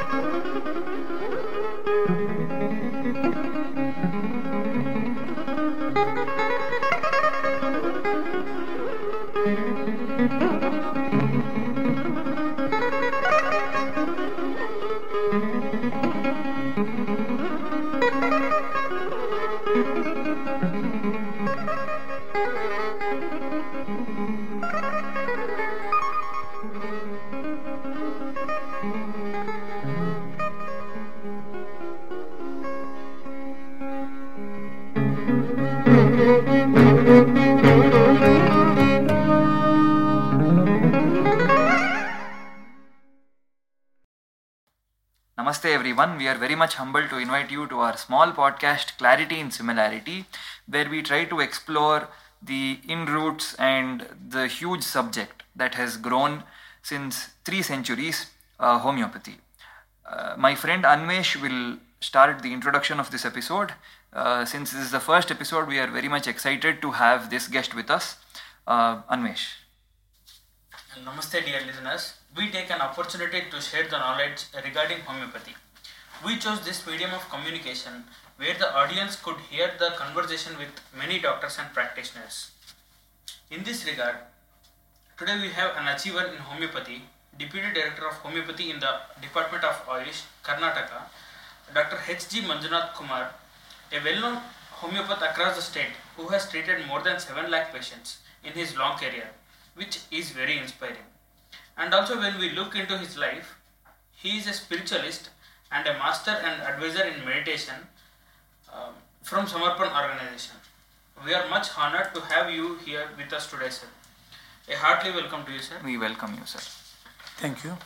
Namaste everyone. We are very much humbled to invite you to our small podcast Clarity in Similarity, where we try to explore the inroots and the huge subject that has grown since three centuries uh, homeopathy. Uh, my friend Anvesh will start the introduction of this episode. Uh, since this is the first episode, we are very much excited to have this guest with us. Uh, Anvesh. Namaste, dear listeners. We take an opportunity to share the knowledge regarding homeopathy. We chose this medium of communication where the audience could hear the conversation with many doctors and practitioners. In this regard, today we have an achiever in homeopathy, Deputy Director of Homeopathy in the Department of Ayush, Karnataka, Dr. H.G. Manjunath Kumar, a well-known homeopath across the state who has treated more than 7 lakh patients in his long career, which is very inspiring. And also, when we look into his life, he is a spiritualist and a master and advisor in meditation um, from Samarpan organization. We are much honored to have you here with us today, sir. A heartily welcome to you, sir. We welcome you, sir. Thank you.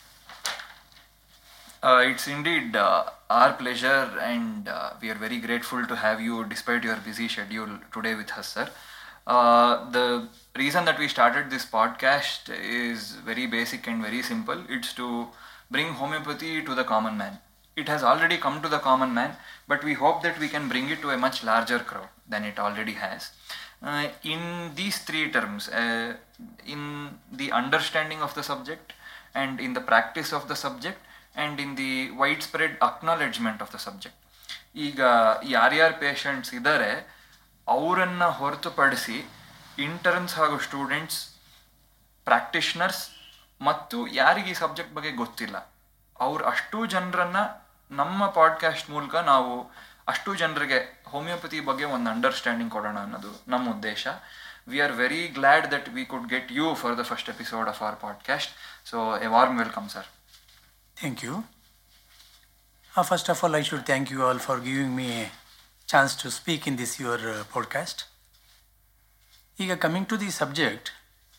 Uh, it's indeed uh, our pleasure, and uh, we are very grateful to have you despite your busy schedule today with us, sir. Uh, the reason that we started this podcast is very basic and very simple. It's to bring homeopathy to the common man. It has already come to the common man, but we hope that we can bring it to a much larger crowd than it already has. Uh, in these three terms, uh, in the understanding of the subject, and in the practice of the subject, and in the widespread acknowledgement of the subject. ಈಗ ಯಾರ್ಯಾರು patients ಇದ್ದಾರೆ ಅವರನ್ನು ಹೊರತುಪಡಿಸಿ interns ಹಾಗೂ students practitioners ಮತ್ತು ಯಾರಿಗೆ ಈ subject ಬಗ್ಗೆ ಗೊತ್ತಿಲ್ಲ ಅವ್ರು ಅಷ್ಟು ಜನರನ್ನ ನಮ್ಮ ಪಾಡ್ಕಾಸ್ಟ್ ಮೂಲಕ ನಾವು ಅಷ್ಟು ಜನರಿಗೆ ಹೋಮಿಯೋಪತಿ ಬಗ್ಗೆ ಒಂದು ಅಂಡರ್ಸ್ಟ್ಯಾಂಡಿಂಗ್ ಕೊಡೋಣ ಅನ್ನೋದು ನಮ್ಮ ಉದ್ದೇಶ we are very glad that we could get you for the first episode of our podcast so a warm welcome sir Thank you. Uh, first of all, I should thank you all for giving me a chance to speak in this your uh, podcast. ಈಗ coming to the subject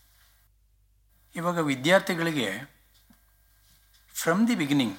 ಇವಾಗ ವಿದ್ಯಾರ್ಥಿಗಳಿಗೆ from the beginning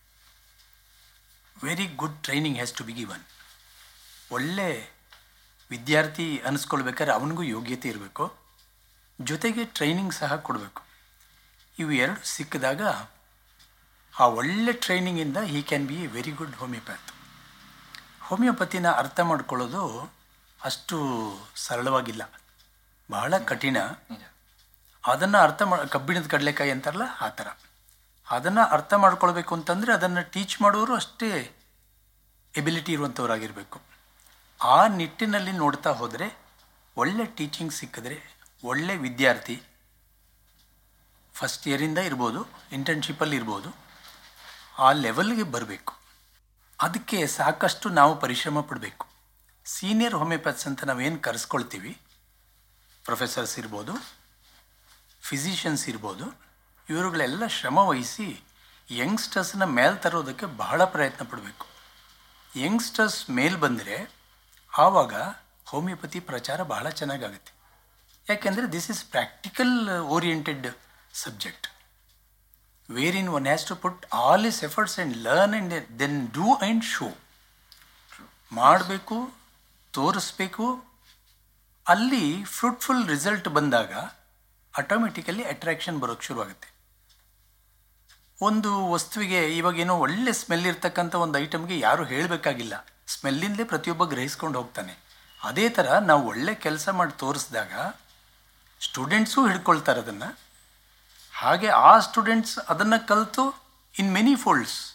very good training has to be given ಒಳ್ಳೆ ವಿದ್ಯಾರ್ಥಿ ಅನ್ನಿಸ್ಕೊಳ್ಬೇಕಾದ್ರೆ ಅವನಿಗೂ ಯೋಗ್ಯತೆ ಇರಬೇಕು ಜೊತೆಗೆ training ಸಹ ಕೊಡಬೇಕು ಇವು ಎರಡು ಸಿಕ್ಕಿದಾಗ ಆ ಒಳ್ಳೆ ಟ್ರೈನಿಂಗಿಂದ he can be a very good homeopath ಹೋಮಿಯೋಪತಿನ ಅರ್ಥ ಮಾಡ್ಕೊಳ್ಳೋದು ಅಷ್ಟು ಸರಳವಾಗಿಲ್ಲ ಬಹಳ ಕಠಿಣ ಅದನ್ನು ಅರ್ಥ ಮಾ ಕಬ್ಬಿಣದ ಕಡಲೆಕಾಯಿ ಅಂತಾರಲ್ಲ ಆ ಥರ ಅದನ್ನು ಅರ್ಥ ಮಾಡ್ಕೊಳ್ಬೇಕು ಅಂತಂದರೆ ಅದನ್ನು ಟೀಚ್ ಮಾಡೋರು ಅಷ್ಟೇ ಎಬಿಲಿಟಿ ಇರುವಂಥವ್ರಾಗಿರಬೇಕು ಆ ನಿಟ್ಟಿನಲ್ಲಿ ನೋಡ್ತಾ ಹೋದರೆ ಒಳ್ಳೆ ಟೀಚಿಂಗ್ ಸಿಕ್ಕಿದ್ರೆ ಒಳ್ಳೆ ವಿದ್ಯಾರ್ಥಿ ಫಸ್ಟ್ ಇಯರಿಂದ ಇರ್ಬೋದು ಇಂಟರ್ನ್ಶಿಪ್ಪಲ್ಲಿ ಇರ್ಬೋದು ಆ ಲೆವೆಲ್ಗೆ ಬರಬೇಕು ಅದಕ್ಕೆ ಸಾಕಷ್ಟು ನಾವು ಪರಿಶ್ರಮ ಪಡಬೇಕು ಸೀನಿಯರ್ ಹೋಮಿಯೋಪ್ಯಾಥ್ಸ್ ಅಂತ ನಾವೇನು ಕರೆಸ್ಕೊಳ್ತೀವಿ ಪ್ರೊಫೆಸರ್ಸ್ ಇರ್ಬೋದು ಫಿಸಿಷಿಯನ್ಸ್ ಇರ್ಬೋದು ಇವರುಗಳೆಲ್ಲ ಶ್ರಮ ವಹಿಸಿ ಯಂಗ್ಸ್ಟರ್ಸ್ನ ಮೇಲೆ ತರೋದಕ್ಕೆ ಬಹಳ ಪ್ರಯತ್ನ ಪಡಬೇಕು ಯಂಗ್ಸ್ಟರ್ಸ್ ಮೇಲೆ ಬಂದರೆ ಆವಾಗ ಹೋಮಿಯೋಪತಿ ಪ್ರಚಾರ ಬಹಳ ಚೆನ್ನಾಗಾಗುತ್ತೆ ಯಾಕೆಂದರೆ this is practical oriented subject where in one has to put all is efforts and learn and then do and show ಮಾಡಬೇಕು ತೋರಿಸ್ಬೇಕು ಅಲ್ಲಿ ಫ್ರೂಟ್ಫುಲ್ ರಿಸಲ್ಟ್ ಬಂದಾಗ ಆಟೋಮೆಟಿಕಲಿ ಅಟ್ರಾಕ್ಷನ್ ಬರೋಕ್ಕೆ ಶುರುವಾಗುತ್ತೆ ಒಂದು ವಸ್ತುವಿಗೆ ಇವಾಗೇನೋ ಒಳ್ಳೆ ಸ್ಮೆಲ್ ಇರ್ತಕ್ಕಂಥ ಒಂದು ಐಟಮ್ಗೆ ಯಾರು ಹೇಳಬೇಕಾಗಿಲ್ಲ ಸ್ಮೆಲ್ಲಿಂದಲೇ ಪ್ರತಿಯೊಬ್ಬ ಗ್ರಹಿಸ್ಕೊಂಡು ಹೋಗ್ತಾನೆ ಅದೇ ಥರ ನಾವು ಒಳ್ಳೆ ಕೆಲಸ ಮಾಡಿ ತೋರಿಸಿದಾಗ ಸ್ಟೂಡೆಂಟ್ಸು ಹಿಡ್ಕೊಳ್ತಾರೆ ಅದನ್ನು ಹಾಗೆ ಆ ಸ್ಟೂಡೆಂಟ್ಸ್ ಅದನ್ನು ಕಲಿತು ಇನ್ ಮೆನಿ ಫೋಲ್ಡ್ಸ್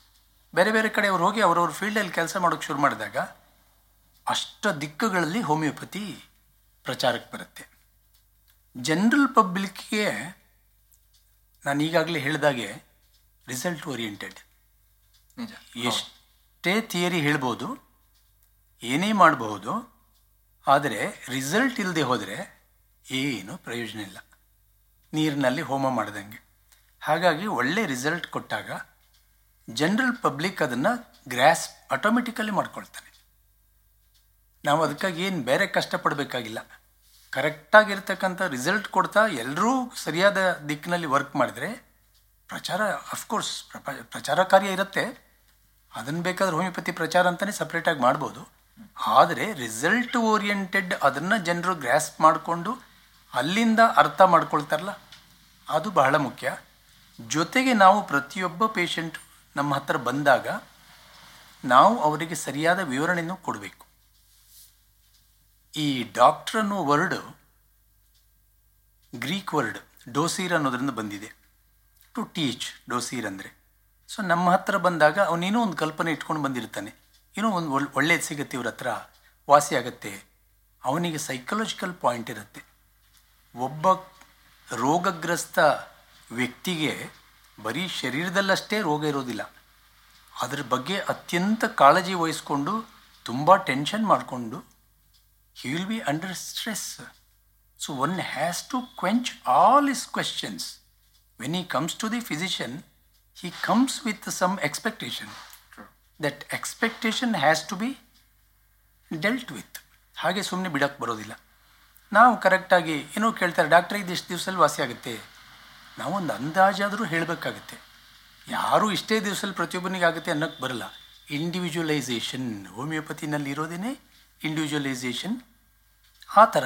ಬೇರೆ ಬೇರೆ ಕಡೆ ಅವ್ರು ಹೋಗಿ ಅವ್ರವ್ರ ಫೀಲ್ಡಲ್ಲಿ ಕೆಲಸ ಮಾಡೋಕ್ಕೆ ಶುರು ಮಾಡಿದಾಗ ಅಷ್ಟ ದಿಕ್ಕುಗಳಲ್ಲಿ ಹೋಮಿಯೋಪತಿ ಪ್ರಚಾರಕ್ಕೆ ಬರುತ್ತೆ ಜನರಲ್ ಪಬ್ಲಿಕ್ಗೆ ನಾನು ಈಗಾಗಲೇ ಹೇಳಿದಾಗೆ ರಿಸಲ್ಟ್ ಓರಿಯೆಂಟೆಡ್ ನಿಜ ಎಷ್ಟೇ ಥಿಯರಿ ಹೇಳ್ಬೋದು ಏನೇ ಮಾಡಬಹುದು ಆದರೆ ರಿಸಲ್ಟ್ ಇಲ್ಲದೆ ಹೋದರೆ ಏನು ಪ್ರಯೋಜನ ಇಲ್ಲ ನೀರಿನಲ್ಲಿ ಹೋಮ ಮಾಡ್ದಂಗೆ ಹಾಗಾಗಿ ಒಳ್ಳೆ ರಿಸಲ್ಟ್ ಕೊಟ್ಟಾಗ ಜನರಲ್ ಪಬ್ಲಿಕ್ ಅದನ್ನು ಗ್ರ್ಯಾಸ್ ಆಟೋಮೆಟಿಕಲಿ ಮಾಡ್ಕೊಳ್ತಾನೆ ನಾವು ಅದಕ್ಕಾಗಿ ಏನು ಬೇರೆ ಕಷ್ಟಪಡಬೇಕಾಗಿಲ್ಲ ಕರೆಕ್ಟಾಗಿರ್ತಕ್ಕಂಥ ರಿಸಲ್ಟ್ ಕೊಡ್ತಾ ಎಲ್ಲರೂ ಸರಿಯಾದ ದಿಕ್ಕಿನಲ್ಲಿ ವರ್ಕ್ ಮಾಡಿದರೆ ಪ್ರಚಾರ ಅಫ್ಕೋರ್ಸ್ ಪ್ರಚಾರ ಕಾರ್ಯ ಇರುತ್ತೆ ಅದನ್ನು ಬೇಕಾದ್ರೆ ಹೋಮಿಯೋಪತಿ ಪ್ರಚಾರ ಅಂತಲೇ ಸಪ್ರೇಟಾಗಿ ಮಾಡ್ಬೋದು ಆದರೆ ರಿಸಲ್ಟ್ ಓರಿಯೆಂಟೆಡ್ ಅದನ್ನು ಜನರು ಗ್ರ್ಯಾಸ್ ಮಾಡಿಕೊಂಡು ಅಲ್ಲಿಂದ ಅರ್ಥ ಮಾಡ್ಕೊಳ್ತಾರಲ್ಲ ಅದು ಬಹಳ ಮುಖ್ಯ ಜೊತೆಗೆ ನಾವು ಪ್ರತಿಯೊಬ್ಬ ಪೇಷಂಟ್ ನಮ್ಮ ಹತ್ರ ಬಂದಾಗ ನಾವು ಅವರಿಗೆ ಸರಿಯಾದ ವಿವರಣೆಯನ್ನು ಕೊಡಬೇಕು ಈ ಡಾಕ್ಟರ್ ಅನ್ನೋ ವರ್ಡ್ ಗ್ರೀಕ್ ವರ್ಡ್ ಡೋಸೀರ್ ಅನ್ನೋದ್ರಿಂದ ಬಂದಿದೆ ಟು ಟೀಚ್ ಡೋಸೀರ್ ಅಂದರೆ ಸೊ ನಮ್ಮ ಹತ್ರ ಬಂದಾಗ ಅವನೇನೋ ಒಂದು ಕಲ್ಪನೆ ಇಟ್ಕೊಂಡು ಬಂದಿರ್ತಾನೆ ಏನೋ ಒಂದು ಒಳ್ಳೆ ಒಳ್ಳೇದು ಸಿಗುತ್ತೆ ಇವ್ರ ಹತ್ರ ವಾಸಿ ಆಗುತ್ತೆ ಅವನಿಗೆ ಸೈಕಲಾಜಿಕಲ್ ಪಾಯಿಂಟ್ ಇರುತ್ತೆ ಒಬ್ಬ ರೋಗಗ್ರಸ್ತ ವ್ಯಕ್ತಿಗೆ ಬರೀ ಶರೀರದಲ್ಲಷ್ಟೇ ರೋಗ ಇರೋದಿಲ್ಲ ಅದ್ರ ಬಗ್ಗೆ ಅತ್ಯಂತ ಕಾಳಜಿ ವಹಿಸ್ಕೊಂಡು ತುಂಬ ಟೆನ್ಷನ್ ಮಾಡಿಕೊಂಡು he will be under stress. So one has to quench all his questions. When he comes to the physician, he comes with some expectation. That expectation has to be dealt with. ಹಾಗೆ ಸುಮ್ಮನೆ ಬಿಡಕ್ಕೆ ಬರೋದಿಲ್ಲ ನಾವು ಕರೆಕ್ಟಾಗಿ ಏನೋ ಕೇಳ್ತಾರೆ doctor ಇದು ಎಷ್ಟು ದಿವಸದಲ್ಲಿ ವಾಸಿ ಆಗುತ್ತೆ ನಾವೊಂದು ಅಂದಾಜಾದರೂ ಹೇಳಬೇಕಾಗುತ್ತೆ ಯಾರೂ ಇಷ್ಟೇ ದಿವಸದಲ್ಲಿ ಪ್ರತಿಯೊಬ್ಬನಿಗೆ ಆಗುತ್ತೆ ಅನ್ನೋಕ್ಕೆ ಬರಲ್ಲ ಇಂಡಿವಿಜುವಲೈಸೇಷನ್ ಹೋಮಿಯೋಪತಿನಲ್ಲಿ ಇರೋದೇನೆ ಇಂಡಿವಿಜುವಲೈಸೇಷನ್ ಆ ಥರ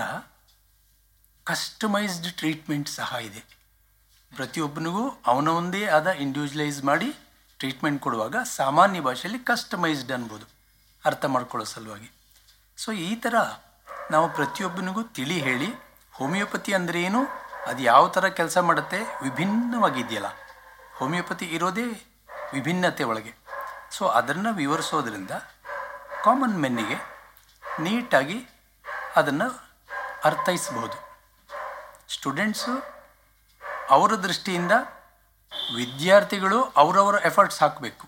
ಕಸ್ಟಮೈಸ್ಡ್ ಟ್ರೀಟ್ಮೆಂಟ್ ಸಹ ಇದೆ ಪ್ರತಿಯೊಬ್ಬನಿಗೂ ಅವನೊಂದೇ ಆದ ಇಂಡಿವಿಜುವಲೈಸ್ ಮಾಡಿ ಟ್ರೀಟ್ಮೆಂಟ್ ಕೊಡುವಾಗ ಸಾಮಾನ್ಯ ಭಾಷೆಯಲ್ಲಿ ಕಸ್ಟಮೈಸ್ಡ್ ಅನ್ಬೋದು ಅರ್ಥ ಮಾಡ್ಕೊಳ್ಳೋ ಸಲುವಾಗಿ ಸೊ ಈ ಥರ ನಾವು ಪ್ರತಿಯೊಬ್ಬನಿಗೂ ತಿಳಿ ಹೇಳಿ ಹೋಮಿಯೋಪತಿ ಅಂದರೆ ಏನು ಅದು ಯಾವ ಥರ ಕೆಲಸ ಮಾಡುತ್ತೆ ವಿಭಿನ್ನವಾಗಿದೆಯಲ್ಲ ಹೋಮಿಯೋಪತಿ ಇರೋದೇ ವಿಭಿನ್ನತೆ ಒಳಗೆ ಸೊ ಅದನ್ನು ವಿವರಿಸೋದ್ರಿಂದ ಕಾಮನ್ ಮೆನ್ನಿಗೆ ನೀಟಾಗಿ ಅದನ್ನು ಅರ್ಥೈಸ್ಬೋದು ಸ್ಟೂಡೆಂಟ್ಸು ಅವರ ದೃಷ್ಟಿಯಿಂದ ವಿದ್ಯಾರ್ಥಿಗಳು ಅವರವರ ಎಫರ್ಟ್ಸ್ ಹಾಕಬೇಕು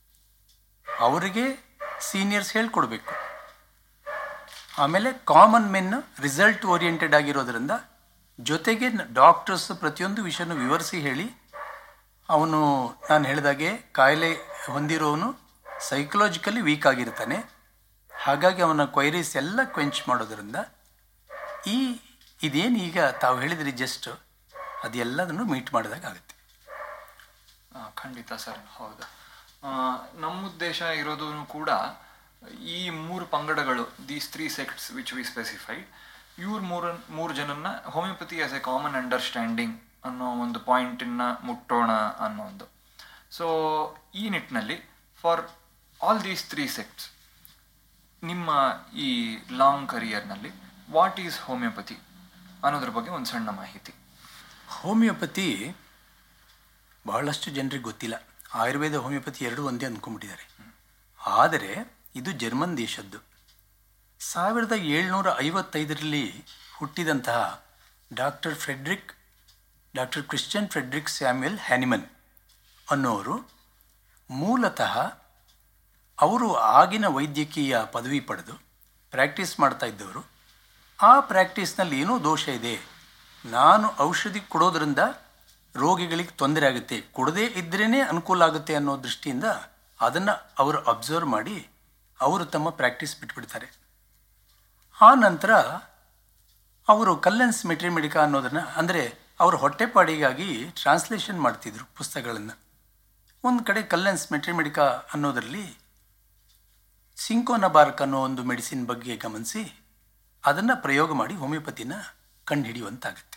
ಅವರಿಗೆ ಸೀನಿಯರ್ಸ್ ಹೇಳ್ಕೊಡ್ಬೇಕು ಆಮೇಲೆ ಕಾಮನ್ ಮೆನ್ ರಿಸಲ್ಟ್ ಓರಿಯೆಂಟೆಡ್ ಆಗಿರೋದ್ರಿಂದ ಜೊತೆಗೆ ಡಾಕ್ಟರ್ಸ್ ಪ್ರತಿಯೊಂದು ವಿಷಯನೂ ವಿವರಿಸಿ ಹೇಳಿ ಅವನು ನಾನು ಹೇಳಿದಾಗೆ ಕಾಯಿಲೆ ಹೊಂದಿರೋನು ಸೈಕಲಾಜಿಕಲಿ ವೀಕ್ ಆಗಿರ್ತಾನೆ ಹಾಗಾಗಿ ಅವನ ಕ್ವೈರೀಸ್ ಎಲ್ಲ ಕ್ವೆಂಚ್ ಮಾಡೋದ್ರಿಂದ ಈ ಇದೇನು ಈಗ ತಾವು ಹೇಳಿದ್ರಿ ಜಸ್ಟ್ ಅದೆಲ್ಲದನ್ನು ಮೀಟ್ ಮಾಡಿದಾಗ ಆಗುತ್ತೆ ಆ, ಖಂಡಿತ ಸರ್ ಹೌದು ಆ, ನಮ್ಮ ಉದ್ದೇಶ ಇರೋದು ಕೂಡ ಈ ಮೂರು ಪಂಗಡಗಳು these three sects which we specified ಇವ್ರ ಮೂರು ಮೂರು ಜನನ್ನ homeopathy as a common understanding ಅನ್ನೋ ಒಂದು ಪಾಯಿಂಟನ್ನ ಮುಟ್ಟೋಣ ಅನ್ನೋ ಒಂದು ಸೊ ಈ ನಿಟ್ಟಿನಲ್ಲಿ for all these three sects ನಿಮ್ಮ ಈ ಲಾಂಗ್ ಕರಿಯರ್ನಲ್ಲಿ ವಾಟ್ ಈಸ್ ಹೋಮಿಯೋಪತಿ ಅನ್ನೋದ್ರ ಬಗ್ಗೆ ಒಂದು ಸಣ್ಣ ಮಾಹಿತಿ ಹೋಮಿಯೋಪತಿ ಬಹಳಷ್ಟು ಜನರಿಗೆ ಗೊತ್ತಿಲ್ಲ ಆಯುರ್ವೇದ ಹೋಮಿಯೋಪತಿ ಎರಡೂ ಒಂದೇ ಅಂದ್ಕೊಂಡ್ಬಿಟ್ಟಿದ್ದಾರೆ ಆದರೆ ಇದು ಜರ್ಮನ್ ದೇಶದ್ದು ಸಾವಿರದ ಏಳ್ನೂರ ಐವತ್ತೈದರಲ್ಲಿ ಹುಟ್ಟಿದಂತಹ doctor Friedrich doctor Christian Friedrich Samuel Hahnemann ಅನ್ನೋರು ಮೂಲತಃ ಅವರು ಆಗಿನ ವೈದ್ಯಕೀಯ ಪದವಿ ಪಡೆದು ಪ್ರಾಕ್ಟೀಸ್ ಮಾಡ್ತಾ ಇದ್ದವರು ಆ ಪ್ರಾಕ್ಟೀಸ್ನಲ್ಲಿ ಏನೋ ದೋಷ ಇದೆ ನಾನು ಔಷಧಿ ಕೊಡೋದ್ರಿಂದ ರೋಗಿಗಳಿಗೆ ತೊಂದರೆ ಆಗುತ್ತೆ ಕೊಡದೇ ಇದ್ರೇ ಅನುಕೂಲ ಆಗುತ್ತೆ ಅನ್ನೋ ದೃಷ್ಟಿಯಿಂದ ಅದನ್ನು ಅವರು ಅಬ್ಸರ್ವ್ ಮಾಡಿ ಅವರು ತಮ್ಮ ಪ್ರಾಕ್ಟೀಸ್ ಬಿಟ್ಬಿಡ್ತಾರೆ ಆ ನಂತರ ಅವರು ಕಲ್ಲನ್ಸ್ ಮೆಟ್ರಿಮೆಡಿಕಾ ಅನ್ನೋದನ್ನು ಅಂದರೆ ಅವರು ಹೊಟ್ಟೆಪಾಡಿಗಾಗಿ ಟ್ರಾನ್ಸ್ಲೇಷನ್ ಮಾಡ್ತಿದ್ರು ಪುಸ್ತಕಗಳನ್ನು ಒಂದು ಕಡೆ ಕಲ್ಲನ್ಸ್ ಮೆಟ್ರಿಮೆಡಿಕಾ ಅನ್ನೋದರಲ್ಲಿ ಸಿಂಕೋನಬಾರ್ಕ್ ಅನ್ನೋ ಒಂದು ಮೆಡಿಸಿನ್ ಬಗ್ಗೆ ಗಮನಿಸಿ ಅದನ್ನು ಪ್ರಯೋಗ ಮಾಡಿ ಹೋಮಿಯೋಪತಿನ ಕಂಡುಹಿಡಿಯುವಂತಾಗುತ್ತೆ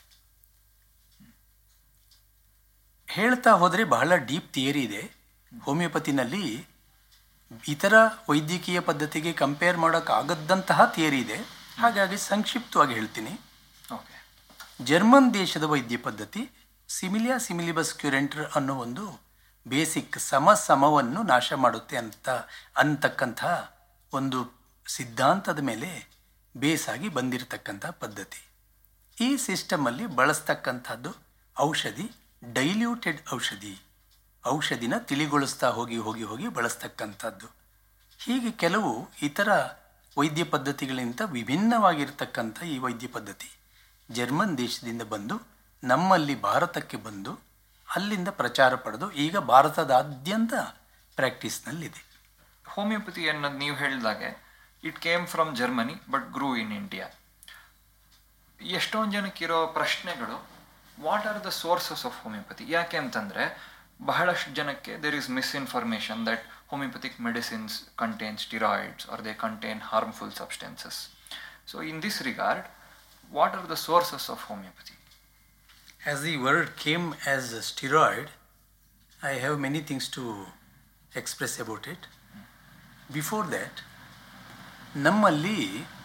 ಹೇಳ್ತಾ ಹೋದರೆ ಬಹಳ ಡೀಪ್ ಥಿಯರಿ ಇದೆ ಹೋಮಿಯೋಪತಿನಲ್ಲಿ ಇತರ ವೈದ್ಯಕೀಯ ಪದ್ಧತಿಗೆ ಕಂಪೇರ್ ಮಾಡೋಕ್ಕಾಗದ್ದಂತಹ ಥಿಯರಿ ಇದೆ ಹಾಗಾಗಿ ಸಂಕ್ಷಿಪ್ತವಾಗಿ ಹೇಳ್ತೀನಿ ಓಕೆ ಜರ್ಮನ್ ದೇಶದ ವೈದ್ಯ ಪದ್ಧತಿ ಸಿಮಿಲಿಯಾ ಸಿಮಿಲಿಬಸ್ ಕ್ಯುರೆಂಟರ್ ಅನ್ನೋ ಒಂದು ಬೇಸಿಕ್ ಸಮ ಸಮವನ್ನು ನಾಶ ಮಾಡುತ್ತೆ ಅಂತ ಅಂತಕ್ಕಂಥ ಒಂದು ಸಿದ್ಧಾಂತದ ಮೇಲೆ ಬೇಸಾಗಿ ಬಂದಿರತಕ್ಕಂಥ ಪದ್ಧತಿ ಈ ಸಿಸ್ಟಮಲ್ಲಿ ಬಳಸ್ತಕ್ಕಂಥದ್ದು ಔಷಧಿ ಡೈಲ್ಯೂಟೆಡ್ ಔಷಧಿ ಔಷಧಿನ ತಿಳಿಗೊಳಿಸ್ತಾ ಹೋಗಿ ಹೋಗಿ ಹೋಗಿ ಬಳಸ್ತಕ್ಕಂಥದ್ದು ಹೀಗೆ ಕೆಲವು ಇತರ ವೈದ್ಯ ಪದ್ಧತಿಗಳಿಗಿಂತ ವಿಭಿನ್ನವಾಗಿರ್ತಕ್ಕಂಥ ಈ ವೈದ್ಯ ಪದ್ಧತಿ ಜರ್ಮನ್ ದೇಶದಿಂದ ಬಂದು ನಮ್ಮಲ್ಲಿ ಭಾರತಕ್ಕೆ ಬಂದು ಅಲ್ಲಿಂದ ಪ್ರಚಾರ ಪಡೆದು ಈಗ ಭಾರತದಾದ್ಯಂತ ಪ್ರಾಕ್ಟೀಸ್ನಲ್ಲಿದೆ ಹೋಮಿಯೋಪತಿ ಅನ್ನೋದು ನೀವು ಹೇಳಿದಾಗೆ it came from Germany but grew in India ಎಷ್ಟೊಂದು ಜನಕ್ಕಿರೋ ಪ್ರಶ್ನೆಗಳು what are the sources of homeopathy ಯಾಕೆ ಅಂತಂದರೆ ಬಹಳಷ್ಟು ಜನಕ್ಕೆ there is misinformation that homeopathic medicines contain steroids or they contain harmful substances so in this regard what are the sources of homeopathy As the word came as a steroid, I have many things to express about it. Before that, ನಮ್ಮಲ್ಲಿ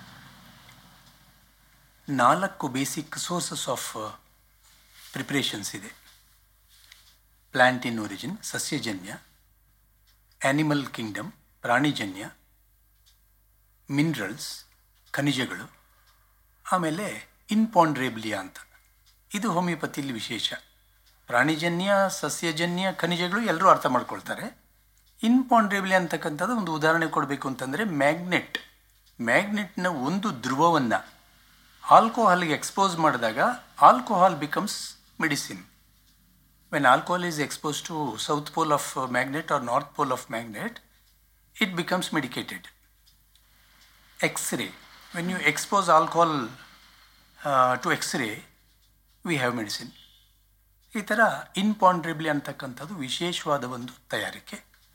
ನಾಲ್ಕು basic sources of preparations ಇದೆ plant in origin ಸಸ್ಯಜನ್ಯ animal kingdom ಪ್ರಾಣಿಜನ್ಯ minerals ಖನಿಜಗಳು ಆಮೇಲೆ ಇನ್ಪಾಂಡ್ರೇಬ್ಲಿಯಾ ಅಂತ ಇದು ಹೋಮಿಯೋಪತಿಲಿ ವಿಶೇಷ ಪ್ರಾಣಿಜನ್ಯ ಸಸ್ಯಜನ್ಯ ಖನಿಜಗಳು ಎಲ್ಲರೂ ಅರ್ಥ ಮಾಡ್ಕೊಳ್ತಾರೆ ಇನ್ಪಾಂಡ್ರೇಬ್ಲಿ ಅಂತಕ್ಕಂಥದ್ದು ಒಂದು ಉದಾಹರಣೆ ಕೊಡಬೇಕು ಅಂತಂದರೆ ಮ್ಯಾಗ್ನೆಟ್ ಮ್ಯಾಗ್ನೆಟ್ನ ಒಂದು ಧ್ರುವವನ್ನು ಆಲ್ಕೋಹಾಲ್ಗೆ ಎಕ್ಸ್ಪೋಸ್ ಮಾಡಿದಾಗ alcohol becomes medicine when alcohol is expose to south pole of magnet or north pole of magnet it becomes medicated X-ray. When you expose alcohol uh, to X-ray, we have medicine. ಈ ಥರ ಇನ್ಪಾಂಡ್ರೇಬ್ಲಿ ಅಂತಕ್ಕಂಥದ್ದು ವಿಶೇಷವಾದ ಒಂದು ತಯಾರಿಕೆ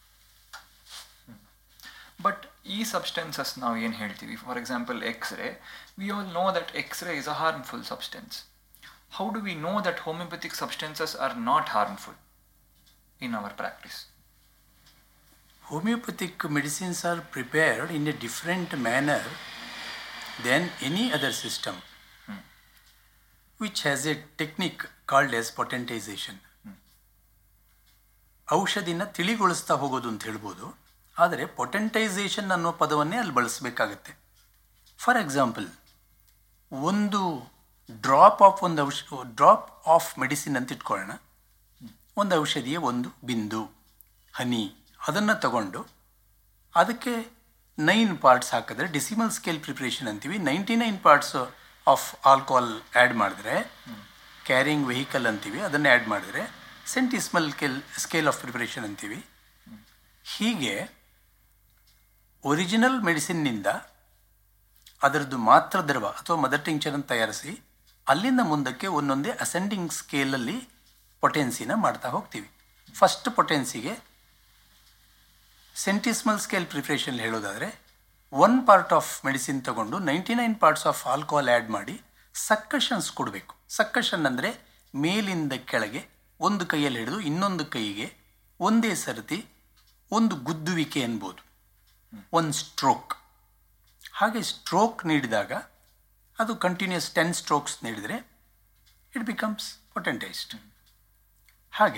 but ಈ substances ನಾವು ಏನು ಹೇಳ್ತೀವಿ for example X-ray we all know that X-ray is a harmful substance how do we know that homeopathic substances are not harmful in our practice homeopathic medicines are prepared in a different manner then any other system which has a technique called as potentization ಔಷಧಿನ ತಿಳಿಗೊಳಿಸ್ತಾ ಹೋಗೋದು ಅಂತ ಹೇಳ್ಬೋದು ಆದರೆ potentization ಅನ್ನೋ ಪದವನ್ನೇ ಅಲ್ಲಿ ಬಳಸಬೇಕಾಗತ್ತೆ ಫಾರ್ ಎಕ್ಸಾಂಪಲ್ ಒಂದು ಡ್ರಾಪ್ ಆಫ್ ಒಂದು ಔಷ ಡ್ರಾಪ್ ಆಫ್ ಮೆಡಿಸಿನ್ ಅಂತ ಇಟ್ಕೊಳ್ಳೋಣ ಒಂದು ಔಷಧಿಯ ಒಂದು ಬಿಂದು ಹನಿ ಅದನ್ನು ತಗೊಂಡು ಅದಕ್ಕೆ ನೈನ್ ಪಾರ್ಟ್ಸ್ ಹಾಕಿದ್ರೆ ಡಿಸಿಮಲ್ ಸ್ಕೇಲ್ ಪ್ರಿಪ್ರೇಷನ್ ಅಂತೀವಿ ninety nine parts of alcohol add ಮಾಡಿದ್ರೆ ಕ್ಯಾರಿಂಗ್ ವೆಹಿಕಲ್ ಅಂತೀವಿ ಅದನ್ನು ಆ್ಯಡ್ ಮಾಡಿದ್ರೆ centesimal scale scale of preparation ಅಂತೀವಿ ಹೀಗೆ ಒರಿಜಿನಲ್ ಮೆಡಿಸಿನ್ನಿಂದ ಅದರದ್ದು ಮಾತ್ರ ದ್ರವ ಅಥವಾ ಮದರ್ ಟಿಂಕ್ಚರನ್ನು ತಯಾರಿಸಿ ಅಲ್ಲಿಂದ ಮುಂದಕ್ಕೆ ಒಂದೊಂದೇ ಅಸೆಂಡಿಂಗ್ ಸ್ಕೇಲಲ್ಲಿ ಪೊಟೆನ್ಸಿನ ಮಾಡ್ತಾ ಹೋಗ್ತೀವಿ ಫಸ್ಟ್ ಪೊಟೆನ್ಸಿಗೆ ಸೆಂಟಿಸ್ಮಲ್ ಸ್ಕೇಲ್ ಪ್ರಿಪ್ರೇಷನ್ ಹೇಳೋದಾದರೆ ಒನ್ ಪಾರ್ಟ್ ಆಫ್ ಮೆಡಿಸಿನ್ ತಗೊಂಡು ninety nine parts of alcohol add ಮಾಡಿ ಸಕ್ಕಷನ್ಸ್ ಕೊಡಬೇಕು ಸಕ್ಕಷನ್ ಅಂದರೆ ಮೇಲಿಂದ ಕೆಳಗೆ ಒಂದು ಕೈಯಲ್ಲಿ ಹಿಡಿದು ಇನ್ನೊಂದು ಕೈಗೆ ಒಂದೇ ಸರತಿ ಒಂದು ಗುದ್ದುವಿಕೆ ಅನ್ಬೋದು ಒಂದು ಸ್ಟ್ರೋಕ್ ಹಾಗೆ ಸ್ಟ್ರೋಕ್ ನೀಡಿದಾಗ ಅದು ಕಂಟಿನ್ಯೂಸ್ ಟೆನ್ ಸ್ಟ್ರೋಕ್ಸ್ ನೀಡಿದರೆ ಇಟ್ ಬಿಕಮ್ಸ್ ಪೊಟೆಂಟೈಸ್ಡ್ ಹಾಗೆ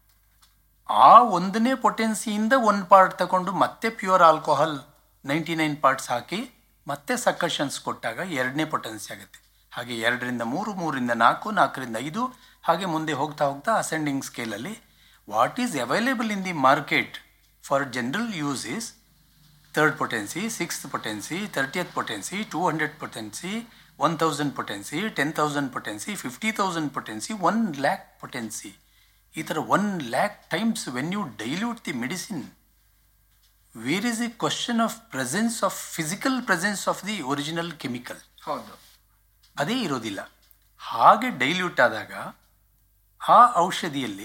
ಆ ಒಂದನೇ ಪೊಟೆನ್ಸಿಯಿಂದ ಒಂದು ಪಾರ್ಟ್ ತಗೊಂಡು ಮತ್ತೆ pure alcohol ninety nine parts ಹಾಕಿ ಮತ್ತೆ ಸಕ್ಕಷನ್ಸ್ ಕೊಟ್ಟಾಗ ಎರಡನೇ ಪೊಟೆನ್ಸಿ ಆಗುತ್ತೆ ಹಾಗೆ ಎರಡರಿಂದ ಮೂರು ಮೂರಿಂದ ನಾಲ್ಕು ನಾಲ್ಕರಿಂದ ಐದು ಹಾಗೆ ಮುಂದೆ ಹೋಗ್ತಾ ಹೋಗ್ತಾ ಅಸೆಂಡಿಂಗ್ ಸ್ಕೇಲಲ್ಲಿ what is available in the market for general use is third potency sixth potency thirtieth potency two hundred potency one thousand potency ten thousand potency fifty thousand potency one lakh potency ಈ ಥರ one lakh times when you dilute the medicine where is a question of presence of physical presence of the original chemical ಹೌದು ಅದೇ ಇರೋದಿಲ್ಲ ಹಾಗೆ dilute ಆದಾಗ ಆ ಔಷಧಿಯಲ್ಲಿ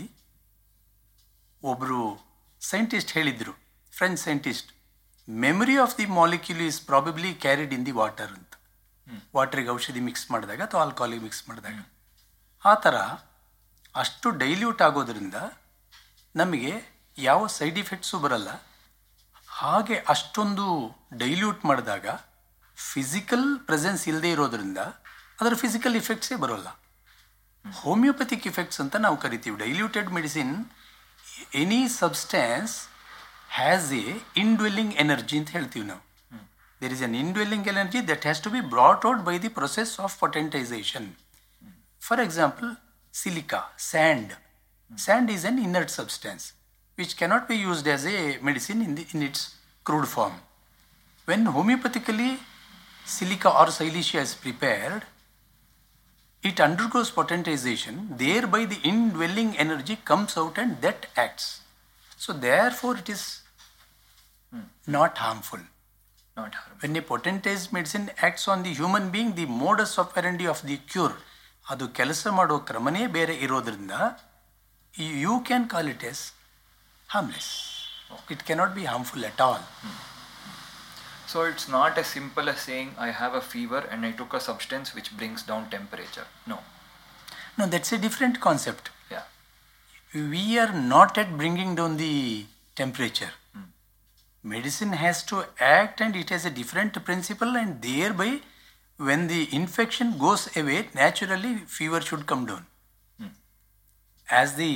ಒಬ್ಬರು ಸೈಂಟಿಸ್ಟ್ ಹೇಳಿದರು French scientist memory of the molecule is probably carried in the water ಅಂತ ವಾಟ್ರಿಗೆ ಔಷಧಿ ಮಿಕ್ಸ್ ಮಾಡಿದಾಗ ಅಥವಾ ಆಲ್ಕೋಹಾಲಿಗೆ ಮಿಕ್ಸ್ ಮಾಡಿದಾಗ ಆ ಥರ ಅಷ್ಟು ಡೈಲ್ಯೂಟ್ ಆಗೋದ್ರಿಂದ ನಮಗೆ ಯಾವ ಸೈಡ್ ಇಫೆಕ್ಟ್ಸು ಬರಲ್ಲ ಹಾಗೆ ಅಷ್ಟೊಂದು ಡೈಲ್ಯೂಟ್ ಮಾಡಿದಾಗ ಫಿಸಿಕಲ್ ಪ್ರೆಸೆನ್ಸ್ ಇಲ್ಲದೆ ಇರೋದ್ರಿಂದ ಅದರ ಫಿಸಿಕಲ್ ಇಫೆಕ್ಟ್ಸೇ ಬರೋಲ್ಲ ಹೋಮಿಯೋಪತಿಕ್ ಇಫೆಕ್ಟ್ಸ್ ಅಂತ ನಾವು ಕರಿತೀವಿ diluted medicine any substance has a indwelling energy ಅಂತ ಹೇಳ್ತೀವಿ ನಾವು there is an indwelling energy that has to be brought out by the process of potentization for example silica sand sand is an inert substance which cannot be used as a medicine in the in its crude form when homeopathically silica or silicea is prepared, it undergoes potentization, thereby the indwelling energy comes out and that acts. So, therefore, it is not harmful. Not harmful. When a potentized medicine acts on the human being, the modus operandi of the cure, ಅದು ಕೆಲಸ ಮಾಡೋ ಕ್ರಮನೇ ಬೇರೆ ಇರೋದ್ರಿಂದ you can call it as harmless it cannot be harmful at all So it's not as simple as saying I have a fever and I took a substance which brings down temperature. No. No, that's a different concept. Yeah. We are not at bringing down the temperature. Medicine has to act and it has a different principle, and thereby, when the infection goes away, naturally fever should come down. As the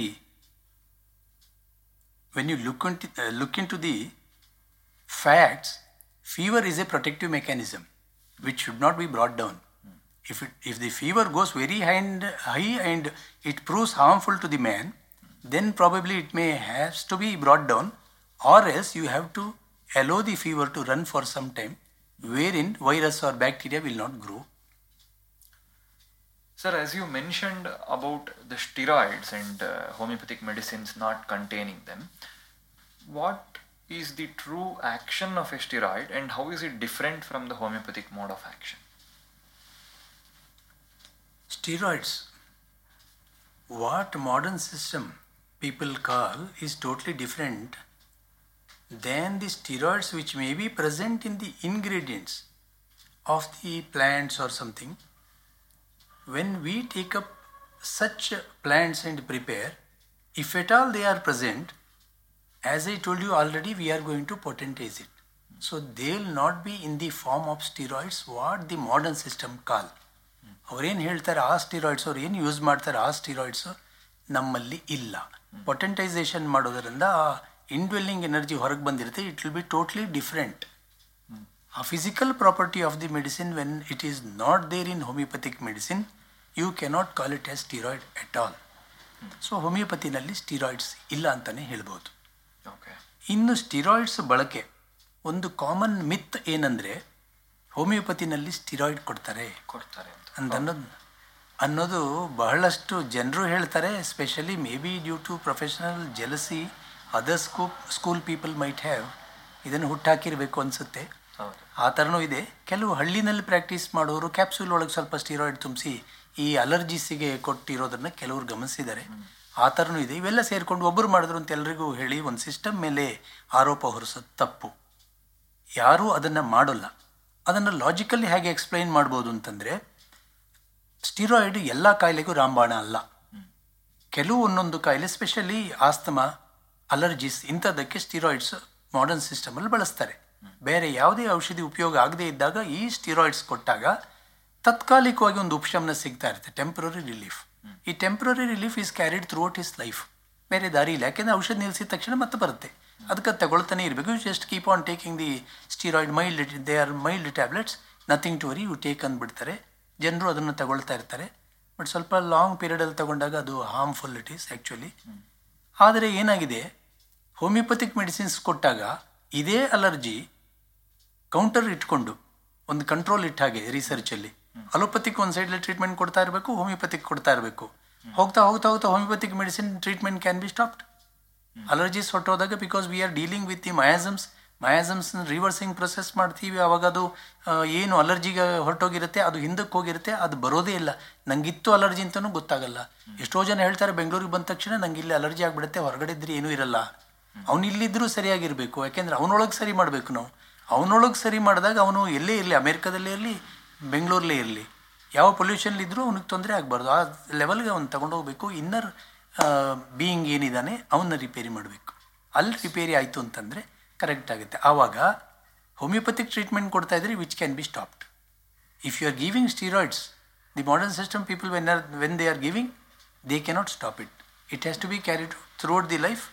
when you look into, uh, look into the facts, fever is a protective mechanism which should not be brought down. If, it, if the fever goes very high and, high and it proves harmful to the man, then probably it may has to be brought down, or else you have to allow the fever to run for some time, wherein virus or bacteria will not grow. Sir, as you mentioned about the steroids and uh, homeopathic medicines not containing them, what is the true action of a steroid and how is it different from the homeopathic mode of action? Steroids, what modern system people call is totally different than the steroids which may be present in the ingredients of the plants or something. When we take up such plants and prepare, if at all they are present, as I told you already, we are going to potentize it. So they will not be in the form of steroids, what the modern system call. ಅವ್ರೇನು ಹೇಳ್ತಾರೆ ಆ steroids ಅವ್ರು ಏನು use ಮಾಡ್ತಾರೆ ಆ ಸ್ಟಿರಾಯ್ಡ್ಸು ನಮ್ಮಲ್ಲಿ ಇಲ್ಲ ಪೊಟೆಂಟೈಸೇಷನ್ ಮಾಡೋದರಿಂದ ಆ ಇನ್ಡ್ವೆಲ್ಲಿಂಗ್ ಎನರ್ಜಿ ಹೊರಗೆ ಬಂದಿರುತ್ತೆ it will be totally different a physical property of the medicine when it is not there in homeopathic medicine you cannot call it as steroid at all so ಹೋಮಿಯೋಪತಿನಲ್ಲಿ ಸ್ಟಿರಾಯ್ಡ್ಸ್ ಇಲ್ಲ ಅಂತಲೇ ಹೇಳ್ಬೋದು Okay. ಇನ್ನು steroids ಬಳಕೆ ಒಂದು common ಮಿತ್ ಏನಂದರೆ ಹೋಮಿಯೋಪತಿನಲ್ಲಿ steroid ಕೊಡ್ತಾರೆ ಕೊಡ್ತಾರೆ ಅಂತ ಅಂತ ಅನ್ನೋದು ಅನ್ನೋದು ಬಹಳಷ್ಟು ಜನರು ಹೇಳ್ತಾರೆ especially may be due to professional jealousy other scoop school people might have ಇದನ್ನು ಹುಟ್ಟಾಕಿರಬೇಕು ಅನಿಸುತ್ತೆ ಹೌದು ಆ ಥರನೂ ಇದೆ ಕೆಲವು ಹಳ್ಳಿನಲ್ಲಿ ಪ್ರಾಕ್ಟೀಸ್ ಮಾಡೋರು ಕ್ಯಾಪ್ಸೂಲ್ ಒಳಗೆ ಸ್ವಲ್ಪ ಸ್ಟಿರಾಯ್ಡ್ ತುಂಬಿಸಿ ಈ ಅಲರ್ಜೀಸಿಗೆ ಕೊಟ್ಟಿರೋದನ್ನ ಕೆಲವರು ಗಮನಿಸಿದ್ದಾರೆ ಆ ಥರನೂ ಇದೆ ಇವೆಲ್ಲ ಸೇರಿಕೊಂಡು ಒಬ್ಬರು ಮಾಡಿದ್ರು ಅಂತ ಎಲ್ರಿಗೂ ಹೇಳಿ ಒಂದು ಸಿಸ್ಟಮ್ ಮೇಲೆ ಆರೋಪ ಹೊರಿಸೋದು ತಪ್ಪು ಯಾರೂ ಅದನ್ನು ಮಾಡೋಲ್ಲ ಅದನ್ನು ಲಾಜಿಕಲಿ ಹೇಗೆ ಎಕ್ಸ್ಪ್ಲೈನ್ ಮಾಡ್ಬೋದು ಅಂತಂದರೆ ಸ್ಟಿರಾಯ್ಡ್ ಎಲ್ಲ ಕಾಯಿಲೆಗೂ ರಾಮಬಾಣ ಅಲ್ಲ ಕೆಲವು ಒಂದೊಂದು ಕಾಯಿಲೆ ಸ್ಪೆಷಲಿ ಆಸ್ತಮಾ ಅಲರ್ಜಿಸ್ ಇಂಥದ್ದಕ್ಕೆ ಸ್ಟಿರಾಯ್ಡ್ಸ್ ಮಾಡರ್ನ್ ಸಿಸ್ಟಮಲ್ಲಿ ಬಳಸ್ತಾರೆ ಬೇರೆ ಯಾವುದೇ ಔಷಧಿ ಉಪಯೋಗ ಆಗದೇ ಇದ್ದಾಗ ಈ ಸ್ಟಿರಾಯ್ಡ್ಸ್ ಕೊಟ್ಟಾಗ ತಾತ್ಕಾಲಿಕವಾಗಿ ಒಂದು ಉಪಶಮನ ಸಿಗ್ತಾ ಇರುತ್ತೆ ಟೆಂಪ್ರರಿ ರಿಲೀಫ್ ಈ temporary relief is carried throughout is life ಬೇರೆ ದಾರಿ ಇಲ್ಲ ಯಾಕೆಂದರೆ ಔಷಧ ನಿಲ್ಲಿಸಿದ ತಕ್ಷಣ ಮತ್ತೆ ಬರುತ್ತೆ ಅದಕ್ಕೆ ತಗೊಳ್ತಾನೆ ಇರಬೇಕು just keep on taking the steroid mild they are mild tablets nothing to worry you take ಅಂದ್ಬಿಡ್ತಾರೆ ಜನರು ಅದನ್ನು ತಗೊಳ್ತಾ ಇರ್ತಾರೆ ಬಟ್ ಸ್ವಲ್ಪ ಲಾಂಗ್ ಪೀರಿಯಡಲ್ಲಿ ತಗೊಂಡಾಗ ಅದು ಹಾರ್ಮ್ಫುಲ್ ಇಟ್ ಈಸ್ ಆ್ಯಕ್ಚುಲಿ ಆದರೆ ಏನಾಗಿದೆ ಹೋಮಿಯೋಪತಿಕ್ ಮೆಡಿಸಿನ್ಸ್ ಕೊಟ್ಟಾಗ ಇದೇ ಅಲರ್ಜಿ ಕೌಂಟರ್ ಇಟ್ಕೊಂಡು ಒಂದು ಕಂಟ್ರೋಲ್ ಇಟ್ಟ ಹಾಗೆ ರಿಸರ್ಚಲ್ಲಿ ಅಲೋಪತಿಕ್ ಒಂದು ಸೈಡಲ್ಲಿ ಟ್ರೀಟ್ಮೆಂಟ್ ಕೊಡ್ತಾ ಇರಬೇಕು ಹೋಮಿಯೋಪತಿಕ್ ಕೊಡ್ತಾ ಇರಬೇಕು ಹೋಗ್ತಾ ಹೋಗ್ತಾ ಹೋಗ್ತಾ homeopathic medicine treatment can be stopped allergies ಹೊಟ್ಟೋದಾಗ because we are dealing with the miasms miasms reversing process ಮಾಡ್ತೀವಿ ಅವಾಗ ಅದು ಆ, ಏನು ಅಲರ್ಜಿಗೆ ಹೊರಟೋಗಿರುತ್ತೆ ಅದು ಹಿಂದಕ್ಕೆ ಹೋಗಿರುತ್ತೆ ಅದು ಬರೋದೇ ಇಲ್ಲ ನಂಗಿತ್ತು ಅಲರ್ಜಿ ಅಂತಲೂ ಗೊತ್ತಾಗಲ್ಲ ಎಷ್ಟೋ ಜನ ಹೇಳ್ತಾರೆ ಬೆಂಗಳೂರಿಗೆ ಬಂದ ತಕ್ಷಣ ನಂಗೆ ಇಲ್ಲಿ ಅಲರ್ಜಿ ಆಗಿಬಿಡುತ್ತೆ ಹೊರಗಡೆ ಇದ್ರೆ ಏನೂ ಇರಲ್ಲ ಅವನು ಇಲ್ಲಿದ್ದರೂ ಸರಿಯಾಗಿರಬೇಕು ಯಾಕೆಂದ್ರೆ ಅವನೊಳಗೆ ಸರಿ ಮಾಡಬೇಕು ನಾವು ಅವನೊಳಗೆ ಸರಿ ಮಾಡಿದಾಗ ಅವನು ಎಲ್ಲೇ ಇರಲಿ ಅಮೇರಿಕಾದಲ್ಲೇ ಇರಲಿ ಬೆಂಗಳೂರಲ್ಲೇ ಇರಲಿ ಯಾವ ಪೊಲ್ಯೂಷನ್ಲಿದ್ದರೂ ಅವನಿಗೆ ತೊಂದರೆ ಆಗಬಾರ್ದು ಆ ಲೆವೆಲ್ಗೆ ಅವ್ನು ತಗೊಂಡೋಗ್ಬೇಕು ಇನ್ನರ್ ಬೀಯಿಂಗ್ ಏನಿದ್ದಾನೆ ಅವನ್ನ ರಿಪೇರಿ ಮಾಡಬೇಕು ಅಲ್ಲಿ ರಿಪೇರಿ ಆಯಿತು ಅಂತಂದರೆ ಕರೆಕ್ಟ್ ಆಗುತ್ತೆ ಆವಾಗ ಹೋಮಿಯೋಪತಿಕ್ ಟ್ರೀಟ್ಮೆಂಟ್ ಕೊಡ್ತಾ ಇದ್ರೆ which can be stopped if you are giving steroids, the modern system people when are when they are giving, they cannot stop it. It has to be carried throughout the life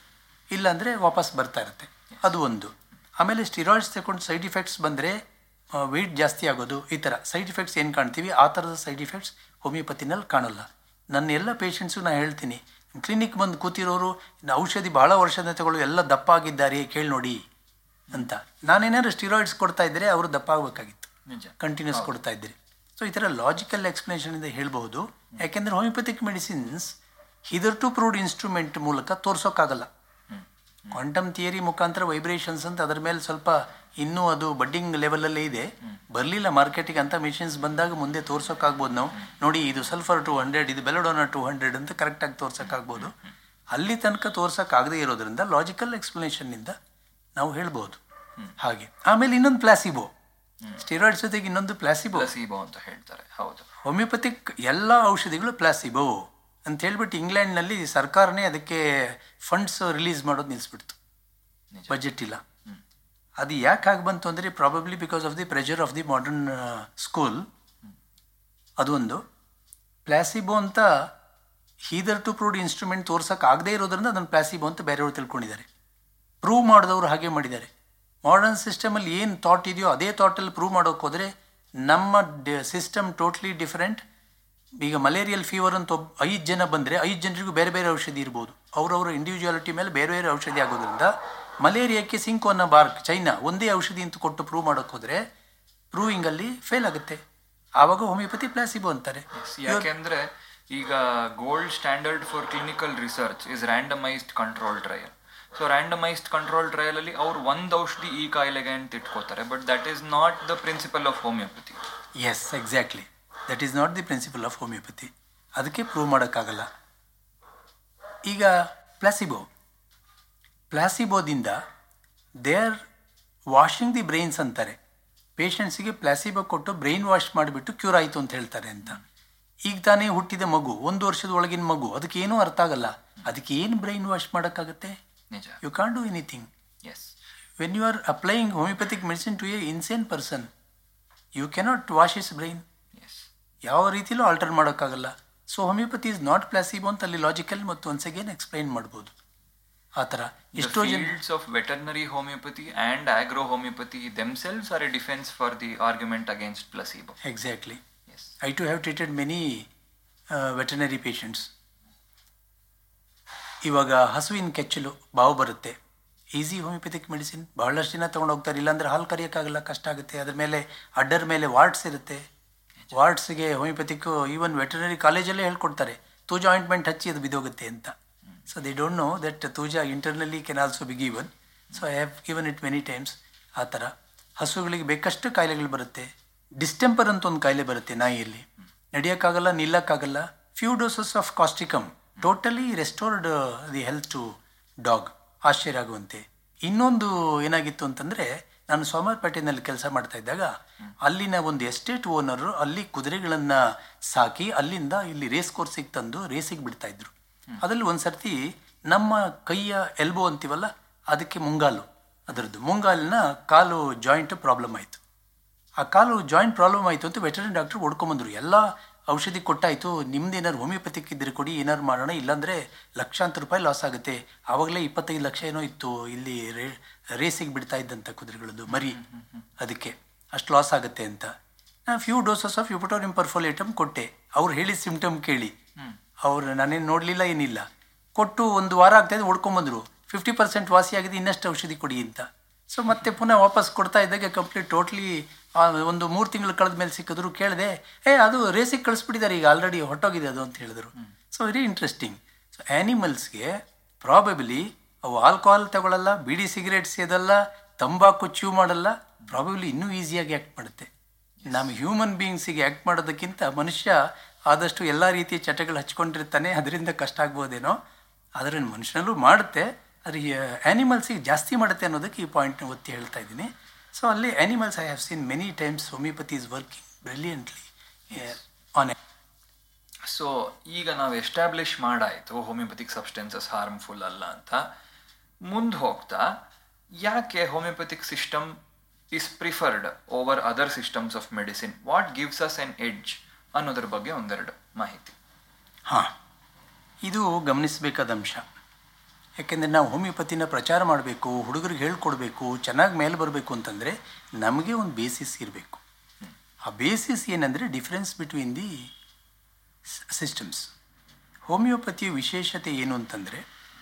ಇಲ್ಲಾಂದರೆ ವಾಪಸ್ ಬರ್ತಾ ಇರುತ್ತೆ ಅದು ಒಂದು ಆಮೇಲೆ steroids ತಗೊಂಡು side effects ಬಂದರೆ weight ಜಾಸ್ತಿ ಆಗೋದು ಈ ಥರ ಸೈಡ್ ಇಫೆಕ್ಟ್ಸ್ ಏನು ಕಾಣ್ತೀವಿ ಆ ಥರದ ಸೈಡ್ ಇಫೆಕ್ಟ್ಸ್ ಹೋಮಿಯೋಪತಿನಲ್ಲಿ ಕಾಣೋಲ್ಲ ನನ್ನ ಎಲ್ಲ ಪೇಷಂಟ್ಸು ನಾನು ಹೇಳ್ತೀನಿ ಕ್ಲಿನಿಕ್ ಬಂದು ಕೂತಿರೋರು ಇನ್ನು ಔಷಧಿ ಭಾಳ ವರ್ಷದ ತಗೊಳ್ಳೋ ಎಲ್ಲ ದಪ್ಪ ಆಗಿದ್ದಾರೆ ಕೇಳಿ ನೋಡಿ ಅಂತ ನಾನೇನಾದ್ರು ಸ್ಟಿರಾಯ್ಡ್ಸ್ ಕೊಡ್ತಾ ಇದ್ದರೆ ಅವರು ದಪ್ಪ ಆಗಬೇಕಾಗಿತ್ತು ನಿಜ ಕಂಟಿನ್ಯೂಸ್ ಕೊಡ್ತಾ ಇದ್ರಿ ಸೊ ಈ ಥರ ಲಾಜಿಕಲ್ ಎಕ್ಸ್ಪ್ಲನೇಷನಿಂದ ಹೇಳ್ಬಹುದು ಯಾಕೆಂದರೆ homeopathic medicines hitherto proved instrument ಮೂಲಕ ತೋರ್ಸೋಕ್ಕಾಗಲ್ಲ ಕ್ವಾಂಟಮ್ ಥಿಯರಿ ಮುಖಾಂತರ ವೈಬ್ರೇಷನ್ಸ್ ಅಂತ ಅದ್ರ ಮೇಲೆ ಸ್ವಲ್ಪ ಇನ್ನೂ ಅದು ಬಡ್ಡಿಂಗ್ ಲೆವೆಲಲ್ಲೇ ಇದೆ ಬರಲಿಲ್ಲ ಮಾರ್ಕೆಟಿಗೆ ಅಂತ ಮಿಷಿನ್ಸ್ ಬಂದಾಗ ಮುಂದೆ ತೋರ್ಸೋಕ್ಕಾಗ್ಬೋದು ನಾವು ನೋಡಿ ಇದು ಸಲ್ಫರ್ ಟು ಹಂಡ್ರೆಡ್ ಇದು ಬೆಲಡೋನ ಟು ಹಂಡ್ರೆಡ್ ಅಂತ ಕರೆಕ್ಟಾಗಿ ತೋರ್ಸೋಕ್ಕಾಗ್ಬೋದು ಅಲ್ಲಿ ತನಕ ತೋರ್ಸೋಕ್ಕಾಗದೇ ಇರೋದ್ರಿಂದ ಲಾಜಿಕಲ್ ಎಕ್ಸ್ಪ್ಲನೇಷನ್ನಿಂದ ನಾವು ಹೇಳ್ಬೋದು ಹಾಗೆ ಆಮೇಲೆ ಇನ್ನೊಂದು ಪ್ಲಾಸಿಬೋ ಸ್ಟಿರಾಯ್ಡ್ಸ್ ಜೊತೆಗೆ ಇನ್ನೊಂದು ಪ್ಲಾಸಿಬೋ ಪ್ಲಸೀಬೋ ಅಂತ ಹೇಳ್ತಾರೆ ಹೌದು ಹೋಮಿಯೋಪತಿಕ್ ಎಲ್ಲ ಔಷಧಿಗಳು ಪ್ಲಾಸಿಬೋ ಅಂತ ಹೇಳ್ಬಿಟ್ಟು ಇಂಗ್ಲೆಂಡ್ನಲ್ಲಿ ಸರ್ಕಾರನೇ ಅದಕ್ಕೆ ಫಂಡ್ಸ್ ರಿಲೀಸ್ ಮಾಡೋದು ನಿಲ್ಲಿಸ್ಬಿಡ್ತು ನಿಜ. ಬಜೆಟ್ ಇಲ್ಲ ಅದು ಯಾಕೆ ಆಗಿ ಬಂತು ಅಂದರೆ probably because of the pressure of the modern school ಅದೊಂದು ಪ್ಲಾಸಿಬೋ ಅಂತ ಹೀದರ್ ಟು ಪ್ರೂವ್ಡ್ ಇನ್ಸ್ಟ್ರೂಮೆಂಟ್ ತೋರ್ಸಕ್ಕೆ ಆಗದೇ ಇರೋದ್ರಿಂದ ಅದನ್ನು ಪ್ಲಾಸಿಬೋ ಅಂತ ಬೇರೆಯವರು ತಿಳ್ಕೊಂಡಿದ್ದಾರೆ ಪ್ರೂವ್ ಮಾಡಿದವರು ಹಾಗೆ ಮಾಡಿದ್ದಾರೆ ಮಾಡರ್ನ್ ಸಿಸ್ಟಮಲ್ಲಿ ಏನು ಥಾಟ್ ಇದೆಯೋ ಅದೇ ಥಾಟಲ್ಲಿ ಪ್ರೂವ್ ಮಾಡೋಕೆ ಹೋದರೆ ನಮ್ಮ ಸಿಸ್ಟಮ್ ಟೋಟ್ಲಿ ಡಿಫರೆಂಟ್ ಈಗ ಮಲೇರಿಯಲ್ ಫೀವರ್ ಅಂತ ಒಬ್ಬ ಐದು ಜನ ಬಂದರೆ ಐದು ಜನರಿಗೂ ಬೇರೆ ಬೇರೆ ಔಷಧಿ ಇರ್ಬೋದು ಅವರವರ ಇಂಡಿವಿಜುವಾಲಿಟಿ ಮೇಲೆ ಬೇರೆ ಬೇರೆ ಔಷಧಿ ಆಗೋದ್ರಿಂದ ಮಲೇರಿಯಾಕ್ಕೆ ಸಿಂಕೋನ ಬಾರ್ಕ್ ಚೈನಾ ಒಂದೇ ಔಷಧಿ ಅಂತ ಕೊಟ್ಟು ಪ್ರೂವ್ ಮಾಡೋಕೆ ಹೋದರೆ ಪ್ರೂವಿಂಗಲ್ಲಿ ಫೇಲ್ ಆಗುತ್ತೆ ಆವಾಗ ಹೋಮಿಯೋಪತಿ ಪ್ಲಾಸಿಬೋ ಅಂತಾರೆ ಯಾಕೆಂದ್ರೆ ಈಗ gold standard for clinical research is randomised control trial so randomised control trial ಅಲ್ಲಿ ಅವ್ರು ಒಂದು ಔಷಧಿ ಈ ಕಾಯಿಲೆಗೆ ಅಂತ ಇಟ್ಕೋತಾರೆ but that is not the principle of homeopathy yes exactly that is not the principle of homeopathy ಅದಕ್ಕೆ ಪ್ರೂವ್ ಮಾಡೋಕ್ಕಾಗಲ್ಲ ಈಗ ಪ್ಲಾಸಿಬೋ ಪ್ಲಾಸಿಬೋದಿಂದ they are washing the brains ಅಂತಾರೆ ಪೇಷಂಟ್ಸಿಗೆ ಪ್ಲಾಸಿಬೋ ಕೊಟ್ಟು ಬ್ರೈನ್ ವಾಶ್ ಮಾಡಿಬಿಟ್ಟು ಕ್ಯೂರ್ ಆಯಿತು ಅಂತ ಹೇಳ್ತಾರೆ ಅಂತ ಈಗ ತಾನೇ ಹುಟ್ಟಿದ ಮಗು ಒಂದು ವರ್ಷದ ಒಳಗಿನ ಮಗು ಅದಕ್ಕೆ ಏನೂ ಅರ್ಥ ಆಗಲ್ಲ ಅದಕ್ಕೆ ಏನು ಬ್ರೈನ್ ವಾಶ್ ಮಾಡೋಕ್ಕಾಗತ್ತೆ ನಿಜ you can do anything yes when you are applying homeopathic medicine to a insane person you cannot wash is brain yes ಯಾವ ರೀತಿಲೂ ಆಲ್ಟರ್ ಮಾಡೋಕ್ಕಾಗಲ್ಲ so homeopathy is not placebo ಅಂತ ಅಲ್ಲಿ ಲಾಜಿಕಲ್ ಮತ್ತು ಒನ್ಸ್ ಅಗೇನ್ ಎಕ್ಸ್ಪ್ಲೈನ್ ಮಾಡ್ಬೋದು ಆ ಥರ ಎಷ್ಟೋ ಜನ fields of veterinary homeopathy and agro homeopathy themselves are a defense for the argument against placebo exactly yes I too have treated many veterinary patients ಇವಾಗ ಹಸುವಿನ ಕೆಚ್ಚಲು ಬಾವು ಬರುತ್ತೆ ಈಸಿ ಹೋಮಿಯೋಪತಿಕ್ ಮೆಡಿಸಿನ್ ಬಹಳಷ್ಟು ದಿನ ತೊಗೊಂಡು ಹೋಗ್ತಾರೆ ಇಲ್ಲಾಂದ್ರೆ ಹಾಲು ಕರಿಯೋಕ್ಕಾಗಲ್ಲ ಕಷ್ಟ ಆಗುತ್ತೆ ಅದ್ರ ಮೇಲೆ ಅಡ್ಡರ್ ಮೇಲೆ ವಾರ್ಡ್ಸ್ ಇರುತ್ತೆ ವಾರ್ಡ್ಸ್ಗೆ ಹೋಮಿಯೋಪತಿಕ್ ಈವನ್ ವೆಟನರಿ ಕಾಲೇಜಲ್ಲೇ ಹೇಳ್ಕೊಡ್ತಾರೆ ತೂಜಾ ಆಯಿಂಟ್ಮೆಂಟ್ ಹಚ್ಚಿ ಅದು ಬಿದ್ದೋಗುತ್ತೆ ಅಂತ so they don't know that Thuja internally can also be given so I have given it many times ಆ ಥರ ಹಸುಗಳಿಗೆ ಬೇಕಷ್ಟು ಕಾಯಿಲೆಗಳು ಬರುತ್ತೆ ಡಿಸ್ಟೆಂಪರ್ ಅಂತ ಒಂದು ಕಾಯಿಲೆ ಬರುತ್ತೆ ನಾಯಿಯಲ್ಲಿ ನಡೆಯೋಕ್ಕಾಗಲ್ಲ ನಿಲ್ಲಕ್ಕಾಗಲ್ಲ few doses of causticum totally restored the health to dog ಆಶ್ಚರ್ಯ ಆಗುವಂತೆ ಇನ್ನೊಂದು ಏನಾಗಿತ್ತು ಅಂತಂದರೆ ನಾನು ಸೋಮವಾರಪೇಟೆನಲ್ಲಿ ಕೆಲಸ ಮಾಡ್ತಾ ಇದ್ದಾಗ ಅಲ್ಲಿನ ಒಂದು ಎಸ್ಟೇಟ್ ಓನರು ಅಲ್ಲಿ ಕುದುರೆಗಳನ್ನು ಸಾಕಿ ಅಲ್ಲಿಂದ ಇಲ್ಲಿ ರೇಸ್ ಕೋರ್ಸಿಗೆ ತಂದು ರೇಸಿಗೆ ಬಿಡ್ತಾ ಇದ್ರು ಅದರಲ್ಲಿ ಒಂದು ಸರ್ತಿ ನಮ್ಮ ಕೈಯ ಎಲ್ಬೋ ಅಂತೀವಲ್ಲ ಅದಕ್ಕೆ ಮುಂಗಾಲು ಅದರದ್ದು ಮುಂಗಾಲಿನ ಕಾಲು ಜಾಯಿಂಟ್ ಪ್ರಾಬ್ಲಮ್ ಆಯಿತು ಆ ಕಾಲು ಜಾಯಿಂಟ್ ಪ್ರಾಬ್ಲಮ್ ಆಯಿತು ಅಂತ ವೆಟರ್ನರಿ ಡಾಕ್ಟರ್ ಹೊಡ್ಕೊಂಬಂದ್ರು ಎಲ್ಲ ಔಷಧಿ ಕೊಟ್ಟಾಯಿತು ನಿಮ್ದು ಏನಾದ್ರು ಹೋಮಿಯೋಪತಿಕ್ ಇದ್ರೆ ಕೊಡಿ ಏನಾರು ಮಾಡೋಣ ಇಲ್ಲಾಂದರೆ ಲಕ್ಷಾಂತರ ರೂಪಾಯಿ ಲಾಸ್ ಆಗುತ್ತೆ ಆವಾಗಲೇ ಇಪ್ಪತ್ತೈದು ಲಕ್ಷ ಏನೋ ಇತ್ತು ಇಲ್ಲಿ ರೇ ರೇಸಿಗೆ ಬಿಡ್ತಾ ಇದ್ದಂಥ ಕುದುರೆಗಳದ್ದು ಮರಿ ಅದಕ್ಕೆ ಅಷ್ಟು ಲಾಸ್ ಆಗುತ್ತೆ ಅಂತ ನಾನು few doses of eupatorium perfoliatum ಕೊಟ್ಟೆ ಅವ್ರು ಹೇಳಿದ ಸಿಮ್ಟಮ್ ಕೇಳಿ ಅವ್ರು ನಾನೇನು ನೋಡಲಿಲ್ಲ ಏನಿಲ್ಲ ಕೊಟ್ಟು ಒಂದು ವಾರ ಆಗ್ತಾಯಿದೆ ಹೊಡ್ಕೊಂಬಂದ್ರು ಫಿಫ್ಟಿ ಪರ್ಸೆಂಟ್ ವಾಸಿ ಆಗಿದೆ ಇನ್ನಷ್ಟು ಔಷಧಿ ಕೊಡಿ ಅಂತ ಸೊ ಮತ್ತೆ ಪುನಃ ವಾಪಸ್ ಕೊಡ್ತಾ ಇದ್ದಾಗ ಕಂಪ್ಲೀಟ್ ಟೋಟ್ಲಿ ಒಂದು ಮೂರು ತಿಂಗಳು ಕಳೆದ ಮೇಲೆ ಸಿಕ್ಕಿದ್ರು ಕೇಳಿದೆ ಏ ಅದು ರೇಸಿಗೆ ಕಳಿಸ್ಬಿಟ್ಟಿದ್ದಾರೆ ಈಗ ಆಲ್ರೆಡಿ ಹೊಟ್ಟೋಗಿದೆ ಅದು ಅಂತ ಹೇಳಿದ್ರು ಸೊ ವೆರಿ ಇಂಟ್ರೆಸ್ಟಿಂಗ್ ಸೊ ಆ್ಯನಿಮಲ್ಸ್ಗೆ ಪ್ರಾಬಬಿಲಿ ಅವು ಆಲ್ಕೋಹಾಲ್ ತಗೊಳ್ಳಲ್ಲ ಬಿಡಿ ಸಿಗರೇಟ್ ಸೇದಲ್ಲ ತಂಬಾಕು ಚ್ಯೂ ಮಾಡಲ್ಲ ಪ್ರಾಬಬ್ಲಿ ಇನ್ನೂ ಈಸಿಯಾಗಿ ಆ್ಯಕ್ಟ್ ಮಾಡುತ್ತೆ ನಮ್ಮ ಹ್ಯೂಮನ್ ಬೀಯಿಂಗ್ಸಿಗೆ ಆ್ಯಕ್ಟ್ ಮಾಡೋದಕ್ಕಿಂತ ಮನುಷ್ಯ ಆದಷ್ಟು ಎಲ್ಲ ರೀತಿಯ ಚಟಗಳು ಹಚ್ಕೊಂಡಿರ್ತಾನೆ ಅದರಿಂದ ಕಷ್ಟ ಆಗ್ಬೋದೇನೋ ಆದರೆ ಮನುಷ್ಯನಲ್ಲೂ ಮಾಡುತ್ತೆ ಆದರೆ ಆ್ಯನಿಮಲ್ಸಿಗೆ ಜಾಸ್ತಿ ಮಾಡುತ್ತೆ ಅನ್ನೋದಕ್ಕೆ ಈ ಪಾಯಿಂಟ್ನ ಒತ್ತಿ ಹೇಳ್ತಾ ಇದ್ದೀನಿ ಸೊ ಅಲ್ಲಿ animals I have seen many times homeopathy is working brilliantly on so ಈಗ ನಾವು ಎಸ್ಟಾಬ್ಲಿಷ್ ಮಾಡಾಯಿತು ಹೋಮಿಯೋಪತಿಕ್ ಸಬ್ಸ್ಟೆನ್ಸಸ್ ಹಾರ್ಮ್ಫುಲ್ ಅಲ್ಲ ಅಂತ ಮುಂದೆ ಹೋಗ್ತಾ ಯಾಕೆ homeopathic system is preferred over other systems of medicine what gives us an edge ಅನ್ನೋದ್ರ ಬಗ್ಗೆ ಒಂದೆರಡು ಮಾಹಿತಿ ಹಾಂ ಇದು ಗಮನಿಸಬೇಕಾದ ಅಂಶ ಯಾಕೆಂದರೆ ನಾವು ಹೋಮಿಯೋಪತಿನ ಪ್ರಚಾರ ಮಾಡಬೇಕು ಹುಡುಗರಿಗೆ ಹೇಳ್ಕೊಡ್ಬೇಕು ಚೆನ್ನಾಗಿ ಮೇಲೆ ಬರಬೇಕು ಅಂತಂದರೆ ನಮಗೆ ಒಂದು ಬೇಸಿಸ್ ಇರಬೇಕು ಆ ಬೇಸಿಸ್ ಏನಂದರೆ ಡಿಫ್ರೆನ್ಸ್ ಬಿಟ್ವೀನ್ ದಿ ಸಿಸ್ಟಮ್ಸ್ ಹೋಮಿಯೋಪತಿಯ ವಿಶೇಷತೆ ಏನು ಅಂತಂದರೆ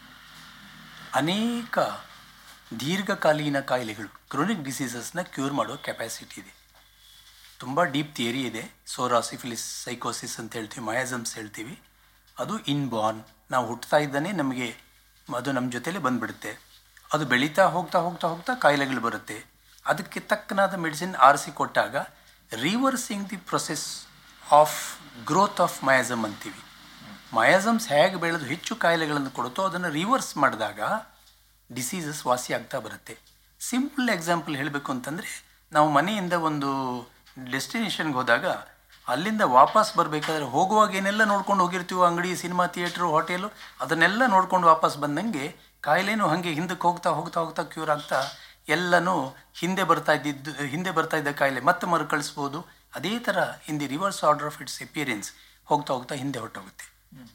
ಅನೇಕ ದೀರ್ಘಕಾಲೀನ ಕಾಯಿಲೆಗಳು ಕ್ರೋನಿಕ್ ಡಿಸೀಸಸ್ನ ಕ್ಯೂರ್ ಮಾಡೋ ಕೆಪಾಸಿಟಿ ಇದೆ ತುಂಬ ಡೀಪ್ ಥಿಯರಿ ಇದೆ ಸೋರಾಸಿಫಿಲಿಸ್ ಸೈಕೋಸಿಸ್ ಅಂತ ಹೇಳ್ತೀವಿ ಮಯಾಸಮ್ಸ್ ಹೇಳ್ತೀವಿ ಅದು ಇನ್ಬಾರ್ನ್ ನಾವು ಹುಟ್ಟುತ್ತಾ ಇದ್ದಾನೆ ನಮಗೆ ಅದು ನಮ್ಮ ಜೊತೆಲೇ ಬಂದುಬಿಡುತ್ತೆ ಅದು ಬೆಳೀತಾ ಹೋಗ್ತಾ ಹೋಗ್ತಾ ಹೋಗ್ತಾ ಕಾಯಿಲೆಗಳು ಬರುತ್ತೆ ಅದಕ್ಕೆ ತಕ್ಕನಾದ ಮೆಡಿಸಿನ್ ಆರಿಸಿ ಕೊಟ್ಟಾಗ reversing the process of growth of miasm ಅಂತೀವಿ ಮಯಾಸಮ್ಸ್ ಹೇಗೆ ಬೆಳೆದು ಹೆಚ್ಚು ಕಾಯಿಲೆಗಳನ್ನು ಕೊಡುತ್ತೋ ಅದನ್ನು ರಿವರ್ಸ್ ಮಾಡಿದಾಗ ಡಿಸೀಸಸ್ ವಾಸಿ ಆಗ್ತಾ ಬರುತ್ತೆ ಸಿಂಪಲ್ ಎಕ್ಸಾಂಪಲ್ ಹೇಳಬೇಕು ಅಂತಂದರೆ ನಾವು ಮನೆಯಿಂದ ಒಂದು ಡೆಸ್ಟಿನೇಷನ್ಗೆ ಹೋದಾಗ ಅಲ್ಲಿಂದ ವಾಪಸ್ ಬರಬೇಕಾದ್ರೆ ಹೋಗುವಾಗ ಏನೆಲ್ಲ ನೋಡ್ಕೊಂಡು ಹೋಗಿರ್ತೀವೋ ಅಂಗಡಿ ಸಿನಿಮಾ ಥಿಯೇಟ್ರು ಹೋಟೆಲು ಅದನ್ನೆಲ್ಲ ನೋಡ್ಕೊಂಡು ವಾಪಸ್ ಬಂದಂಗೆ ಕಾಯಿಲೆನೂ ಹಾಗೆ ಹಿಂದಕ್ಕೆ ಹೋಗ್ತಾ ಹೋಗ್ತಾ ಹೋಗ್ತಾ ಕ್ಯೂರ್ ಆಗ್ತಾ ಎಲ್ಲನೂ ಹಿಂದೆ ಬರ್ತಾ ಇದ್ದಿದ್ದು ಹಿಂದೆ ಬರ್ತಾ ಇದ್ದ ಕಾಯಿಲೆ ಮತ್ತೆ ಮರುಕಳಿಸ್ಬೋದು ಅದೇ ಥರ in the reverse order of its appearance ಹೋಗ್ತಾ ಹೋಗ್ತಾ ಹಿಂದೆ ಹೊಟ್ಟೋಗುತ್ತೆ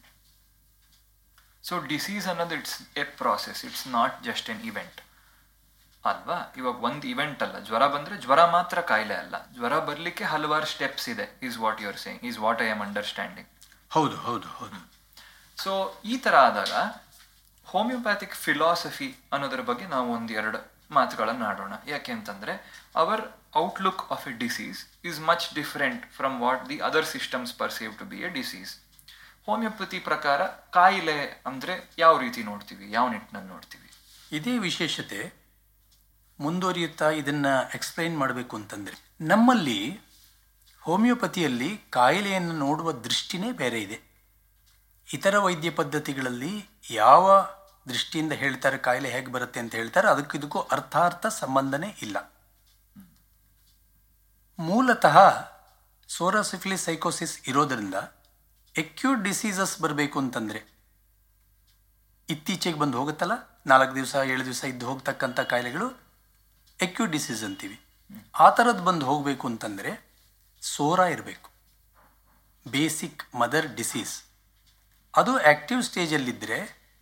ಸೊ ಡಿಸೀಸ್ ಅನ್ನೋದು it's a process it's not just an event ಅಲ್ವಾ ಇವಾಗ ಒಂದು ಇವೆಂಟ್ ಅಲ್ಲ ಜ್ವರ ಬಂದ್ರೆ ಜ್ವರ ಮಾತ್ರ ಕಾಯಿಲೆ ಅಲ್ಲ ಜ್ವರ ಬರಲಿಕ್ಕೆ ಹಲವಾರು ಸ್ಟೆಪ್ಸ್ ಇದೆ is what you are saying is what I am understanding ಹೌದು ಹೌದು ಹೌದು ಸೊ ಈ ಥರ ಆದಾಗ ಹೋಮಿಯೋಪ್ಯಾಥಿಕ್ ಫಿಲಾಸಫಿ ಅನ್ನೋದ್ರ ಬಗ್ಗೆ ನಾವು ಒಂದು ಎರಡು ಮಾತುಗಳನ್ನು ಆಡೋಣ ಯಾಕೆ ಅಂತಂದರೆ our outlook of a disease is much different from what the other systems perceive to be a disease homeopathy ಪ್ರಕಾರ ಕಾಯಿಲೆ ಅಂದರೆ ಯಾವ ರೀತಿ ನೋಡ್ತೀವಿ ಯಾವ ನಿಟ್ಟಿನಲ್ಲಿ ನೋಡ್ತೀವಿ ಇದೇ ವಿಶೇಷತೆ ಮುಂದುವರಿಯುತ್ತಾ ಇದನ್ನು ಎಕ್ಸ್ಪ್ಲೈನ್ ಮಾಡಬೇಕು ಅಂತಂದರೆ ನಮ್ಮಲ್ಲಿ ಹೋಮಿಯೋಪತಿಯಲ್ಲಿ ಕಾಯಿಲೆಯನ್ನು ನೋಡುವ ದೃಷ್ಟಿನೇ ಬೇರೆ ಇದೆ ಇತರ ವೈದ್ಯ ಪದ್ಧತಿಗಳಲ್ಲಿ ಯಾವ ದೃಷ್ಟಿಯಿಂದ ಹೇಳ್ತಾರೆ ಕಾಯಿಲೆ ಹೇಗೆ ಬರುತ್ತೆ ಅಂತ ಹೇಳ್ತಾರೆ ಅದಕ್ಕೂ ಇದಕ್ಕೂ ಅರ್ಥಾರ್ಥ ಸಂಬಂಧನೇ ಇಲ್ಲ ಮೂಲತಃ ಸೋರಾಸಿಫಿಲಿಸ್ ಸೈಕೋಸಿಸ್ ಇರೋದರಿಂದ ಎಕ್ಯೂಟ್ ಡಿಸೀಸಸ್ ಬರಬೇಕು ಅಂತಂದರೆ ಇತ್ತೀಚೆಗೆ ಬಂದು ಹೋಗುತ್ತಲ್ಲ ನಾಲ್ಕು ದಿವಸ ಏಳು ದಿವಸ ಇದ್ದು ಹೋಗ್ತಕ್ಕಂಥ ಕಾಯಿಲೆಗಳು ಎಕ್ಯೂಟ್ ಡಿಸೀಸ್ ಅಂತೀವಿ ಆ ಥರದ್ದು ಬಂದು ಹೋಗಬೇಕು ಅಂತಂದರೆ ಸೋರಾ ಇರಬೇಕು ಬೇಸಿಕ್ ಮದರ್ ಡಿಸೀಸ್ ಅದು ಆ್ಯಕ್ಟಿವ್ ಸ್ಟೇಜಲ್ಲಿದ್ದರೆ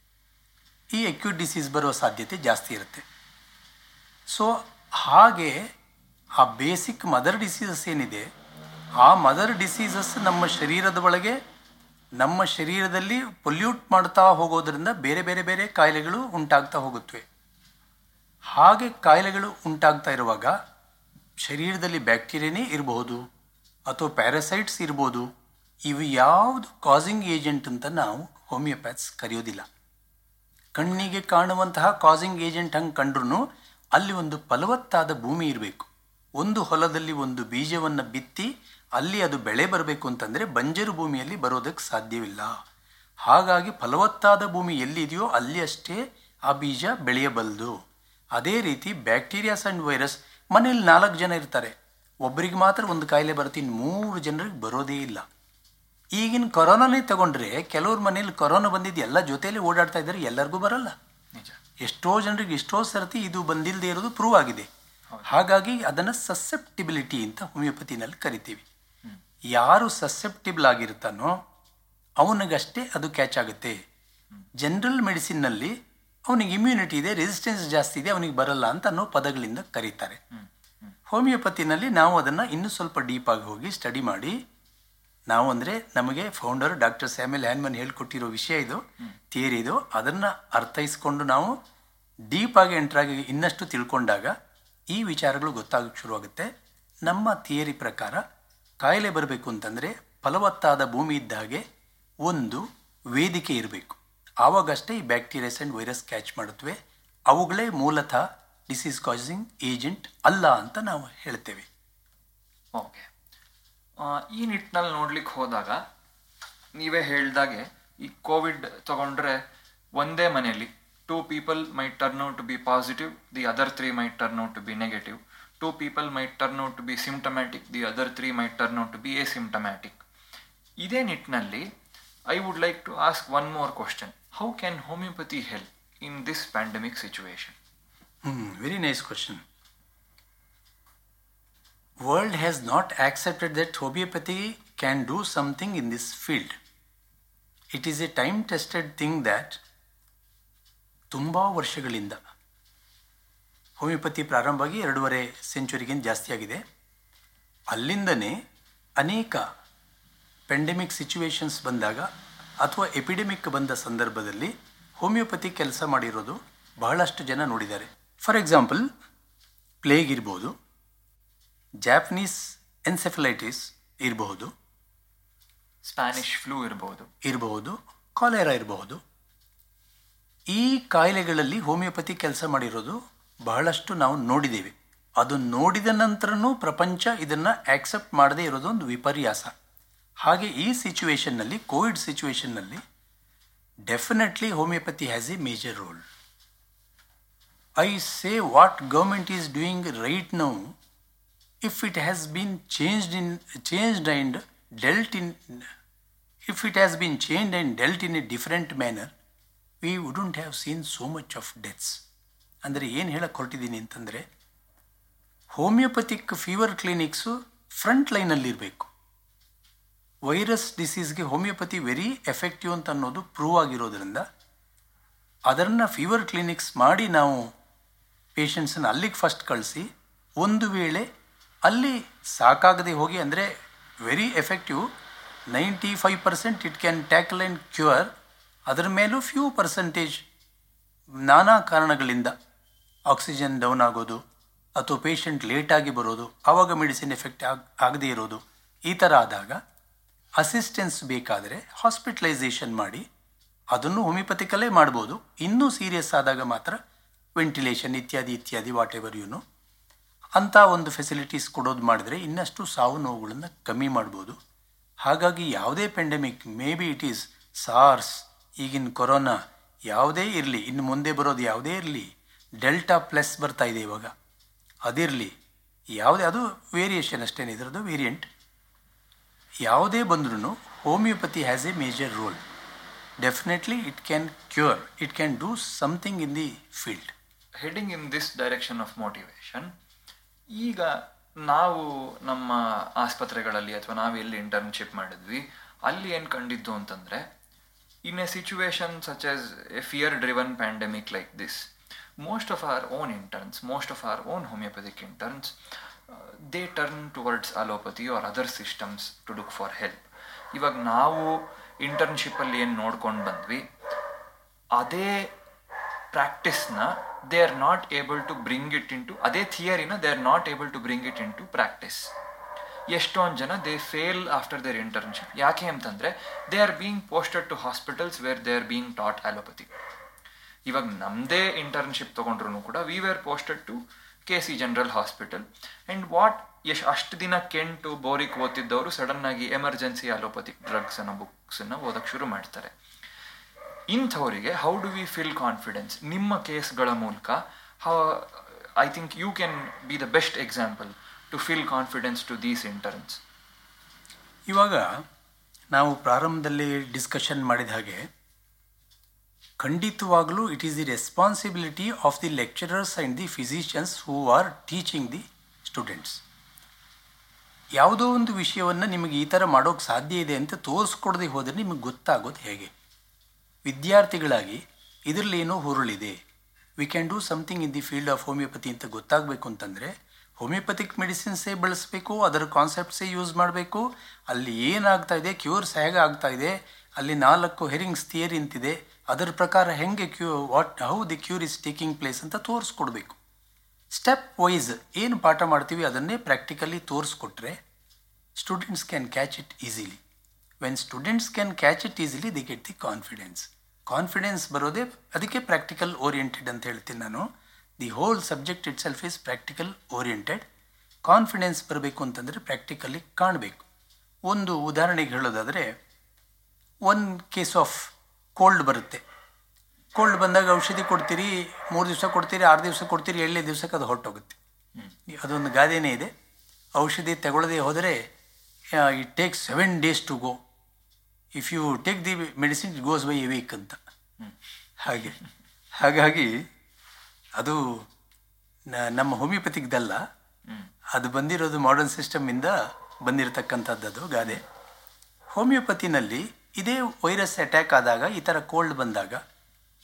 ಈ ಎಕ್ಯೂಟ್ ಡಿಸೀಸ್ ಬರೋ ಸಾಧ್ಯತೆ ಜಾಸ್ತಿ ಇರುತ್ತೆ ಸೊ ಹಾಗೆ ಆ ಬೇಸಿಕ್ ಮದರ್ ಡಿಸೀಸಸ್ ಏನಿದೆ ಆ ಮದರ್ ಡಿಸೀಸಸ್ ನಮ್ಮ ಶರೀರದ ಒಳಗೆ ನಮ್ಮ ಶರೀರದಲ್ಲಿ ಪೊಲ್ಯೂಟ್ ಮಾಡ್ತಾ ಹೋಗೋದ್ರಿಂದ ಬೇರೆ ಬೇರೆ ಬೇರೆ ಕಾಯಿಲೆಗಳು ಉಂಟಾಗ್ತಾ ಹೋಗುತ್ತವೆ ಹಾಗೆ ಕಾಯಿಲೆಗಳು ಉಂಟಾಗ್ತಾ ಇರುವಾಗ ಶರೀರದಲ್ಲಿ ಬ್ಯಾಕ್ಟೀರಿಯಾನೇ ಇರಬಹುದು ಅಥವಾ ಪ್ಯಾರಾಸೈಟ್ಸ್ ಇರ್ಬೋದು ಇವು ಯಾವುದು ಕಾಸಿಂಗ್ ಏಜೆಂಟ್ ಅಂತ ನಾವು ಹೋಮಿಯೋಪ್ಯಾಥ್ಸ್ ಕರೆಯೋದಿಲ್ಲ ಕಣ್ಣಿಗೆ ಕಾಣುವಂತಹ ಕಾಸಿಂಗ್ ಏಜೆಂಟ್ ಹಂಗೆ ಕಂಡ್ರೂ ಅಲ್ಲಿ ಒಂದು ಫಲವತ್ತಾದ ಭೂಮಿ ಇರಬೇಕು ಒಂದು ಹೊಲದಲ್ಲಿ ಒಂದು ಬೀಜವನ್ನು ಬಿತ್ತಿ ಅಲ್ಲಿ ಅದು ಬೆಳೆ ಬರಬೇಕು ಅಂತಂದರೆ ಬಂಜರು ಭೂಮಿಯಲ್ಲಿ ಬರೋದಕ್ಕೆ ಸಾಧ್ಯವಿಲ್ಲ ಹಾಗಾಗಿ ಫಲವತ್ತಾದ ಭೂಮಿ ಎಲ್ಲಿದೆಯೋ ಅಲ್ಲಿ ಅಷ್ಟೇ ಆ ಬೀಜ ಬೆಳೆಯಬಲ್ಲದು ಅದೇ ರೀತಿ ಬ್ಯಾಕ್ಟೀರಿಯಾಸ್ ಆ್ಯಂಡ್ ವೈರಸ್ ಮನೇಲಿ ನಾಲ್ಕು ಜನ ಇರ್ತಾರೆ ಒಬ್ಬರಿಗೆ ಮಾತ್ರ ಒಂದು ಕಾಯಿಲೆ ಬರುತ್ತೆ ಇನ್ನು ಮೂರು ಜನರಿಗೆ ಬರೋದೇ ಇಲ್ಲ ಈಗಿನ ಕೊರೋನಾನೇ ತಗೊಂಡ್ರೆ ಕೆಲವ್ರ ಮನೇಲಿ ಕೊರೋನಾ ಬಂದಿದ್ದು ಎಲ್ಲ ಜೊತೆಯಲ್ಲಿ ಓಡಾಡ್ತಾ ಇದ್ದಾರೆ ಎಲ್ಲರಿಗೂ ಬರಲ್ಲ ನಿಜ ಎಷ್ಟೋ ಜನರಿಗೆ ಎಷ್ಟೋ ಸರ್ತಿ ಇದು ಬಂದಿಲ್ಲದೆ ಇರೋದು ಪ್ರೂವ್ ಆಗಿದೆ ಹಾಗಾಗಿ ಅದನ್ನು ಸಸೆಪ್ಟಿಬಿಲಿಟಿ ಅಂತ ಹೋಮಿಯೋಪತಿನಲ್ಲಿ ಕರಿತೀವಿ ಯಾರು ಸಸೆಪ್ಟಿಬಲ್ ಆಗಿರ್ತಾನೋ ಅವನಿಗಷ್ಟೇ ಅದು ಕ್ಯಾಚ್ ಆಗುತ್ತೆ ಜನರಲ್ ಮೆಡಿಸಿನ್ನಲ್ಲಿ ಅವನಿಗೆ ಇಮ್ಯುನಿಟಿ ಇದೆ ರೆಸಿಸ್ಟೆನ್ಸ್ ಜಾಸ್ತಿ ಇದೆ ಅವನಿಗೆ ಬರಲ್ಲ ಅಂತ ಅನ್ನೋ ಪದಗಳಿಂದ ಕರೀತಾರೆ ಹೋಮಿಯೋಪತಿನಲ್ಲಿ ನಾವು ಅದನ್ನು ಇನ್ನೂ ಸ್ವಲ್ಪ ಡೀಪಾಗಿ ಹೋಗಿ ಸ್ಟಡಿ ಮಾಡಿ ನಾವು ಅಂದರೆ ನಮಗೆ ಫೌಂಡರ್ ಡಾಕ್ಟರ್ ಸ್ಯಾಮ್ಯಲ್ ಹ್ಯಾನ್ಮನ್ ಹೇಳ್ಕೊಟ್ಟಿರೋ ವಿಷಯ ಇದು ಥಿಯರಿ ಇದು ಅದನ್ನು ಅರ್ಥೈಸ್ಕೊಂಡು ನಾವು ಡೀಪಾಗಿ ಎಂಟ್ರಾಗಿ ಇನ್ನಷ್ಟು ತಿಳ್ಕೊಂಡಾಗ ಈ ವಿಚಾರಗಳು ಗೊತ್ತಾಗಕ್ಕೆ ಶುರುವಾಗುತ್ತೆ ನಮ್ಮ ಥಿಯರಿ ಪ್ರಕಾರ ಕಾಯಿಲೆ ಬರಬೇಕು ಅಂತಂದರೆ ಫಲವತ್ತಾದ ಭೂಮಿ ಇದ್ದ ಹಾಗೆ ಒಂದು ವೇದಿಕೆ ಇರಬೇಕು ಆವಾಗಷ್ಟೇ ಈ ಬ್ಯಾಕ್ಟೀರಿಯಾಸ್ ಆ್ಯಂಡ್ ವೈರಸ್ ಕ್ಯಾಚ್ ಮಾಡುತ್ತವೆ ಅವುಗಳೇ ಮೂಲತಃ ಡಿಸೀಸ್ ಕಾಸಿಂಗ್ ಏಜೆಂಟ್ ಅಲ್ಲ ಅಂತ ನಾವು ಹೇಳ್ತೇವೆ ಓಕೆ ಈ ನಿಟ್ಟಿನಲ್ಲಿ ನೋಡ್ಲಿಕ್ಕೆ ಹೋದಾಗ ನೀವೇ ಹೇಳ್ದಾಗೆ ಈ ಕೋವಿಡ್ ತಗೊಂಡ್ರೆ ಒಂದೇ ಮನೆಯಲ್ಲಿ two people may turn out to be positive the other three may turn out to be negative two people may turn out to be symptomatic the other three may turn out to be asymptomatic ಇದೇ ನಿಟ್ಟಿನಲ್ಲಿ I would like to ask one more question how can homeopathy help in this pandemic situation very nice question world has not accepted that homeopathy can do something in this field. It is a time tested thing that ತುಂಬ ವರ್ಷಗಳಿಂದ homeopathy ಪ್ರಾರಂಭವಾಗಿ ಎರಡೂವರೆ ಸೆಂಚುರಿಗಿಂತ ಜಾಸ್ತಿ ಆಗಿದೆ ಅಲ್ಲಿಂದನೇ ಅನೇಕ ಪೆಂಡೆಮಿಕ್ situations ಬಂದಾಗ ಅಥವಾ ಎಪಿಡೆಮಿಕ್ ಬಂದ ಸಂದರ್ಭದಲ್ಲಿ ಹೋಮಿಯೋಪತಿ ಕೆಲಸ ಮಾಡಿರೋದು ಬಹಳಷ್ಟು ಜನ ನೋಡಿದ್ದಾರೆ ಫಾರ್ ಎಕ್ಸಾಂಪಲ್ ಪ್ಲೇಗ್ ಇರ್ಬೋದು ಜಾಪನೀಸ್ ಎನ್ಸೆಫಲೈಟಿಸ್ ಇರಬಹುದು ಸ್ಪ್ಯಾನಿಷ್ ಫ್ಲೂ ಇರ್ಬೋದು ಇರಬಹುದು ಕಾಲೇರಾ ಇರಬಹುದು ಈ ಕಾಯಿಲೆಗಳಲ್ಲಿ ಹೋಮಿಯೋಪತಿ ಕೆಲಸ ಮಾಡಿರೋದು ಬಹಳಷ್ಟು ನಾವು ನೋಡಿದ್ದೇವೆ ಅದು ನೋಡಿದ ನಂತರನೂ ಪ್ರಪಂಚ ಇದನ್ನು ಆಕ್ಸೆಪ್ಟ್ ಮಾಡದೇ ಇರೋದು ಒಂದು ವಿಪರ್ಯಾಸ ಹಾಗೆ ಈ ಸಿಚುವೇಶನ್ನಲ್ಲಿ ಕೋವಿಡ್ ಸಿಚುವೇಶನ್ನಲ್ಲಿ definitely homeopathy has a major role I say what government is doing right now if it has been changed in changed and dealt in if it has been changed and dealt in a different manner we wouldn't have seen so much of deaths ಅಂದರೆ ಏನು ಹೇಳಕ್ಕೆ ಹೊರಟಿದ್ದೀನಿ ಅಂತಂದರೆ homeopathic fever clinics front ಲೈನಲ್ಲಿರಬೇಕು virus ಡಿಸೀಸ್ಗೆ homeopathy very effective ಅಂತ ಅನ್ನೋದು prove ಆಗಿರೋದ್ರಿಂದ ಅದನ್ನು ಫೀವರ್ ಕ್ಲಿನಿಕ್ಸ್ ಮಾಡಿ ನಾವು ಪೇಷಂಟ್ಸನ್ನು ಅಲ್ಲಿಗೆ ಫಸ್ಟ್ ಕಳಿಸಿ ಒಂದು ವೇಳೆ ಅಲ್ಲಿ ಸಾಕಾಗದೆ ಹೋಗಿ ಅಂದರೆ very effective ninety five percent it can tackle and cure ಅದರ ಮೇಲೂ ಫ್ಯೂ ಪರ್ಸೆಂಟೇಜ್ ನಾನಾ ಕಾರಣಗಳಿಂದ ಆಕ್ಸಿಜನ್ ಡೌನ್ ಆಗೋದು ಅಥವಾ ಪೇಷಂಟ್ ಲೇಟಾಗಿ ಬರೋದು ಆವಾಗ ಮೆಡಿಸಿನ್ ಎಫೆಕ್ಟ್ ಆಗ ಆಗದೇ ಇರೋದು ಈ ಥರ ಆದಾಗ ಅಸಿಸ್ಟೆನ್ಸ್ ಬೇಕಾದರೆ ಹಾಸ್ಪಿಟಲೈಸೇಷನ್ ಮಾಡಿ ಅದನ್ನು ಹೋಮಿಯೋಪತಿಕಲ್ಲೇ ಮಾಡ್ಬೋದು ಇನ್ನೂ ಸೀರಿಯಸ್ ಆದಾಗ ಮಾತ್ರ ವೆಂಟಿಲೇಷನ್ ಇತ್ಯಾದಿ ಇತ್ಯಾದಿ ವಾಟ್ ಎವರ್ ಯುನು ಅಂಥ ಒಂದು ಫೆಸಿಲಿಟೀಸ್ ಕೊಡೋದು ಮಾಡಿದರೆ ಇನ್ನಷ್ಟು ಸಾವು ನೋವುಗಳನ್ನು ಕಮ್ಮಿ ಮಾಡ್ಬೋದು ಹಾಗಾಗಿ ಯಾವುದೇ pandemic maybe it is SARS ಈಗಿನ ಕೊರೋನಾ ಯಾವುದೇ ಇರಲಿ ಇನ್ನು ಮುಂದೆ ಬರೋದು ಯಾವುದೇ ಇರಲಿ ಡೆಲ್ಟಾ ಪ್ಲಸ್ ಬರ್ತಾ ಇದೆ ಇವಾಗ ಅದಿರಲಿ ಯಾವುದೇ ಅದು ವೇರಿಯೇಷನ್ ಅಷ್ಟೇನೆ ಇದರದ್ದು ವೇರಿಯಂಟ್ ಯಾವುದೇ ಬಂದ್ರೂ homeopathy has a major role definitely it can cure it can do something in the field heading in this direction of motivation ಈಗ ನಾವು ನಮ್ಮ ಆಸ್ಪತ್ರೆಗಳಲ್ಲಿ ಅಥವಾ ನಾವು ಎಲ್ಲಿ ಇಂಟರ್ನ್ಶಿಪ್ ಮಾಡಿದ್ವಿ ಅಲ್ಲಿ ಏನು ಕಂಡಿದ್ದು ಅಂತಂದರೆ in a situation such as a fear driven pandemic like this most of our own interns most of our own homeopathic interns they turn towards allopathy or other systems to look for help ಇವಾಗ ನಾವು ಇಂಟರ್ನ್ಶಿಪ್ಪಲ್ಲಿ ಏನು ನೋಡ್ಕೊಂಡು ಬಂದ್ವಿ ಅದೇ ಪ್ರಾಕ್ಟೀಸ್ನ they are not able to bring it into ಅದೇ ಥಿಯರಿನ they are not able to bring it into practice ಎಷ್ಟೊಂದು ಜನ they fail after their internship ಯಾಕೆ ಅಂತಂದರೆ they are being posted to hospitals where they are being taught allopathy ಇವಾಗ ನಮ್ಮದೇ internship ತೊಗೊಂಡ್ರು ಕೂಡ we were posted to K C general hospital and what ಎಷ್ಟು ಅಷ್ಟು ದಿನ ಕೆಂಟು ಬೋರಿಕ್ ಓದ್ತಿದ್ದವರು ಸಡನ್ನಾಗಿ ಎಮರ್ಜೆನ್ಸಿ ಅಲೋಪತಿಕ್ ಡ್ರಗ್ಸನ್ನು ಬುಕ್ಸನ್ನು ಓದಕ್ಕೆ ಶುರು ಮಾಡ್ತಾರೆ ಇಂಥವರಿಗೆ how do we feel confidence ನಿಮ್ಮ ಕೇಸ್ಗಳ ಮೂಲಕ how I think you can be the best example to feel confidence to these interns ಇವಾಗ ನಾವು ಪ್ರಾರಂಭದಲ್ಲಿ ಡಿಸ್ಕಷನ್ ಮಾಡಿದ ಹಾಗೆ ಖಂಡಿತವಾಗಲೂ it is the responsibility of the lecturers and the physicians who are teaching the students ಯಾವುದೋ ಒಂದು ವಿಷಯವನ್ನು ನಿಮಗೆ ಈ ಥರ ಮಾಡೋಕ್ಕೆ ಸಾಧ್ಯ ಇದೆ ಅಂತ ತೋರಿಸ್ಕೊಡದೆ ಹೋದರೆ ನಿಮಗೆ ಗೊತ್ತಾಗೋದು ಹೇಗೆ ವಿದ್ಯಾರ್ಥಿಗಳಾಗಿ ಇದರಲ್ಲಿ ಏನೋ ಹುರುಳಿದೆ we can do something in the field of homeopathy ಅಂತ ಗೊತ್ತಾಗಬೇಕು ಅಂತಂದರೆ ಹೋಮಿಯೋಪತಿಕ್ ಮೆಡಿಸಿನ್ಸೇ ಬಳಸಬೇಕು ಅದರ ಕಾನ್ಸೆಪ್ಟ್ಸೇ ಯೂಸ್ ಮಾಡಬೇಕು ಅಲ್ಲಿ ಏನಾಗ್ತಾ ಇದೆ ಕ್ಯೂರ್ಸ್ ಹೇಗೆ ಆಗ್ತಾ ಇದೆ ಅಲ್ಲಿ ನಾಲ್ಕು ಹೆರಿಂಗ್ಸ್ ಥಿಯರಿ ಅಂತಿದೆ ಅದರ ಪ್ರಕಾರ ಹೆಂಗೆ ಕ್ಯೂ what how the cure is taking place ಅಂತ ತೋರಿಸ್ಕೊಡ್ಬೇಕು ಸ್ಟೆಪ್ ವೈಸ್ ಏನು ಪಾಠ ಮಾಡ್ತೀವಿ ಅದನ್ನೇ ಪ್ರಾಕ್ಟಿಕಲಿ ತೋರಿಸ್ಕೊಟ್ರೆ students can catch it easily when students can catch it easily they get the confidence confidence ಬರೋದೇ ಅದಕ್ಕೆ ಪ್ರಾಕ್ಟಿಕಲ್ ಓರಿಯೆಂಟೆಡ್ ಅಂತ ಹೇಳ್ತೀನಿ ನಾನು the whole subject itself is practical oriented confidence ಬರಬೇಕು ಅಂತಂದರೆ ಪ್ರಾಕ್ಟಿಕಲಿ ಕಾಣಬೇಕು ಒಂದು ಉದಾಹರಣೆಗೆ ಹೇಳೋದಾದರೆ ಒನ್ ಕೇಸ್ ಆಫ್ ಕೋಲ್ಡ್ ಬರುತ್ತೆ ಕೋಲ್ಡ್ ಬಂದಾಗ ಔಷಧಿ ಕೊಡ್ತೀರಿ ಮೂರು ದಿವಸ ಕೊಡ್ತೀರಿ ಆರು ದಿವಸ ಕೊಡ್ತೀರಿ ಏಳನೇ ದಿವಸಕ್ಕೆ ಅದು ಹೊರಟೋಗುತ್ತೆ ಅದೊಂದು ಗಾದೆನೇ ಇದೆ ಔಷಧಿ ತಗೊಳ್ಳದೆ ಹೋದರೆ it takes seven days to go if you take the medicine it goes by a week ಅಂತ ಹಾಗೆ ಹಾಗಾಗಿ ಅದು ನ- ನಮ್ಮ ಹೋಮಿಯೋಪತಿಕ್ದಲ್ಲ ಅದು ಬಂದಿರೋದು ಮಾಡರ್ನ್ ಸಿಸ್ಟಮಿಂದ ಬಂದಿರತಕ್ಕಂಥದ್ದು ಅದು ಗಾದೆ ಹೋಮಿಯೋಪತಿನಲ್ಲಿ ಇದೇ ವೈರಸ್ ಅಟ್ಯಾಕ್ ಆದಾಗ ಈ ಥರ ಕೋಲ್ಡ್ ಬಂದಾಗ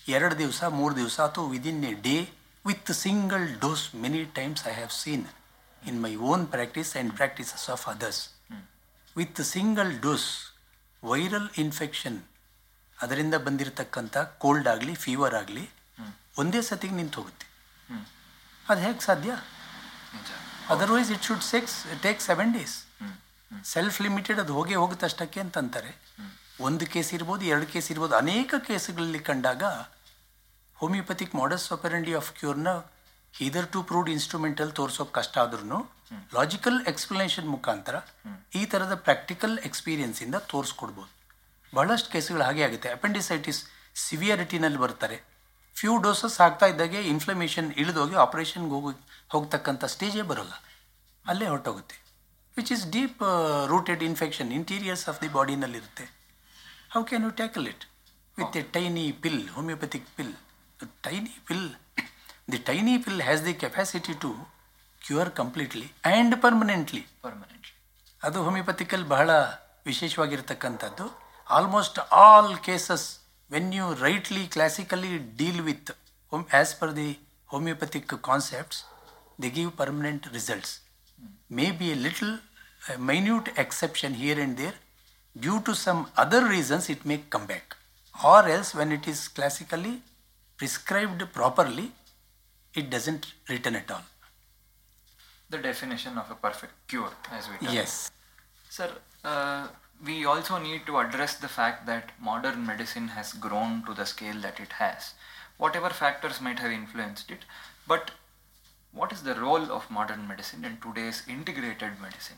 ಎರಡು ದಿವಸ ಮೂರು ದಿವಸ ಅಥವಾ within a day with single dose many times I have seen in my own practice and practices of others with single dose viral infection ಅದರಿಂದ ಬಂದಿರತಕ್ಕಂಥ ಕೋಲ್ಡ್ ಆಗಲಿ ಫೀವರ್ ಆಗಲಿ ಒಂದೇ ಸತಿಗೆ ನಿಂತು ಹೋಗುತ್ತೆ ಹ್ಮ್. ಅದು ಹೇಗೆ ಸಾಧ್ಯ ನಿಜ ಅದರ್ವೈಸ್ ಇಟ್ ಶುಡ್ ಸೆಕ್ಸ್ take seven days hmm. Self limited ಅದು ಹೋಗೇ ಹೋಗುತ್ತಷ್ಟಕ್ಕೆ ಅಂತಂತಾರೆ ಒಂದು ಕೇಸ್ ಇರ್ಬೋದು ಎರಡು ಕೇಸ್ ಇರ್ಬೋದು ಅನೇಕ ಕೇಸ್ಗಳಲ್ಲಿ ಕಂಡಾಗ ಹೋಮಿಯೋಪತಿಕ್ ಮಾಡಸ್ ಆಪರೆಂಡಿ ಆಫ್ ಕ್ಯೂರ್ನ ಇದರ್ ಟು ಪ್ರೂವ್ಡ್ ಇನ್ಸ್ಟ್ರೂಮೆಂಟಲ್ಲಿ ತೋರಿಸೋಕೆ ಕಷ್ಟ ಆದ್ರೂ ಲಾಜಿಕಲ್ ಎಕ್ಸ್ಪ್ಲನೇಷನ್ ಮುಖಾಂತರ ಈ ಥರದ ಪ್ರಾಕ್ಟಿಕಲ್ ಎಕ್ಸ್ಪೀರಿಯನ್ಸಿಂದ ತೋರಿಸ್ಕೊಡ್ಬೋದು ಬಹಳಷ್ಟು ಕೇಸ್ಗಳು ಹಾಗೆ ಆಗುತ್ತೆ ಅಪೆಂಡಿಸೈಟಿಸ್ ಸಿವಿಯರಿಟಿನಲ್ಲಿ ಬರ್ತಾರೆ ಫ್ಯೂ ಡೋಸಸ್ ಆಗ್ತಾ ಇದ್ದಾಗೆ ಇನ್ಫ್ಲಮೇಷನ್ ಇಳಿದೋಗಿ ಆಪರೇಷನ್ಗೆ ಹೋಗಿ ಹೋಗ್ತಕ್ಕಂಥ ಸ್ಟೇಜೇ ಬರೋಲ್ಲ ಅಲ್ಲೇ ಹೊರಟೋಗುತ್ತೆ which is deep rooted infection interiors of the ಬಾಡಿನಲ್ಲಿರುತ್ತೆ how can you tackle it with a tiny pill homeopathic pill tiny pill the tiny pill has the capacity to cure completely and permanently permanently ಅದು ಹೋಮಿಯೋಪತಿಕಲ್ ಬಹಳ ವಿಶೇಷವಾಗಿರ್ತಕ್ಕಂಥದ್ದು almost all cases when you rightly classically deal with home as per the homeopathic concepts they give permanent results may be a little minute exception here and there due to some other reasons it make come back or else when it is classically prescribed properly it doesn't return at all the definition of a perfect cure as we tell. Yes Sir, uh, we also need to address the fact that modern medicine has grown to the scale that it has. Whatever factors might have influenced it, but what is the role of modern medicine in today's integrated medicine?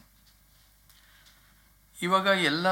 ಇವಾಗ ಎಲ್ಲ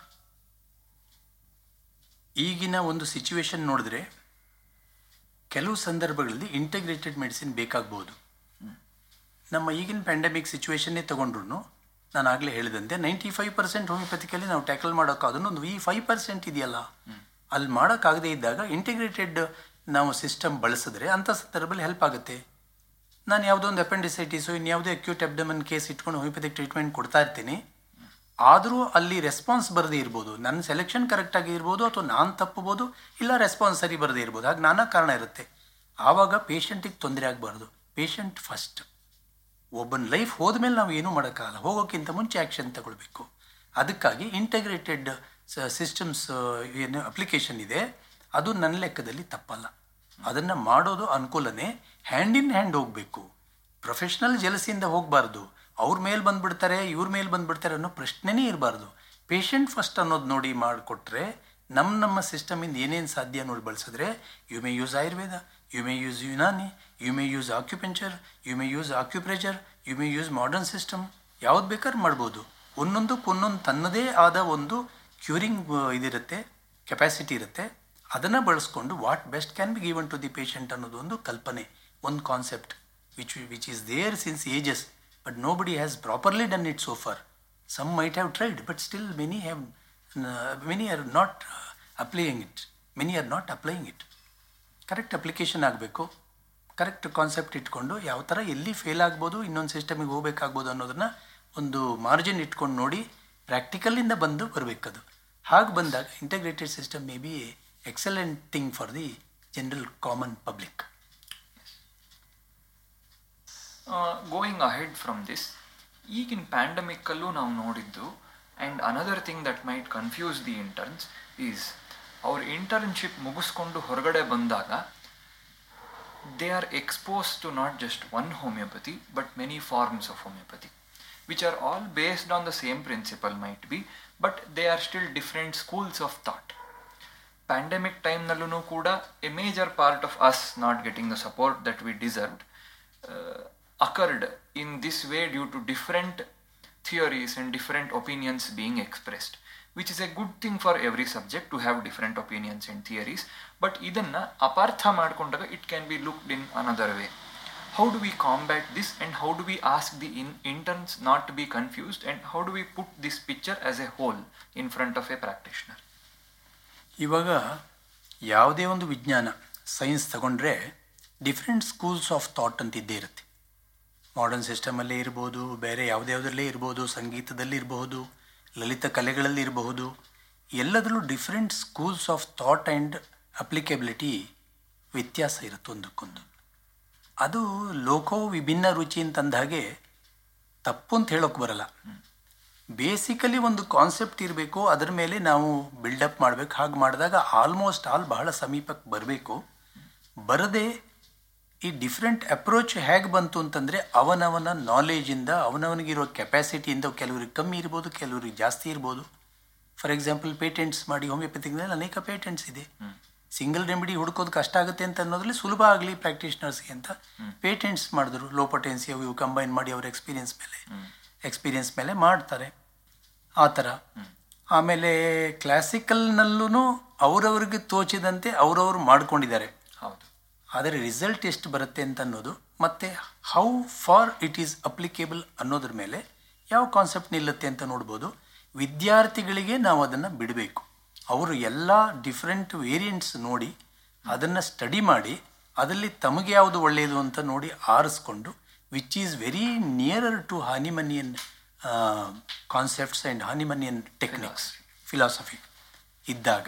ಈಗಿನ ಒಂದು situation ನೋಡಿದ್ರೆ ಕೆಲವು ಸಂದರ್ಭಗಳಲ್ಲಿ integrated medicine ಬೇಕಾಗ್ಬೋದು ನಮ್ಮ ಈಗಿನ ಪ್ಯಾಂಡಮಿಕ್ ಸಿಚುವೇಶನ್ನೇ ತಗೊಂಡ್ರು ನಾನು ಆಗಲೇ ಹೇಳಿದಂತೆ ನೈಂಟಿ ಫೈವ್ ಪರ್ಸೆಂಟ್ ಹೋಮಿಯೋಪತಿಕಲ್ಲಿ ನಾವು ಟ್ಯಾಕಲ್ ಮಾಡೋಕ್ಕಾದ್ರೂ ಒಂದು ಈ ಫೈವ್ ಪರ್ಸೆಂಟ್ ಇದೆಯಲ್ಲ ಅಲ್ಲಿ ಮಾಡೋಕ್ಕಾಗದೇ ಇದ್ದಾಗ ಇಂಟಿಗ್ರೇಟೆಡ್ ನಾವು ಸಿಸ್ಟಮ್ ಬಳಸಿದ್ರೆ ಅಂಥ ಸಂದರ್ಭದಲ್ಲಿ ಹೆಲ್ಪ್ ಆಗುತ್ತೆ ನಾನು ಯಾವುದೋ ಒಂದು ಅಪೆಂಡಿಸೈಟಿಸು ಇನ್ಯಾವುದೇ ಅಕ್ಯೂಟ್ ಅಬ್ಡಮನ್ ಕೇಸ್ ಇಟ್ಕೊಂಡು ಹೋಮಿಯೋಪತಿಕ್ ಟ್ರೀಟ್ಮೆಂಟ್ ಕೊಡ್ತಾ ಇರ್ತೀನಿ ಆದರೂ ಅಲ್ಲಿ ರೆಸ್ಪಾನ್ಸ್ ಬರದೇ ಇರ್ಬೋದು ನನ್ನ ಸೆಲೆಕ್ಷನ್ ಕರೆಕ್ಟಾಗಿ ಇರ್ಬೋದು ಅಥವಾ ನಾನು ತಪ್ಪಬೋದು ಇಲ್ಲ ರೆಸ್ಪಾನ್ಸ್ ಸರಿ ಬರದೇ ಇರ್ಬೋದು ಹಾಗೆ ನಾನಾ ಕಾರಣ ಇರುತ್ತೆ ಆವಾಗ ಪೇಷಂಟಿಗೆ ತೊಂದರೆ ಆಗಬಾರ್ದು ಪೇಷಂಟ್ ಫಸ್ಟ್ ಒಬ್ಬನ ಲೈಫ್ ಹೋದ್ಮೇಲೆ ನಾವು ಏನೂ ಮಾಡೋಕ್ಕಾಗಲ್ಲ ಹೋಗೋಕ್ಕಿಂತ ಮುಂಚೆ ಆ್ಯಕ್ಷನ್ ತಗೊಳ್ಬೇಕು ಅದಕ್ಕಾಗಿ ಇಂಟಗ್ರೇಟೆಡ್ ಸಿಸ್ಟಮ್ಸ್ ಏನು ಅಪ್ಲಿಕೇಶನ್ ಇದೆ ಅದು ನನ್ನ ಲೆಕ್ಕದಲ್ಲಿ ತಪ್ಪಲ್ಲ ಅದನ್ನು ಮಾಡೋದು ಅನುಕೂಲನೇ ಹ್ಯಾಂಡ್ ಇನ್ ಹ್ಯಾಂಡ್ ಹೋಗಬೇಕು ಪ್ರೊಫೆಷ್ನಲ್ ಜಲಸಿಯಿಂದ ಹೋಗಬಾರ್ದು ಅವ್ರ ಮೇಲೆ ಬಂದ್ಬಿಡ್ತಾರೆ ಇವ್ರ ಮೇಲೆ ಬಂದ್ಬಿಡ್ತಾರೆ ಅನ್ನೋ ಪ್ರಶ್ನೆನೇ ಇರಬಾರ್ದು ಪೇಷಂಟ್ ಫಸ್ಟ್ ಅನ್ನೋದು ನೋಡಿ ಮಾಡಿಕೊಟ್ರೆ ನಮ್ಮ ನಮ್ಮ ಸಿಸ್ಟಮಿಂದ ಏನೇನು ಸಾಧ್ಯ ನೋಡಿ ಬಳಸಿದ್ರೆ you may use Ayurveda you may use Unani you may use acupuncture you may use acupressure you may use modern system ಯಾವ್ದು ಬೇಕಾದ್ರೂ ಮಾಡ್ಬೋದು ಒಂದೊಂದಕ್ಕೆ ಒಂದೊಂದು ತನ್ನದೇ ಆದ ಒಂದು ಕ್ಯೂರಿಂಗ್ ಇದಿರುತ್ತೆ ಕೆಪಾಸಿಟಿ ಇರುತ್ತೆ ಅದನ್ನು ಬಳಸ್ಕೊಂಡು what best can be given to the patient ಅನ್ನೋದು ಒಂದು ಕಲ್ಪನೆ ಒಂದು concept which which is there since ages but nobody has properly done it so far some might have tried but still many have many are not applying it many are not applying it correct application ಆಗಬೇಕು correct concept ಇಟ್ಕೊಂಡು ಯಾವ ಥರ ಎಲ್ಲಿ fail ಆಗ್ಬೋದು ಇನ್ನೊಂದು ಸಿಸ್ಟಮಿಗೆ ಹೋಗ್ಬೇಕಾಗ್ಬೋದು ಅನ್ನೋದನ್ನು ಒಂದು margin ಇಟ್ಕೊಂಡು ನೋಡಿ ಪ್ರಾಕ್ಟಿಕಲಿಂದ ಬಂದು ಬರಬೇಕದು ಹಾಗೆ ಬಂದಾಗ integrated system may be excellent thing for the general common public going ahead from this ಈಗಿನ ಪ್ಯಾಂಡಮಿಕ್ಕಲ್ಲೂ ನಾವು ನೋಡಿದ್ದು and another thing that might confuse the interns is ಅವ್ರ ಇಂಟರ್ನ್ಶಿಪ್ ಮುಗಿಸ್ಕೊಂಡು ಹೊರಗಡೆ ಬಂದಾಗ they are exposed to not just one homeopathy but many forms of homeopathy which are all based on the same principle might be but they are still different schools of thought pandemic time nallunu kuda a major part of us not getting the support that we deserved uh, occurred in this way due to different theories and different opinions being expressed which is a good thing for every subject to have different opinions and theories but ಇದನ್ನ ಅಪಾರ್ಥ ಮಾಡ್ಕೊಂಡಾಗ it can be looked in another way how do we combat this and how do we ask the in interns not to be confused and how do we put this picture as a whole in front of a practitioner ಇವಾಗ ಯಾವುದೇ ಒಂದು ವಿಜ್ಞಾನ science ತಗೊಂಡ್ರೆ different schools of thought ಅಂತ ಇದ್ದೇ ಇರುತ್ತೆ modern ಸಿಸ್ಟಮಲ್ಲೇ ಇರ್ಬೋದು ಬೇರೆ ಯಾವುದ್ಯಾವುದರಲ್ಲೇ ಇರ್ಬೋದು ಸಂಗೀತದಲ್ಲಿ ಇರಬಹುದು ಲಲಿತ ಕಲೆಗಳಲ್ಲಿ ಇರಬಹುದು ಎಲ್ಲದರಲ್ಲೂ different schools of thought and applicability ವ್ಯತ್ಯಾಸ ಇರುತ್ತೆ ಒಂದಕ್ಕೊಂದು ಅದು ಲೋಕೋ ವಿಭಿನ್ನ ರುಚಿ ಅಂತಂದ ಹಾಗೆ ತಪ್ಪು ಅಂತ ಹೇಳೋಕೆ ಬರಲ್ಲ ಬೇಸಿಕಲಿ ಒಂದು ಕಾನ್ಸೆಪ್ಟ್ ಇರಬೇಕು ಅದರ ಮೇಲೆ ನಾವು ಬಿಲ್ಡಪ್ ಮಾಡಬೇಕು ಹಾಗೆ ಮಾಡಿದಾಗ ಆಲ್ಮೋಸ್ಟ್ ಆಲ್ ಬಹಳ ಸಮೀಪಕ್ಕೆ ಬರಬೇಕು ಬರದೆ ಈ ಡಿಫ್ರೆಂಟ್ ಅಪ್ರೋಚ್ ಹೇಗೆ ಬಂತು ಅಂತಂದರೆ ಅವನವನ ನಾಲೇಜಿಂದ ಅವನವನಿಗಿರೋ ಕೆಪಾಸಿಟಿಯಿಂದ ಕೆಲವ್ರಿಗೆ ಕಮ್ಮಿ ಇರ್ಬೋದು ಕೆಲವ್ರಿಗೆ ಜಾಸ್ತಿ ಇರ್ಬೋದು ಫಾರ್ ಎಕ್ಸಾಂಪಲ್ ಪೇಟೆಂಟ್ಸ್ ಮಾಡಿ ಹೋಮಿಯೋಪತಿಕ್ನಲ್ಲಿ ಅನೇಕ ಪೇಟೆಂಟ್ಸ್ ಇದೆ ಸಿಂಗಲ್ ರೆಮಿಡಿ ಹುಡ್ಕೋದು ಕಷ್ಟ ಆಗುತ್ತೆ ಅಂತ ಅನ್ನೋದ್ರಲ್ಲಿ ಸುಲಭ ಆಗಲಿ ಪ್ರಾಕ್ಟೀಷನರ್ಸ್ಗೆ ಅಂತ ಪೇಟೆಂಟ್ಸ್ ಮಾಡಿದ್ರು ಲೋ ಪೊಟೆನ್ಸಿ ಅವು ಇವು ಕಂಬೈನ್ ಮಾಡಿ ಅವ್ರ ಎಕ್ಸ್ಪೀರಿಯನ್ಸ್ ಮೇಲೆ ಎಕ್ಸ್ಪೀರಿಯನ್ಸ್ ಮೇಲೆ ಮಾಡ್ತಾರೆ ಆ ಥರ ಆಮೇಲೆ ಕ್ಲಾಸಿಕಲ್ನಲ್ಲೂ ಅವರವ್ರಿಗೆ ತೋಚಿದಂತೆ ಅವರವರು ಮಾಡ್ಕೊಂಡಿದ್ದಾರೆ ಹೌದು ಆದರೆ ರಿಸಲ್ಟ್ ಎಷ್ಟು ಬರುತ್ತೆ ಅಂತ ಅನ್ನೋದು ಮತ್ತು how far it is applicable ಅನ್ನೋದ್ರ ಮೇಲೆ ಯಾವ ಕಾನ್ಸೆಪ್ಟ್ ನಿಲ್ಲುತ್ತೆ ಅಂತ ನೋಡ್ಬೋದು ವಿದ್ಯಾರ್ಥಿಗಳಿಗೆ ನಾವು ಅದನ್ನು ಬಿಡಬೇಕು ಅವರು ಎಲ್ಲ ಡಿಫ್ರೆಂಟ್ ವೇರಿಯಂಟ್ಸ್ ನೋಡಿ ಅದನ್ನು ಸ್ಟಡಿ ಮಾಡಿ ಅದರಲ್ಲಿ ತಮಗೆ ಯಾವುದು ಒಳ್ಳೆಯದು ಅಂತ ನೋಡಿ ಆರಿಸ್ಕೊಂಡು which is very nearer to Hahnemannian concepts and Hahnemannian techniques philosophy ಇದ್ದಾಗ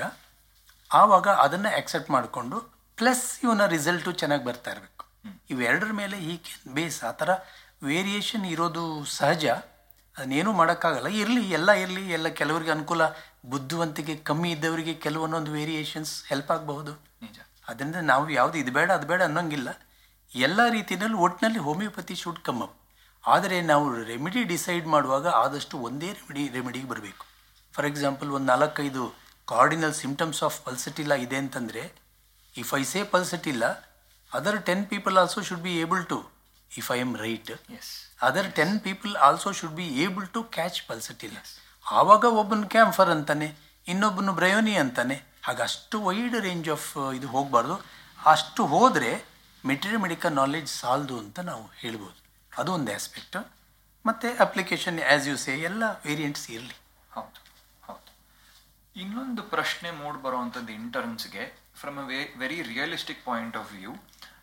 ಆವಾಗ ಅದನ್ನು ಆಕ್ಸೆಪ್ಟ್ ಮಾಡಿಕೊಂಡು ಪ್ಲಸ್ ಇವನ ರಿಸಲ್ಟು ಚೆನ್ನಾಗಿ ಬರ್ತಾ ಇರಬೇಕು ಇವೆರಡರ ಮೇಲೆ ಈ ಕ್ಯಾನ್ ಬೇಸ್ ಆ ಥರ ವೇರಿಯೇಷನ್ ಇರೋದು ಸಹಜ ಅದನ್ನೇನೂ ಮಾಡೋಕ್ಕಾಗಲ್ಲ ಇರಲಿ ಎಲ್ಲ ಇರಲಿ ಎಲ್ಲ ಕೆಲವರಿಗೆ ಅನುಕೂಲ ಬುದ್ಧಿವಂತಿಕೆ ಕಮ್ಮಿ ಇದ್ದವರಿಗೆ ಕೆಲವೊಂದೊಂದು ವೇರಿಯೇಷನ್ಸ್ ಹೆಲ್ಪ್ ಆಗಬಹುದು ನಿಜ ಅದರಿಂದ ನಾವು ಯಾವುದು ಇದು ಬೇಡ ಅದು ಬೇಡ ಅನ್ನೋಂಗಿಲ್ಲ ಎಲ್ಲ ರೀತಿಯಲ್ಲಿ ಒಟ್ಟಿನಲ್ಲಿ ಹೋಮಿಯೋಪತಿ ಶುಡ್ ಕಮ್ ಅಪ್ ಆದರೆ ನಾವು ರೆಮಿಡಿ ಡಿಸೈಡ್ ಮಾಡುವಾಗ ಆದಷ್ಟು ಒಂದೇ ರೆಮಿಡಿ ರೆಮಿಡಿಗೆ ಬರಬೇಕು ಫಾರ್ ಎಕ್ಸಾಂಪಲ್ ಒಂದು ನಾಲ್ಕೈದು ಕಾರ್ಡಿನಲ್ ಸಿಮ್ಟಮ್ಸ್ ಆಫ್ ಪಲ್ಸಟಿಲ್ಲ ಇದೆ ಅಂತಂದರೆ if I say Pulsatilla other ten people also should be able to if I am right yes other ten people also should be able to catch Pulsatilla ಆವಾಗ ಒಬ್ಬನು camphor ಅಂತಾನೆ ಇನ್ನೊಬ್ಬನು ಬ್ರಯೋನಿ ಅಂತಾನೆ ಹಾಗೆ ಅಷ್ಟು wide range of ಇದು ಹೋಗಬಾರ್ದು ಅಷ್ಟು ಹೋದರೆ ಮೆಟೀರಿಯಲ್ ಮೆಡಿಕಲ್ ನಾಲೆಡ್ಜ್ ಸಾಲದು ಅಂತ ನಾವು ಹೇಳ್ಬೋದು ಅದು ಒಂದು ಆಸ್ಪೆಕ್ಟ್ ಮತ್ತು ಅಪ್ಲಿಕೇಶನ್ ಆ್ಯಸ್ ಯು ಸೇ ಎಲ್ಲ ವೇರಿಯಂಟ್ಸ್ ಇರಲಿ ಹೌದು ಹೌದು ಇನ್ನೊಂದು ಪ್ರಶ್ನೆ ಮೂಡ್ ಬರುವಂಥದ್ದು ಇಂಟರ್ನ್ಸ್ಗೆ ಫ್ರಮ್ ಅ ವೆ very realistic point of view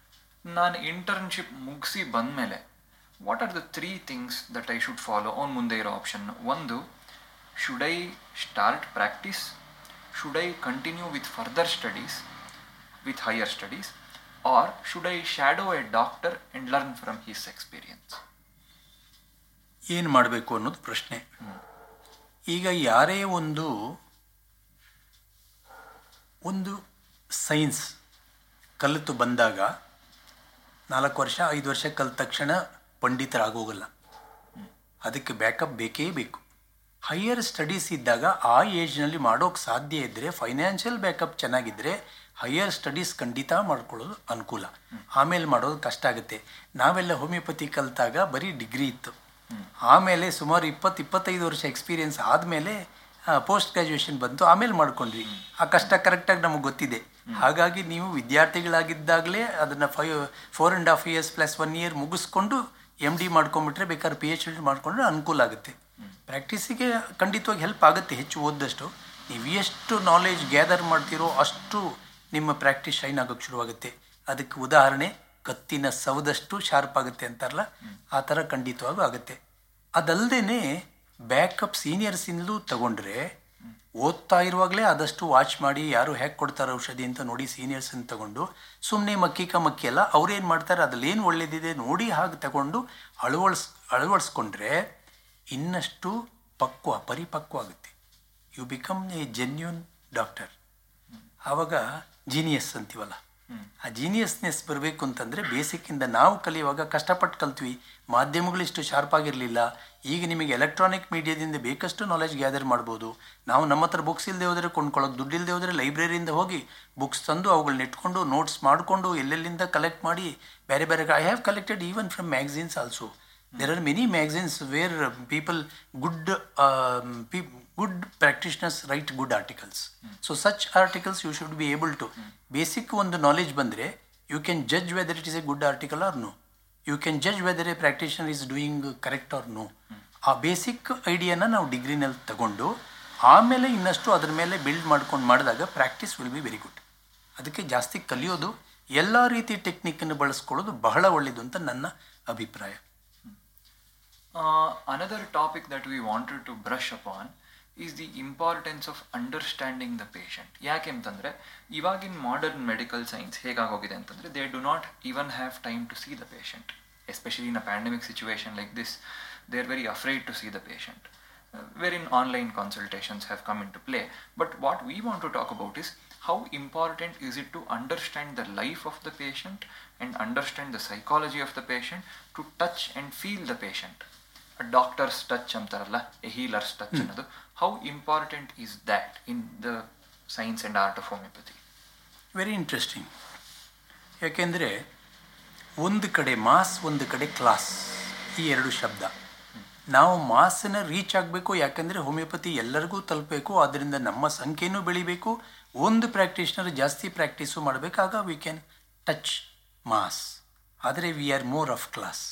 ನಾನು ಇಂಟರ್ನ್ಶಿಪ್ ಮುಗಿಸಿ ಬಂದಮೇಲೆ what are the three things that I should follow ಅವ್ನು ಮುಂದೆ ಇರೋ ಆಪ್ಷನ್ ಒಂದು should I start practice should I continue with further studies with higher studies or should I shadow a doctor and learn from his experience ಏನು ಮಾಡಬೇಕು ಅನ್ನೋದು ಪ್ರಶ್ನೆ ಈಗ ಯಾರೇ ಒಂದು ಒಂದು ಸೈನ್ಸ್ ಕಲಿತು ಬಂದಾಗ ನಾಲ್ಕು ವರ್ಷ ಐದು ವರ್ಷ ಕಲಿತ ತಕ್ಷಣ ಪಂಡಿತರಾಗೋಗಲ್ಲ ಅದಕ್ಕೆ ಬ್ಯಾಕಪ್ ಬೇಕೇ ಬೇಕು ಹೈಯರ್ ಸ್ಟಡೀಸ್ ಇದ್ದಾಗ ಆ ಏಜ್ನಲ್ಲಿ ಮಾಡೋಕ್ಕೆ ಸಾಧ್ಯ ಇದ್ದರೆ ಫೈನಾನ್ಷಿಯಲ್ ಬ್ಯಾಕಪ್ ಚೆನ್ನಾಗಿದ್ದರೆ ಹೈಯರ್ ಸ್ಟಡೀಸ್ ಖಂಡಿತ ಮಾಡ್ಕೊಳ್ಳೋದು ಅನುಕೂಲ ಆಮೇಲೆ ಮಾಡೋದು ಕಷ್ಟ ಆಗುತ್ತೆ ನಾವೆಲ್ಲ ಹೋಮಿಯೋಪತಿ ಕಲಿತಾಗ ಬರೀ ಡಿಗ್ರಿ ಇತ್ತು ಆಮೇಲೆ ಸುಮಾರು ಇಪ್ಪತ್ತು ಇಪ್ಪತ್ತೈದು ವರ್ಷ ಎಕ್ಸ್ಪೀರಿಯನ್ಸ್ ಆದಮೇಲೆ ಪೋಸ್ಟ್ ಗ್ರ್ಯಾಜುಯೇಷನ್ ಬಂತು ಆಮೇಲೆ ಮಾಡ್ಕೊಂಡ್ವಿ ಆ ಕಷ್ಟ ಕರೆಕ್ಟಾಗಿ ನಮಗೆ ಗೊತ್ತಿದೆ ಹಾಗಾಗಿ ನೀವು ವಿದ್ಯಾರ್ಥಿಗಳಾಗಿದ್ದಾಗಲೇ ಅದನ್ನು five four and half years plus one year ಮುಗಿಸ್ಕೊಂಡು ಎಮ್ ಡಿ ಮಾಡ್ಕೊಂಬಿಟ್ರೆ ಬೇಕಾದ್ರೆ ಪಿ ಎಚ್ ಡಿ ಮಾಡ್ಕೊಂಡ್ರೆ ಅನುಕೂಲ ಆಗುತ್ತೆ ಪ್ರಾಕ್ಟೀಸಿಗೆ ಖಂಡಿತವಾಗಿ ಹೆಲ್ಪ್ ಆಗುತ್ತೆ ಹೆಚ್ಚು ಓದ್ದಷ್ಟು ನೀವು ಎಷ್ಟು ನಾಲೆಜ್ ಗ್ಯಾದರ್ ಮಾಡ್ತೀರೋ ಅಷ್ಟು ನಿಮ್ಮ ಪ್ರಾಕ್ಟೀಸ್ ಶೈನ್ ಆಗೋಕ್ಕೆ ಶುರುವಾಗುತ್ತೆ ಅದಕ್ಕೆ ಉದಾಹರಣೆ ಕತ್ತಿನ ಸವದಷ್ಟು ಶಾರ್ಪ್ ಆಗುತ್ತೆ ಅಂತಾರಲ್ಲ ಆ ಥರ ಖಂಡಿತವಾಗೂ ಆಗುತ್ತೆ ಅದಲ್ಲದೆ ಬ್ಯಾಕಪ್ ಸೀನಿಯರ್ಸಿಂದಲೂ ತಗೊಂಡ್ರೆ ಓದ್ತಾ ಇರುವಾಗಲೇ ಆದಷ್ಟು ವಾಚ್ ಮಾಡಿ ಯಾರು ಹೇಗೆ ಕೊಡ್ತಾರೆ ಔಷಧಿ ಅಂತ ನೋಡಿ ಸೀನಿಯರ್ಸನ್ನು ತಗೊಂಡು ಸುಮ್ಮನೆ ಮಕ್ಕಿಕ ಮಕ್ಕಿ ಅಲ್ಲ ಅವ್ರೇನು ಮಾಡ್ತಾರೆ ಅದ್ರಲ್ಲೇನು ಒಳ್ಳೇದಿದೆ ನೋಡಿ ಹಾಗೆ ತಗೊಂಡು ಅಳವಡಿಸ್ ಅಳವಡಿಸ್ಕೊಂಡ್ರೆ ಇನ್ನಷ್ಟು ಪಕ್ವ ಪರಿಪಕ್ವ ಆಗುತ್ತೆ you become a genuine doctor ಆವಾಗ ಜೀನಿಯಸ್ ಅಂತೀವಲ್ಲ ಆ ಜೀನಿಯಸ್ನೆಸ್ ಬರಬೇಕು ಅಂತಂದರೆ ಬೇಸಿಕ್ಕಿಂದ ನಾವು ಕಲಿಯುವಾಗ ಕಷ್ಟಪಟ್ಟು ಕಲ್ತ್ವಿ ಮಾಧ್ಯಮಗಳಿಷ್ಟು ಶಾರ್ಪ್ ಆಗಿರಲಿಲ್ಲ ಈಗ ನಿಮಗೆ ಎಲೆಕ್ಟ್ರಾನಿಕ್ ಮೀಡಿಯಾದಿಂದ ಬೇಕಷ್ಟು ನಾಲೆಜ್ ಗ್ಯಾದರ್ ಮಾಡ್ಬೋದು ನಾವು ನಮ್ಮ ಹತ್ರ ಬುಕ್ಸ್ ಇಲ್ಲದೆ ಹೋದರೆ ಕೊಂಡ್ಕೊಳ್ಳೋಕೆ ದುಡ್ಡು ಇಲ್ಲದೆ ಹೋದರೆ ಲೈಬ್ರರಿಯಿಂದ ಹೋಗಿ ಬುಕ್ಸ್ ತಂದು ಅವುಗಳನ್ನ ಇಟ್ಕೊಂಡು ನೋಟ್ಸ್ ಮಾಡಿಕೊಂಡು ಎಲ್ಲೆಲ್ಲಿಂದ ಕಲೆಕ್ಟ್ ಮಾಡಿ ಬೇರೆ ಬೇರೆ I have collected even from magazines also there are many magazines where uh, people good um, pe- good practitioners write good articles so such articles you should be able to basic ಒಂದು knowledge ಬಂದರೆ you can judge whether it is a good article or no you can judge whether a practitioner is doing correct or no ಆ basic ಐಡಿಯಾನ ನಾವು ಡಿಗ್ರಿನಲ್ಲಿ ತಗೊಂಡು ಆಮೇಲೆ ಇನ್ನಷ್ಟು ಅದ್ರ ಮೇಲೆ ಬಿಲ್ಡ್ ಮಾಡ್ಕೊಂಡು ಮಾಡಿದಾಗ practice will be very good ಅದಕ್ಕೆ ಜಾಸ್ತಿ ಕಲಿಯೋದು ಎಲ್ಲ ರೀತಿ ಟೆಕ್ನಿಕ್ಕನ್ನು ಬಳಸ್ಕೊಳ್ಳೋದು ಬಹಳ ಒಳ್ಳೆಯದು ಅಂತ ನನ್ನ ಅಭಿಪ್ರಾಯ Uh, another topic that we wanted to brush upon is the importance of understanding the patient ಯಾಕೆ ಅಂತಂದರೆ ಇವಾಗಿನ ಮಾಡರ್ನ್ ಮೆಡಿಕಲ್ ಸೈನ್ಸ್ ಹೇಗಾಗೋಗಿದೆ ಅಂತಂದರೆ they do not even have time to see the patient especially in a pandemic situation like this they are very afraid to see the patient wherein online consultations have come into play. But what we want to talk about is how important is it to understand the life of the patient and understand the psychology of the patient to touch and feel the patient. A doctor's touch ಅಂತಾರಲ್ಲ a healer's touch ಅನ್ನೋದು how important is that in the science and art of homeopathy? Very interesting ಯಾಕೆಂದರೆ ಒಂದು ಕಡೆ mass ಒಂದು ಕಡೆ class ಈ ಎರಡು ಶಬ್ದ ನಾವು ಮಾಸನ್ನು ರೀಚ್ ಆಗಬೇಕು ಯಾಕೆಂದರೆ ಹೋಮಿಯೋಪತಿ ಎಲ್ಲರಿಗೂ ತಲುಪಬೇಕು ಅದರಿಂದ ನಮ್ಮ ಸಂಖ್ಯೆನೂ ಬೆಳಿಬೇಕು ಒಂದು ಪ್ರಾಕ್ಟೀಷ್ನರ್ ಜಾಸ್ತಿ ಪ್ರಾಕ್ಟೀಸು ಮಾಡಬೇಕಾಗ ವಿ ಕ್ಯಾನ್ ಟಚ್ ಮಾಸ್ ಆದರೆ we are more of class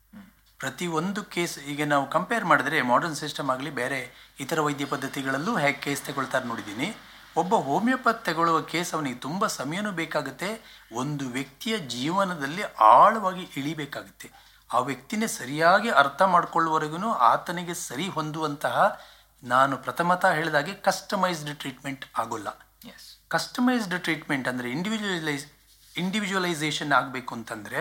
ಪ್ರತಿ ಒಂದು ಕೇಸ್ ಈಗ ನಾವು ಕಂಪೇರ್ ಮಾಡಿದ್ರೆ ಮಾಡರ್ನ್ ಸಿಸ್ಟಮ್ ಆಗಲಿ ಬೇರೆ ಇತರ ವೈದ್ಯ ಪದ್ಧತಿಗಳಲ್ಲೂ ಹೇಗೆ ಕೇಸ್ ತಗೊಳ್ತಾರೆ ನೋಡಿದ್ದೀನಿ ಒಬ್ಬ ಹೋಮಿಯೋಪತ್ ತಗೊಳ್ಳುವ ಕೇಸ್ ಅವನಿಗೆ ತುಂಬ ಸಮಯನೂ ಬೇಕಾಗುತ್ತೆ ಒಂದು ವ್ಯಕ್ತಿಯ ಜೀವನದಲ್ಲಿ ಆಳವಾಗಿ ಇಳಿಬೇಕಾಗುತ್ತೆ ಆ ವ್ಯಕ್ತಿನೇ ಸರಿಯಾಗಿ ಅರ್ಥ ಮಾಡ್ಕೊಳ್ಳುವವರೆಗೂ ಆತನಿಗೆ ಸರಿ ಹೊಂದುವಂತಹ ನಾನು ಪ್ರಥಮತಃ ಹೇಳಿದಾಗೆ ಕಸ್ಟಮೈಸ್ಡ್ ಟ್ರೀಟ್ಮೆಂಟ್ ಆಗೋಲ್ಲ Yes. ಕಸ್ಟಮೈಸ್ಡ್ ಟ್ರೀಟ್ಮೆಂಟ್ ಅಂದರೆ ಇಂಡಿವಿಜುವಲೈಸ್ ಇಂಡಿವಿಜುವಲೈಸೇಷನ್ ಆಗಬೇಕು ಅಂತಂದರೆ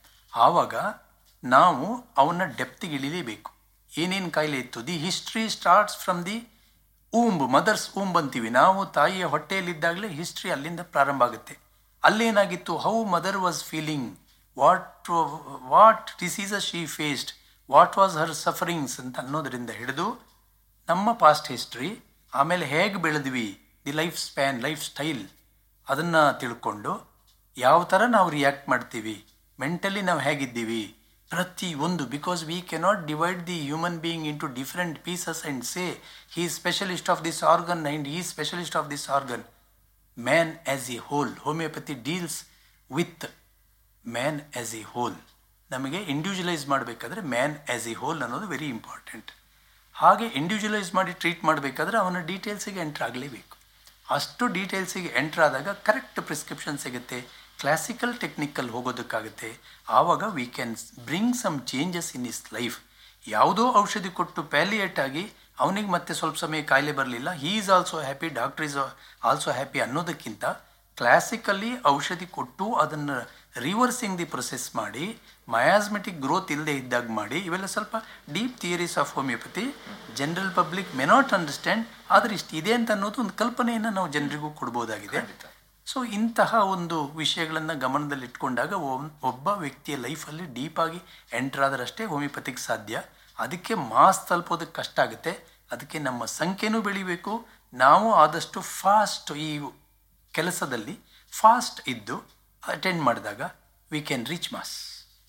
ಆವಾಗ ನಾವು ಅವನ್ನ ಡೆಪ್ತಿಗೆ ಇಳಿಲೇಬೇಕು ಏನೇನು ಕಾಯಿಲೆ ಇತ್ತು the history starts from the womb mother's womb ಅಂತೀವಿ ನಾವು ತಾಯಿಯ ಹೊಟ್ಟೆಯಲ್ಲಿದ್ದಾಗಲೇ ಹಿಸ್ಟ್ರಿ ಅಲ್ಲಿಂದ ಪ್ರಾರಂಭ ಆಗುತ್ತೆ ಅಲ್ಲೇನಾಗಿತ್ತು how mother was feeling what what diseases she faced what was her sufferings ಅಂತ ಅನ್ನೋದರಿಂದ ಹಿಡಿದು ನಮ್ಮ ಪಾಸ್ಟ್ ಹಿಸ್ಟ್ರಿ ಆಮೇಲೆ ಹೇಗೆ ಬೆಳೆದ್ವಿ the life span lifestyle ಅದನ್ನು ತಿಳ್ಕೊಂಡು ಯಾವ ಥರ ನಾವು ರಿಯಾಕ್ಟ್ ಮಾಡ್ತೀವಿ ಮೆಂಟಲಿ ನಾವು ಹೇಗಿದ್ದೀವಿ ಪ್ರತಿ ಒಂದು because we cannot divide the human being into different pieces and say he specialist of this organ and he specialist of this organ man as a whole homeopathy deals with man as a whole ನಮಗೆ individualise ಮಾಡಬೇಕಾದ್ರೆ man as a whole ಅನ್ನೋದು very important ಹಾಗೆ individualise ಮಾಡಿ treat ಮಾಡಬೇಕಾದ್ರೆ ಅವನ ಡೀಟೇಲ್ಸಿಗೆ enter ಆಗಲೇಬೇಕು ಅಷ್ಟು ಡೀಟೇಲ್ಸಿಗೆ ಎಂಟ್ರ್ ಆದಾಗ ಕರೆಕ್ಟ್ ಪ್ರಿಸ್ಕ್ರಿಪ್ಷನ್ ಸಿಗುತ್ತೆ ಕ್ಲಾಸಿಕಲ್ ಟೆಕ್ನಿಕಲ್ ಹೋಗೋದಕ್ಕಾಗುತ್ತೆ ಆವಾಗ we can bring some changes in his life ಯಾವುದೋ ಔಷಧಿ ಕೊಟ್ಟು ಪ್ಯಾಲಿಯೇಟ್ ಆಗಿ ಅವನಿಗೆ ಮತ್ತೆ ಸ್ವಲ್ಪ ಸಮಯ ಕಾಯಿಲೆ ಬರಲಿಲ್ಲ he is also happy doctor is also happy ಅನ್ನೋದಕ್ಕಿಂತ ಕ್ಲಾಸಿಕಲ್ಲಿ ಔಷಧಿ ಕೊಟ್ಟು ಅದನ್ನು ರಿವರ್ಸಿಂಗ್ ದಿ ಪ್ರೊಸೆಸ್ ಮಾಡಿ ಮಯಾಸ್ಮೆಟಿಕ್ ಗ್ರೋತ್ ಇಲ್ಲದೆ ಇದ್ದಾಗ ಮಾಡಿ ಇವೆಲ್ಲ ಸ್ವಲ್ಪ deep theories of homeopathy general public may not understand ಆದರೆ ಇಷ್ಟು ಇದೆ ಅಂತ ಅನ್ನೋದು ಒಂದು ಕಲ್ಪನೆಯನ್ನು ನಾವು ಜನರಿಗೂ ಕೊಡ್ಬೋದಾಗಿದೆ ಖಂಡಿತ. ಸೊ ಇಂತಹ ಒಂದು ವಿಷಯಗಳನ್ನು ಗಮನದಲ್ಲಿಟ್ಕೊಂಡಾಗ ಒಬ್- ಒಬ್ಬ ವ್ಯಕ್ತಿಯ ಲೈಫಲ್ಲಿ ಡೀಪಾಗಿ ಎಂಟರ್ ಆದರಷ್ಟೇ ಹೋಮಿಯೋಪತಿಗೆ ಸಾಧ್ಯ ಅದಕ್ಕೆ ಮಾಸ್ ತಲುಪೋದಕ್ಕೆ ಕಷ್ಟ ಆಗುತ್ತೆ ಅದಕ್ಕೆ ನಮ್ಮ ಸಂಖ್ಯೆನೂ ಬೆಳಿಬೇಕು ನಾವು ಆದಷ್ಟು ಫಾಸ್ಟ್ ಈ ಕೆಲಸದಲ್ಲಿ ಫಾಸ್ಟ್ ಇದ್ದು ಅಟೆಂಡ್ ಮಾಡಿದಾಗ ವಿ ಕ್ಯಾನ್ ರೀಚ್ ಮಾಸ್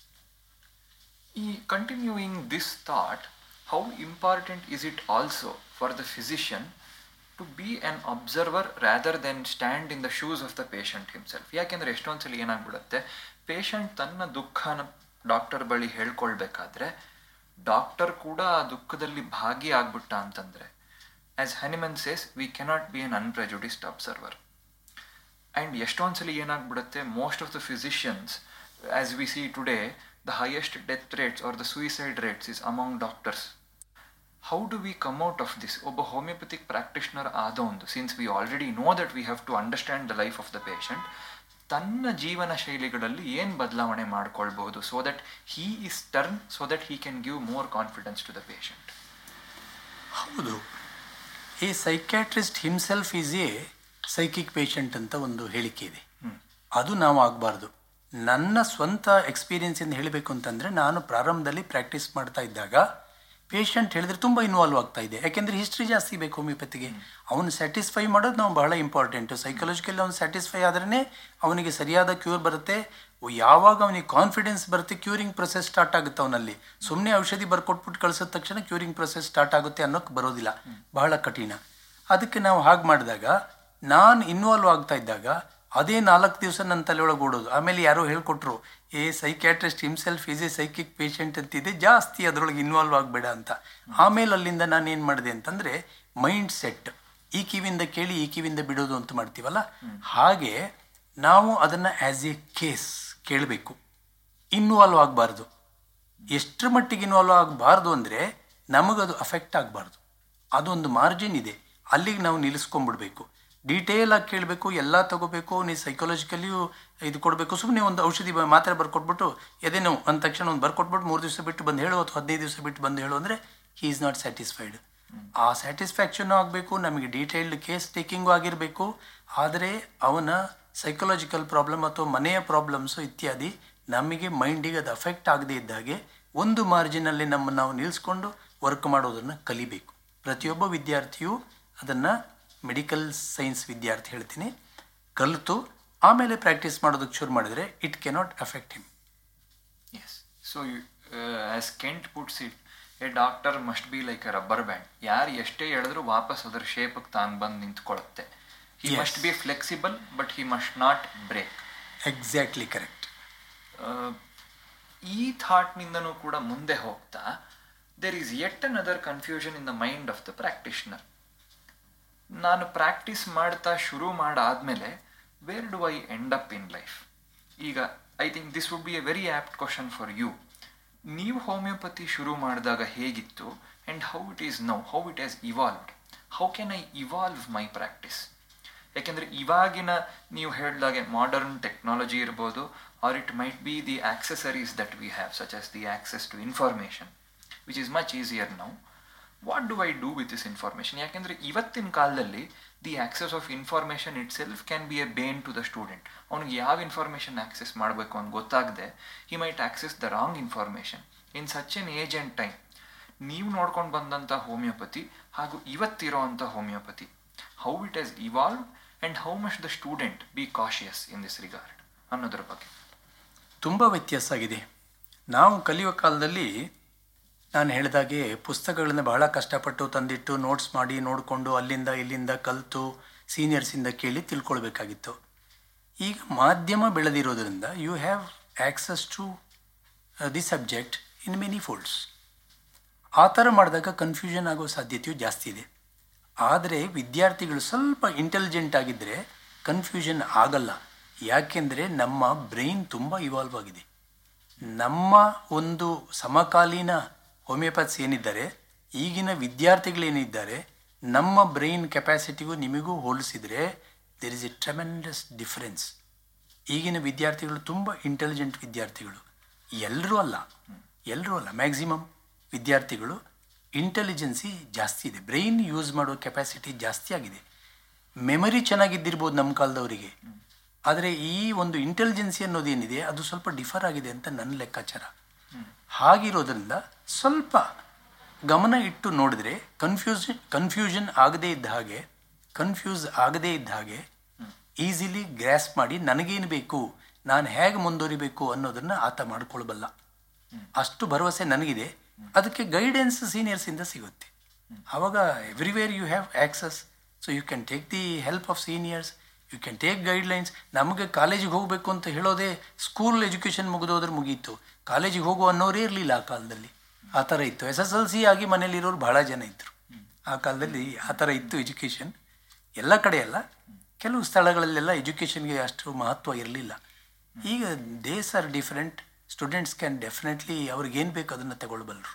ಈ continuing this thought how important is it also for the physician to be an observer rather than stand in the shoes of the patient himself ಯಾಕೆಂದರೆ ಎಷ್ಟೊಂದು ಸಲ ಏನಾಗ್ಬಿಡುತ್ತೆ patient ತನ್ನ ದುಃಖನ doctor ಬಳಿ ಹೇಳ್ಕೊಳ್ಬೇಕಾದ್ರೆ doctor ಕೂಡ ಆ ದುಃಖದಲ್ಲಿ ಭಾಗಿ ಆಗ್ಬಿಟ್ಟ ಅಂತಂದರೆ as Hahnemann says we cannot be an unprejudiced observer and ಎಷ್ಟೊಂದು ಸಲ ಏನಾಗ್ಬಿಡುತ್ತೆ most of the physicians as we see today the highest death rates or the suicide rates is among doctors how do we come out of this ಒಬ್ಬ homeopathic practitioner ಆದ ಒಂದು since we already know that we have to understand the life of the patient ತನ್ನ ಜೀವನ ಶೈಲಿಗಳಲ್ಲಿ ಏನು ಬದಲಾವಣೆ ಮಾಡ್ಕೊಳ್ಬಹುದು so that Hi is turn so that he can give more confidence to the patient ಹೌದು ಈ psychiatrist himself is a psychic patient ಅಂತ ಒಂದು ಹೇಳಿಕೆ ಇದೆ ಅದು ನಾವು ಆಗಬಾರ್ದು ನನ್ನ ಸ್ವಂತ ಎಕ್ಸ್ಪೀರಿಯನ್ಸಿಂದ ಹೇಳಬೇಕು ಅಂತಂದರೆ ನಾನು ಪ್ರಾರಂಭದಲ್ಲಿ ಪ್ರಾಕ್ಟೀಸ್ ಮಾಡ್ತಾ ಇದ್ದಾಗ ಪೇಷಂಟ್ ಹೇಳಿದ್ರೆ ತುಂಬ ಇನ್ವಾಲ್ವ್ ಆಗ್ತಾ ಇದೆ ಯಾಕೆಂದರೆ ಹಿಸ್ಟ್ರಿ ಜಾಸ್ತಿ ಬೇಕು ಹೋಮಿಯೋಪತಿಗೆ ಅವನು ಸ್ಯಾಟಿಸ್ಫೈ ಮಾಡೋದು ನಾವು ಬಹಳ ಇಂಪಾರ್ಟೆಂಟು ಸೈಕಾಲಜಿಕಲಿ ಅವ್ನು ಸ್ಯಾಟಿಸ್ಫೈ ಆದ್ರೇ ಅವನಿಗೆ ಸರಿಯಾದ ಕ್ಯೂರ್ ಬರುತ್ತೆ ಯಾವಾಗ ಅವನಿಗೆ ಕಾನ್ಫಿಡೆನ್ಸ್ ಬರುತ್ತೆ ಕ್ಯೂರಿಂಗ್ ಪ್ರೊಸೆಸ್ ಸ್ಟಾರ್ಟ್ ಆಗುತ್ತೆ ಅವನಲ್ಲಿ ಸುಮ್ಮನೆ ಔಷಧಿ ಬರ್ಕೊಟ್ಬಿಟ್ಟು ಕಳಿಸಿದ ತಕ್ಷಣ ಕ್ಯೂರಿಂಗ್ ಪ್ರೊಸೆಸ್ ಸ್ಟಾರ್ಟ್ ಆಗುತ್ತೆ ಅನ್ನೋಕ್ಕೆ ಬರೋದಿಲ್ಲ ಬಹಳ ಕಠಿಣ ಅದಕ್ಕೆ ನಾವು ಹಾಗೆ ಮಾಡಿದಾಗ ನಾನು ಇನ್ವಾಲ್ವ್ ಆಗ್ತಾ ಇದ್ದಾಗ ಅದೇ ನಾಲ್ಕು ದಿವಸ ನನ್ನ ತಲೆಯೊಳಗೆ ಓಡೋದು ಆಮೇಲೆ ಯಾರೋ ಹೇಳ್ಕೊಟ್ರು a psychiatrist himself is a psychic patient ಅಂತಿದೆ ಜಾಸ್ತಿ ಅದರೊಳಗೆ ಇನ್ವಾಲ್ವ್ ಆಗಬೇಡ ಅಂತ ಆಮೇಲೆ ಅಲ್ಲಿಂದ ನಾನು ಏನು ಮಾಡಿದೆ ಅಂತಂದರೆ ಮೈಂಡ್ ಸೆಟ್ ಈ ಕಿವಿಯಿಂದ ಕೇಳಿ ಈ ಕಿವಿಯಿಂದ ಬಿಡೋದು ಅಂತ ಮಾಡ್ತೀವಲ್ಲ ಹಾಗೆ ನಾವು ಅದನ್ನು ಆ್ಯಸ್ ಎ ಕೇಸ್ ಕೇಳಬೇಕು ಇನ್ವಾಲ್ವ್ ಆಗಬಾರ್ದು ಎಷ್ಟರ ಮಟ್ಟಿಗೆ ಇನ್ವಾಲ್ವ್ ಆಗಬಾರ್ದು ಅಂದರೆ ನಮಗದು ಅಫೆಕ್ಟ್ ಆಗಬಾರ್ದು ಅದೊಂದು ಮಾರ್ಜಿನ್ ಇದೆ ಅಲ್ಲಿಗೆ ನಾವು ನಿಲ್ಲಿಸ್ಕೊಂಡ್ಬಿಡ್ಬೇಕು ಡೀಟೇಲ್ ಆಗಿ ಕೇಳಬೇಕು ಎಲ್ಲ ತಗೋಬೇಕು ನೀವು ಸೈಕಾಲಜಿಕಲಿಯೂ ಇದು ಕೊಡಬೇಕು ಸುಮ್ಮನೆ ಒಂದು ಔಷಧಿ ಬ- ಮಾತ್ರೆ ಬರ್ಕೊಟ್ಬಿಟ್ಟು ಎದೆ ನೋವು ಅಂದ ತಕ್ಷಣ ಒಂದು ಬರ್ಕೊಟ್ಬಿಟ್ಟು ಮೂರು ದಿವಸ ಬಿಟ್ಟು ಬಂದು ಹೇಳು ಅಥವಾ ಹದಿನೈದು ದಿವಸ ಬಿಟ್ಟು ಬಂದು ಹೇಳು ಅಂದರೆ ಹಿ ಈಸ್ ನಾಟ್ ಸ್ಯಾಟಿಸ್ಫೈಡ್ ಆ ಸ್ಯಾಟಿಸ್ಫ್ಯಾಕ್ಷನ್ ಆಗಬೇಕು ನಮಗೆ ಡೀಟೇಲ್ಡ್ ಕೇಸ್ ಟೇಕಿಂಗು ಆಗಿರಬೇಕು ಆದರೆ ಅವನ ಸೈಕಲಾಜಿಕಲ್ ಪ್ರಾಬ್ಲಮ್ ಅಥವಾ ಮನೆಯ ಪ್ರಾಬ್ಲಮ್ಸು ಇತ್ಯಾದಿ ನಮಗೆ ಮೈಂಡಿಗೆ ಅದು ಅಫೆಕ್ಟ್ ಆಗದೇ ಇದ್ದಾಗೆ ಒಂದು ಮಾರ್ಜಿನಲ್ಲಿ ನಮ್ಮನ್ನು ನಾವು ನಿಲ್ಲಿಸ್ಕೊಂಡು ವರ್ಕ್ ಮಾಡೋದನ್ನು ಕಲಿಬೇಕು ಪ್ರತಿಯೊಬ್ಬ ವಿದ್ಯಾರ್ಥಿಯು ಅದನ್ನು ಮೆಡಿಕಲ್ ಸೈನ್ಸ್ ವಿದ್ಯಾರ್ಥಿ ಹೇಳ್ತೀನಿ ಕಲಿತು ಆಮೇಲೆ ಪ್ರಾಕ್ಟೀಸ್ ಮಾಡೋದಕ್ಕೆ ಶುರು ಮಾಡಿದರೆ it cannot affect him Yes. So, you, uh, as Kent puts it, a doctor must be like a rubber band. ಯಾರು ಎಷ್ಟೇ ಹೇಳಿದ್ರು ವಾಪಸ್ ಅದರ ಶೇಪಿಗೆ ತಾನು ಬಂದು ನಿಂತ್ಕೊಳ್ಳುತ್ತೆ he Yes. Must be flexible but he must not break exactly correct ಈ ಥಾಟ್ನಿಂದನೂ ಕೂಡ ಮುಂದೆ ಹೋಗ್ತಾ there is yet another confusion in the mind of the practitioner ನಾನು ಪ್ರಾಕ್ಟೀಸ್ ಮಾಡ್ತಾ ಶುರು ಮಾಡಾದ್ಮೇಲೆ where do I end up in life ಈಗ I think this would be a very apt question for you ನೀವು ಹೋಮಿಯೋಪತಿ ಶುರು ಮಾಡಿದಾಗ ಹೇಗಿತ್ತು and how it is now how it has evolved how can I evolve my practice ಯಾಕೆಂದರೆ ಇವಾಗಿನ ನೀವು ಹೇಳಿದಾಗೆ modern technology ಇರ್ಬೋದು or it might be the accessories that we have such as the access to information which is much easier now what do I do with this information ಯಾಕೆಂದರೆ ಇವತ್ತಿನ ಕಾಲದಲ್ಲಿ the access of information itself can be a bane to the student ಅವ್ನಿಗೆ ಯಾವ information access ಮಾಡಬೇಕು ಅಂತ ಗೊತ್ತಾಗದೆ he might access the wrong information in such an age and time ನೀವು ನೋಡ್ಕೊಂಡು ಬಂದಂಥ ಹೋಮಿಯೋಪತಿ ಹಾಗೂ ಇವತ್ತಿರೋ ಅಂಥ homeopathy how it has evolve and how much the student be cautious in this regard ಅನ್ನೋದ್ರ ಬಗ್ಗೆ ತುಂಬ ವ್ಯತ್ಯಾಸ ಆಗಿದೆ ನಾವು ಕಲಿಯುವ ಕಾಲದಲ್ಲಿ ನಾನು ಹೇಳಿದಾಗೆ ಪುಸ್ತಕಗಳನ್ನ ಬಹಳ ಕಷ್ಟಪಟ್ಟು ತಂದಿಟ್ಟು ನೋಟ್ಸ್ ಮಾಡಿ ನೋಡಿಕೊಂಡು ಅಲ್ಲಿಂದ ಇಲ್ಲಿಂದ ಕಲಿತು ಸೀನಿಯರ್ಸಿಂದ ಕೇಳಿ ತಿಳ್ಕೊಳ್ಬೇಕಾಗಿತ್ತು ಈಗ ಮಾಧ್ಯಮ ಬೆಳೆದಿರೋದ್ರಿಂದ you have access to the subject in many folds ಆ ಥರ ಮಾಡಿದಾಗ ಕನ್ಫ್ಯೂಷನ್ ಆಗೋ ಸಾಧ್ಯತೆಯು ಜಾಸ್ತಿ ಇದೆ ಆದರೆ ವಿದ್ಯಾರ್ಥಿಗಳು ಸ್ವಲ್ಪ ಇಂಟೆಲಿಜೆಂಟ್ ಆಗಿದ್ದರೆ ಕನ್ಫ್ಯೂಷನ್ ಆಗಲ್ಲ ಯಾಕೆಂದರೆ ನಮ್ಮ ಬ್ರೈನ್ ತುಂಬ ಇವಾಲ್ವ್ ಆಗಿದೆ ನಮ್ಮ ಒಂದು ಸಮಕಾಲೀನ ಹೋಮಿಯೋಪತ್ಸ್ ಏನಿದ್ದಾರೆ ಈಗಿನ ವಿದ್ಯಾರ್ಥಿಗಳೇನಿದ್ದಾರೆ ನಮ್ಮ ಬ್ರೈನ್ ಕೆಪಾಸಿಟಿಗೂ ನಿಮಗೂ ಹೋಲಿಸಿದರೆ there is a tremendous difference ಈಗಿನ ವಿದ್ಯಾರ್ಥಿಗಳು ತುಂಬ ಇಂಟೆಲಿಜೆಂಟ್ ವಿದ್ಯಾರ್ಥಿಗಳು ಎಲ್ಲರೂ ಅಲ್ಲ ಎಲ್ಲರೂ ಅಲ್ಲ ಮ್ಯಾಕ್ಸಿಮಮ್ ವಿದ್ಯಾರ್ಥಿಗಳು ಇಂಟೆಲಿಜೆನ್ಸಿ ಜಾಸ್ತಿ ಇದೆ ಬ್ರೈನ್ ಯೂಸ್ ಮಾಡೋ ಕೆಪಾಸಿಟಿ ಜಾಸ್ತಿ ಆಗಿದೆ ಮೆಮರಿ ಚೆನ್ನಾಗಿದ್ದಿರ್ಬೋದು ನಮ್ಮ ಕಾಲದವರಿಗೆ ಆದರೆ ಈ ಒಂದು ಇಂಟೆಲಿಜೆನ್ಸಿ ಅನ್ನೋದೇನಿದೆ ಅದು ಸ್ವಲ್ಪ ಡಿಫರ್ ಆಗಿದೆ ಅಂತ ನನ್ನ ಲೆಕ್ಕಾಚಾರ ಹಾಗಿರೋದ್ರಿಂದ ಸ್ವಲ್ಪ ಗಮನ ಇಟ್ಟು ನೋಡಿದ್ರೆ ಕನ್ಫ್ಯೂಷನ್ ಕನ್ಫ್ಯೂಷನ್ ಆಗದೇ ಇದ್ದ ಹಾಗೆ ಕನ್ಫ್ಯೂಸ್ ಆಗದೇ ಇದ್ದ ಹಾಗೆ ಈಸಿಲಿ ಗ್ರ್ಯಾಸ್ ಮಾಡಿ ನನಗೇನು ಬೇಕು ನಾನು ಹೇಗೆ ಮುಂದುವರಿಬೇಕು ಅನ್ನೋದನ್ನು ಆತ ಮಾಡ್ಕೊಳ್ಬಲ್ಲ ಅಷ್ಟು ಭರವಸೆ ನನಗಿದೆ ಅದಕ್ಕೆ ಗೈಡೆನ್ಸ್ ಸೀನಿಯರ್ಸಿಂದ ಸಿಗುತ್ತೆ ಆವಾಗ everywhere you have access so you can take the help of seniors you can take guidelines ನಮಗೆ ಕಾಲೇಜಿಗೆ ಹೋಗಬೇಕು ಅಂತ ಹೇಳೋದೇ ಸ್ಕೂಲ್ ಎಜುಕೇಷನ್ ಮುಗಿದೋದ್ರೆ ಮುಗೀತು ಕಾಲೇಜಿಗೆ ಹೋಗೋ ಅನ್ನೋರೇ ಇರಲಿಲ್ಲ ಆ ಕಾಲದಲ್ಲಿ ಆ ಥರ ಇತ್ತು ಎಸ್ ಎಸ್ ಎಲ್ ಸಿ ಆಗಿ ಮನೇಲಿರೋರು ಬಹಳ ಜನ ಇದ್ದರು ಆ ಕಾಲದಲ್ಲಿ ಆ ಥರ ಇತ್ತು ಎಜುಕೇಷನ್ ಎಲ್ಲ ಕಡೆ ಅಲ್ಲ ಕೆಲವು ಸ್ಥಳಗಳಲ್ಲೆಲ್ಲ ಎಜುಕೇಷನ್ಗೆ ಅಷ್ಟು ಮಹತ್ವ ಇರಲಿಲ್ಲ ಈಗ days are different students can definitely ಅವ್ರಿಗೇನು ಬೇಕು ಅದನ್ನು ತಗೊಳ್ಬಲ್ರು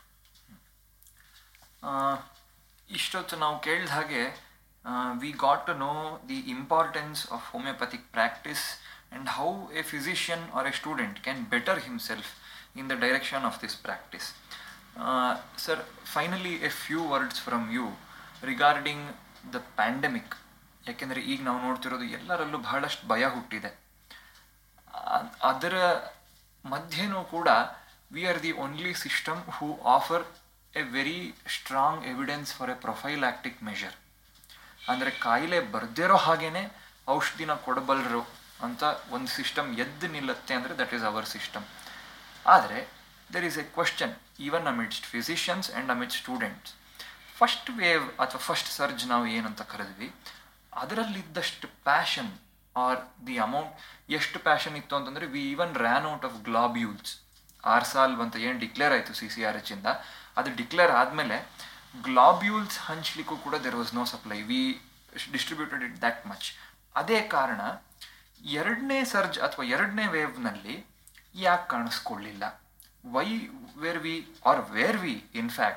ಆ, ಇಷ್ಟೊತ್ತು ನಾವು ಕೇಳಿದ ಹಾಗೆ we got to know the importance of homeopathic practice and how a physician or a student can better himself in the direction of this practice sir finally a few words from you regarding the pandemic ಯಾಕೆಂದರೆ ಈಗ ನಾವು ನೋಡ್ತಿರೋದು ಎಲ್ಲರಲ್ಲೂ ಬಹಳಷ್ಟು ಭಯ ಹುಟ್ಟಿದೆ ಆ- ಅದರ ಮಧ್ಯೆನೂ ಕೂಡ we are the only system who offer a very strong evidence for a prophylactic measure ಅಂದರೆ ಕಾಯಿಲೆ ಬರ್ದಿರೋ ಹಾಗೇನೆ ಔಷಧಿನ ಕೊಡಬಲ್ಲರು ಅಂತ ಒಂದು ಸಿಸ್ಟಮ್ ಎದ್ದು ನಿಲ್ಲುತ್ತೆ ಅಂದರೆ ದಟ್ ಈಸ್ ಅವರ್ ಸಿಸ್ಟಮ್ ಆದರೆ there is a question even amidst physicians and amid students first wave ಅಥವಾ ಫಸ್ಟ್ ಸರ್ಜ್ ನಾವು ಏನಂತ ಕರೆದ್ವಿ ಅದರಲ್ಲಿದ್ದಷ್ಟು ಪ್ಯಾಷನ್ ಆರ್ ದಿ ಅಮೌಂಟ್ ಎಷ್ಟು ಪ್ಯಾಷನ್ ಇತ್ತು ಅಂತಂದರೆ we even ran out of globules Ars ಸಾಲ್ ಅಂತ ಏನು ಡಿಕ್ಲೇರ್ ಆಯಿತು ಸಿ ಸಿ ಆರ್ ಎಚ್ ಇಂದ ಅದು ಡಿಕ್ಲೇರ್ ಆದಮೇಲೆ ಗ್ಲಾಬ್ಯೂಲ್ಸ್ ಹಂಚ್ಲಿಕ್ಕೂ ಕೂಡ there was no supply we distributed it that much ಅದೇ ಕಾರಣ ಎರಡನೇ ಸರ್ಜ್ ಅಥವಾ ಎರಡನೇ ವೇವ್ನಲ್ಲಿ ಯಾಕೆ ಕಾಣಿಸ್ಕೊಳ್ಳಿಲ್ಲ why were we are were we in fact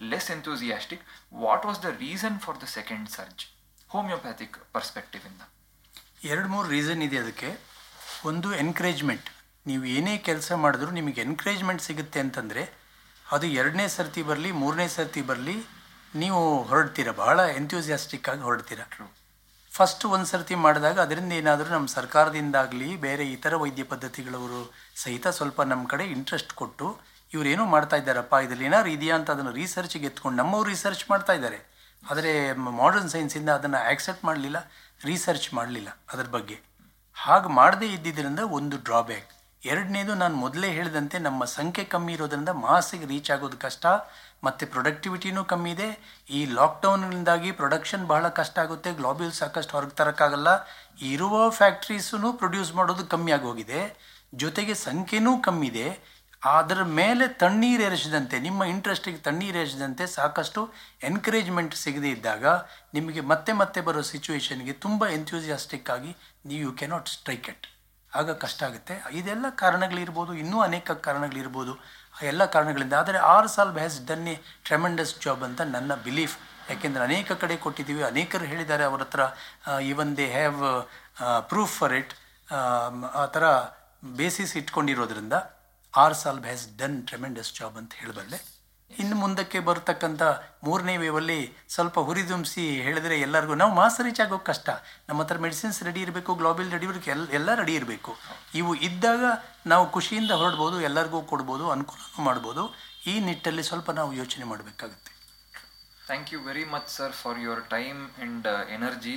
less enthusiastic. What was the reason for the second surge? Homeopathic perspective in the ಎರಡು ಮೂರು ರೀಸನ್ ಇದೆ ಅದಕ್ಕೆ ಒಂದು ಎನ್ಕರೇಜ್ಮೆಂಟ್ ನೀವು ಏನೇ ಕೆಲಸ ಮಾಡಿದ್ರು ನಿಮಗೆ ಎನ್ಕರೇಜ್ಮೆಂಟ್ ಸಿಗುತ್ತೆ ಅಂತಂದರೆ ಅದು ಎರಡನೇ ಸರ್ತಿ ಬರಲಿ ಮೂರನೇ ಸರ್ತಿ ಬರಲಿ ನೀವು ಹೊರಡ್ತೀರ ಬಹಳ ಎಂಥ್ಯೂಸಿಯಾಸ್ಟಿಕ್ ಆಗಿ ಹೊರಡ್ತೀರ ಫಸ್ಟ್ ಒಂದು ಸರ್ತಿ ಮಾಡಿದಾಗ ಅದರಿಂದ ಏನಾದರೂ ನಮ್ಮ ಸರ್ಕಾರದಿಂದಾಗಲಿ ಬೇರೆ ಇತರ ವೈದ್ಯ ಪದ್ಧತಿಗಳವರು ಸಹಿತ ಸ್ವಲ್ಪ ನಮ್ಮ ಕಡೆ ಇಂಟ್ರೆಸ್ಟ್ ಕೊಟ್ಟು ಇವರೇನೋ ಮಾಡ್ತಾ ಇದ್ದಾರಪ್ಪ ಇದರಲ್ಲಿ ಏನಾದ್ರು ಇದೆಯಾ ಅಂತ ಅದನ್ನು ರಿಸರ್ಚ್ಗೆ ಎತ್ಕೊಂಡು ನಮ್ಮವ್ರು ರಿಸರ್ಚ್ ಮಾಡ್ತಾ ಇದ್ದಾರೆ ಆದರೆ ಮಾಡರ್ನ್ ಸೈನ್ಸಿಂದ ಅದನ್ನು ಆಕ್ಸೆಪ್ಟ್ ಮಾಡಲಿಲ್ಲ ರಿಸರ್ಚ್ ಮಾಡಲಿಲ್ಲ ಅದ್ರ ಬಗ್ಗೆ ಹಾಗೆ ಮಾಡದೇ ಇದ್ದಿದ್ದರಿಂದ ಒಂದು ಡ್ರಾಬ್ಯಾಕ್ ಎರಡನೇದು ನಾನು ಮೊದಲೇ ಹೇಳಿದಂತೆ ನಮ್ಮ ಸಂಖ್ಯೆ ಕಮ್ಮಿ ಇರೋದ್ರಿಂದ ಮಾಸಿಗೆ ರೀಚ್ ಆಗೋದು ಕಷ್ಟ ಮತ್ತು ಪ್ರೊಡಕ್ಟಿವಿಟಿನೂ ಕಮ್ಮಿ ಇದೆ ಈ ಲಾಕ್ಡೌನ್ನಿಂದಾಗಿ ಪ್ರೊಡಕ್ಷನ್ ಬಹಳ ಕಷ್ಟ ಆಗುತ್ತೆ ಗ್ಲೋಬ್ಯೂಲ್ ಸಾಕಷ್ಟು ಹೊರಗೆ ತರೋಕ್ಕಾಗಲ್ಲ ಇರುವ ಫ್ಯಾಕ್ಟ್ರೀಸೂ ಪ್ರೊಡ್ಯೂಸ್ ಮಾಡೋದು ಕಮ್ಮಿ ಆಗೋಗಿದೆ ಜೊತೆಗೆ ಸಂಖ್ಯೆನೂ ಕಮ್ಮಿ ಇದೆ ಅದರ ಮೇಲೆ ತಣ್ಣೀರು ಎರಚಿದಂತೆ ನಿಮ್ಮ ಇಂಟ್ರೆಸ್ಟಿಗೆ ತಣ್ಣೀರು ಎರಚಿದಂತೆ ಸಾಕಷ್ಟು ಎನ್ಕರೇಜ್ಮೆಂಟ್ ಸಿಗದೇ ಇದ್ದಾಗ ನಿಮಗೆ ಮತ್ತೆ ಮತ್ತೆ ಬರೋ ಸಿಚುವೇಶನ್ಗೆ ತುಂಬ ಎಂಥ್ಯೂಸಿಯಾಸ್ಟಿಕ್ ಆಗಿ ನೀವು ಯು ಕೆನಾಟ್ ಸ್ಟ್ರೈಕ್ ಇಟ್ ಆಗ ಕಷ್ಟ ಆಗುತ್ತೆ ಇದೆಲ್ಲ ಕಾರಣಗಳಿರ್ಬೋದು ಇನ್ನೂ ಅನೇಕ ಕಾರಣಗಳಿರ್ಬೋದು ಆ ಎಲ್ಲ ಕಾರಣಗಳಿಂದ ಆದರೆ ಆರ್ ಸಾಲ್ವ್ has done a tremendous job ಅಂತ ನನ್ನ ಬಿಲೀಫ್ ಯಾಕೆಂದರೆ ಅನೇಕ ಕಡೆ ಕೊಟ್ಟಿದ್ದೀವಿ ಅನೇಕರು ಹೇಳಿದ್ದಾರೆ ಅವ್ರ ಹತ್ರ even they have proof for it ಆ ಥರ ಬೇಸಿಸ್ ಇಟ್ಕೊಂಡಿರೋದ್ರಿಂದ ಆರ್ ಸಾಲ್ವ್ ಹ್ಯಾಸ್ ಡನ್ ಟ್ರೆಮೆಂಡಸ್ ಜಾಬ್ ಅಂತ ಹೇಳಬಲ್ಲೆ ಇನ್ನು ಮುಂದಕ್ಕೆ ಬರ್ತಕ್ಕಂಥ ಮೂರನೇ ವೇವಲ್ಲಿ ಸ್ವಲ್ಪ ಹುರಿದುಂಬಿಸಿ ಹೇಳಿದ್ರೆ ಎಲ್ಲರಿಗೂ ನಾವು ಮಾಸ್ ರೀಚ್ ಆಗೋಕೆ ಕಷ್ಟ ನಮ್ಮ ಹತ್ರ ಮೆಡಿಸಿನ್ಸ್ ರೆಡಿ ಇರಬೇಕು ಗ್ಲೋಬಲ್ ರೆಡಿ ಇರಬೇಕು ಎಲ್ಲ ಎಲ್ಲ ರೆಡಿ ಇರಬೇಕು ಇವು ಇದ್ದಾಗ ನಾವು ಖುಷಿಯಿಂದ ಹೊರಡ್ಬೋದು ಎಲ್ಲರಿಗೂ ಕೊಡ್ಬೋದು ಅನುಕೂಲನೂ ಮಾಡ್ಬೋದು ಈ ನಿಟ್ಟಲ್ಲಿ ಸ್ವಲ್ಪ ನಾವು ಯೋಚನೆ ಮಾಡಬೇಕಾಗುತ್ತೆ Thank you very much, sir, for your time and uh, energy.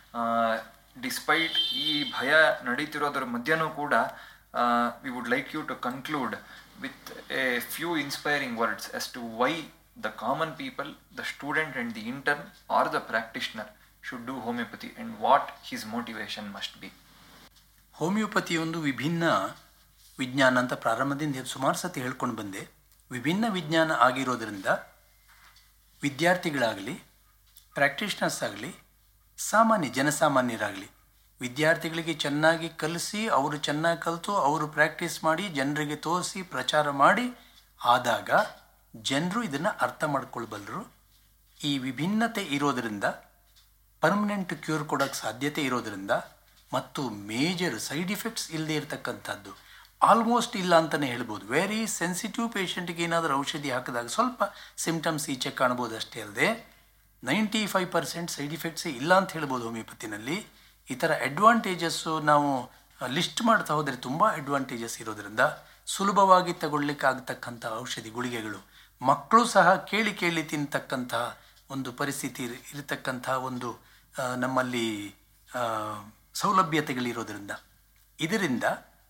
Despite ಈ ಭಯ ನಡೀತಿರೋದ್ರ ಮಧ್ಯನೂ ಕೂಡ we would like you to conclude with a few inspiring words as to why the common people the student and the intern or the practitioner should do homeopathy and what his motivation must be homeopathy ಒಂದು ವಿಭಿನ್ನ ವಿಜ್ಞಾನ ಅಂತ ಪ್ರಾರಂಭದಿಂದ ಸುಮಾರು ಸತಿ ಹೇಳ್ಕೊಂಡು ಬಂದೆ ವಿಭಿನ್ನ ವಿಜ್ಞಾನ ಆಗಿರೋದ್ರಿಂದ ವಿದ್ಯಾರ್ಥಿಗಳಾಗಲಿ ಪ್ರಾಕ್ಟೀಷನರ್ಸ್ ಆಗಲಿ ಸಾಮಾನ್ಯ ಜನಸಾಮಾನ್ಯರಾಗಲಿ ವಿದ್ಯಾರ್ಥಿಗಳಿಗೆ ಚೆನ್ನಾಗಿ ಕಲಿಸಿ ಅವರು ಚೆನ್ನಾಗಿ ಕಲಿತು ಅವರು ಪ್ರಾಕ್ಟೀಸ್ ಮಾಡಿ ಜನರಿಗೆ ತೋರಿಸಿ ಪ್ರಚಾರ ಮಾಡಿ ಆದಾಗ ಜನರು ಇದನ್ನು ಅರ್ಥ ಮಾಡ್ಕೊಳ್ಬಲ್ಲರು ಈ ವಿಭಿನ್ನತೆ ಇರೋದರಿಂದ ಪರ್ಮನೆಂಟ್ ಕ್ಯೂರ್ ಕೊಡೋಕ್ಕೆ ಸಾಧ್ಯತೆ ಇರೋದರಿಂದ ಮತ್ತು ಮೇಜರ್ ಸೈಡ್ ಇಫೆಕ್ಟ್ಸ್ ಇಲ್ಲದೆ ಇರತಕ್ಕಂಥದ್ದು ಆಲ್ಮೋಸ್ಟ್ ಇಲ್ಲ ಅಂತಲೇ ಹೇಳ್ಬೋದು ವೆರಿ ಸೆನ್ಸಿಟಿವ್ ಪೇಷಂಟ್ಗೆ ಏನಾದರೂ ಔಷಧಿ ಹಾಕಿದಾಗ ಸ್ವಲ್ಪ ಸಿಮ್ಟಮ್ಸ್ ಈಚೆ ಕಾಣ್ಬೋದು ಅಷ್ಟೇ ಅಲ್ಲದೆ ನೈಂಟಿ ಫೈವ್ ಪರ್ಸೆಂಟ್ ಸೈಡ್ ಇಫೆಕ್ಟ್ಸೇ ಇಲ್ಲ ಅಂತ ಹೇಳ್ಬೋದು ಹೋಮಿಯೋಪತಿನಲ್ಲಿ ಈ ಥರ ಅಡ್ವಾಂಟೇಜಸ್ಸು ನಾವು ಲಿಸ್ಟ್ ಮಾಡ್ತಾ ಹೋದರೆ ತುಂಬ ಅಡ್ವಾಂಟೇಜಸ್ ಇರೋದ್ರಿಂದ ಸುಲಭವಾಗಿ ತಗೊಳ್ಳಿಕ್ಕಾಗತಕ್ಕಂಥ ಔಷಧಿ ಗುಳಿಗೆಗಳು ಮಕ್ಕಳು ಸಹ ಕೇಳಿ ಕೇಳಿ ತಿಂತಕ್ಕಂತಹ ಒಂದು ಪರಿಸ್ಥಿತಿ ಇರ್- ಇರತಕ್ಕಂಥ ಒಂದು ಆ, ನಮ್ಮಲ್ಲಿ ಆ, ಸೌಲಭ್ಯತೆಗಳಿರೋದ್ರಿಂದ ಇದರಿಂದ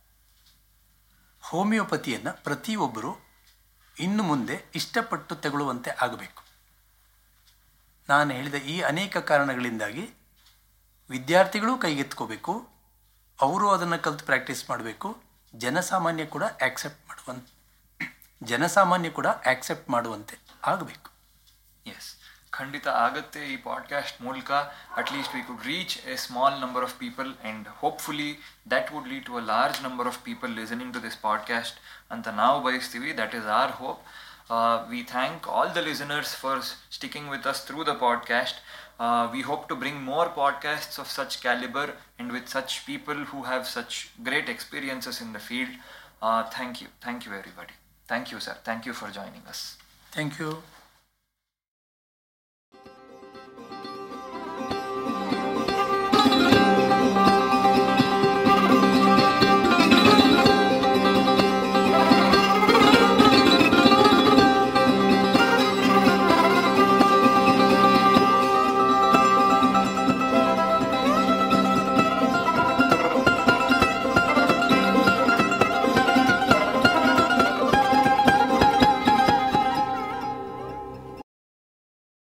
ಹೋಮಿಯೋಪತಿಯನ್ನು ಪ್ರತಿಯೊಬ್ಬರು ಇನ್ನು ಮುಂದೆ ಇಷ್ಟಪಟ್ಟು ತಗೊಳ್ಳುವಂತೆ ಆಗಬೇಕು ನಾನು ಹೇಳಿದ ಈ ಅನೇಕ ಕಾರಣಗಳಿಂದಾಗಿ ವಿದ್ಯಾರ್ಥಿಗಳು ಕೈಗೆತ್ಕೋಬೇಕು ಅವರು ಅದನ್ನು ಕಲಿತು ಪ್ರಾಕ್ಟೀಸ್ ಮಾಡಬೇಕು ಜನಸಾಮಾನ್ಯ ಕೂಡ ಆಕ್ಸೆಪ್ಟ್ ಮಾಡುವಂತ ಜನಸಾಮಾನ್ಯ ಕೂಡ ಆಕ್ಸೆಪ್ಟ್ ಮಾಡುವಂತೆ ಆಗಬೇಕು ಎಸ್ ಖಂಡಿತ ಆಗುತ್ತೆ ಈ ಪಾಡ್ಕಾಸ್ಟ್ ಮೂಲಕ at least we could reach a small number of people and hopefully that would lead to a large number of people listening to this podcast ಅಂತ ನಾವು ಬಯಸ್ತೀವಿ that is our hope we thank all the listeners for sticking with us through the podcast we hope to bring more podcasts of such calibre and with such people who have such great experiences in the field thank you thank you everybody thank you sir thank you for joining us thank you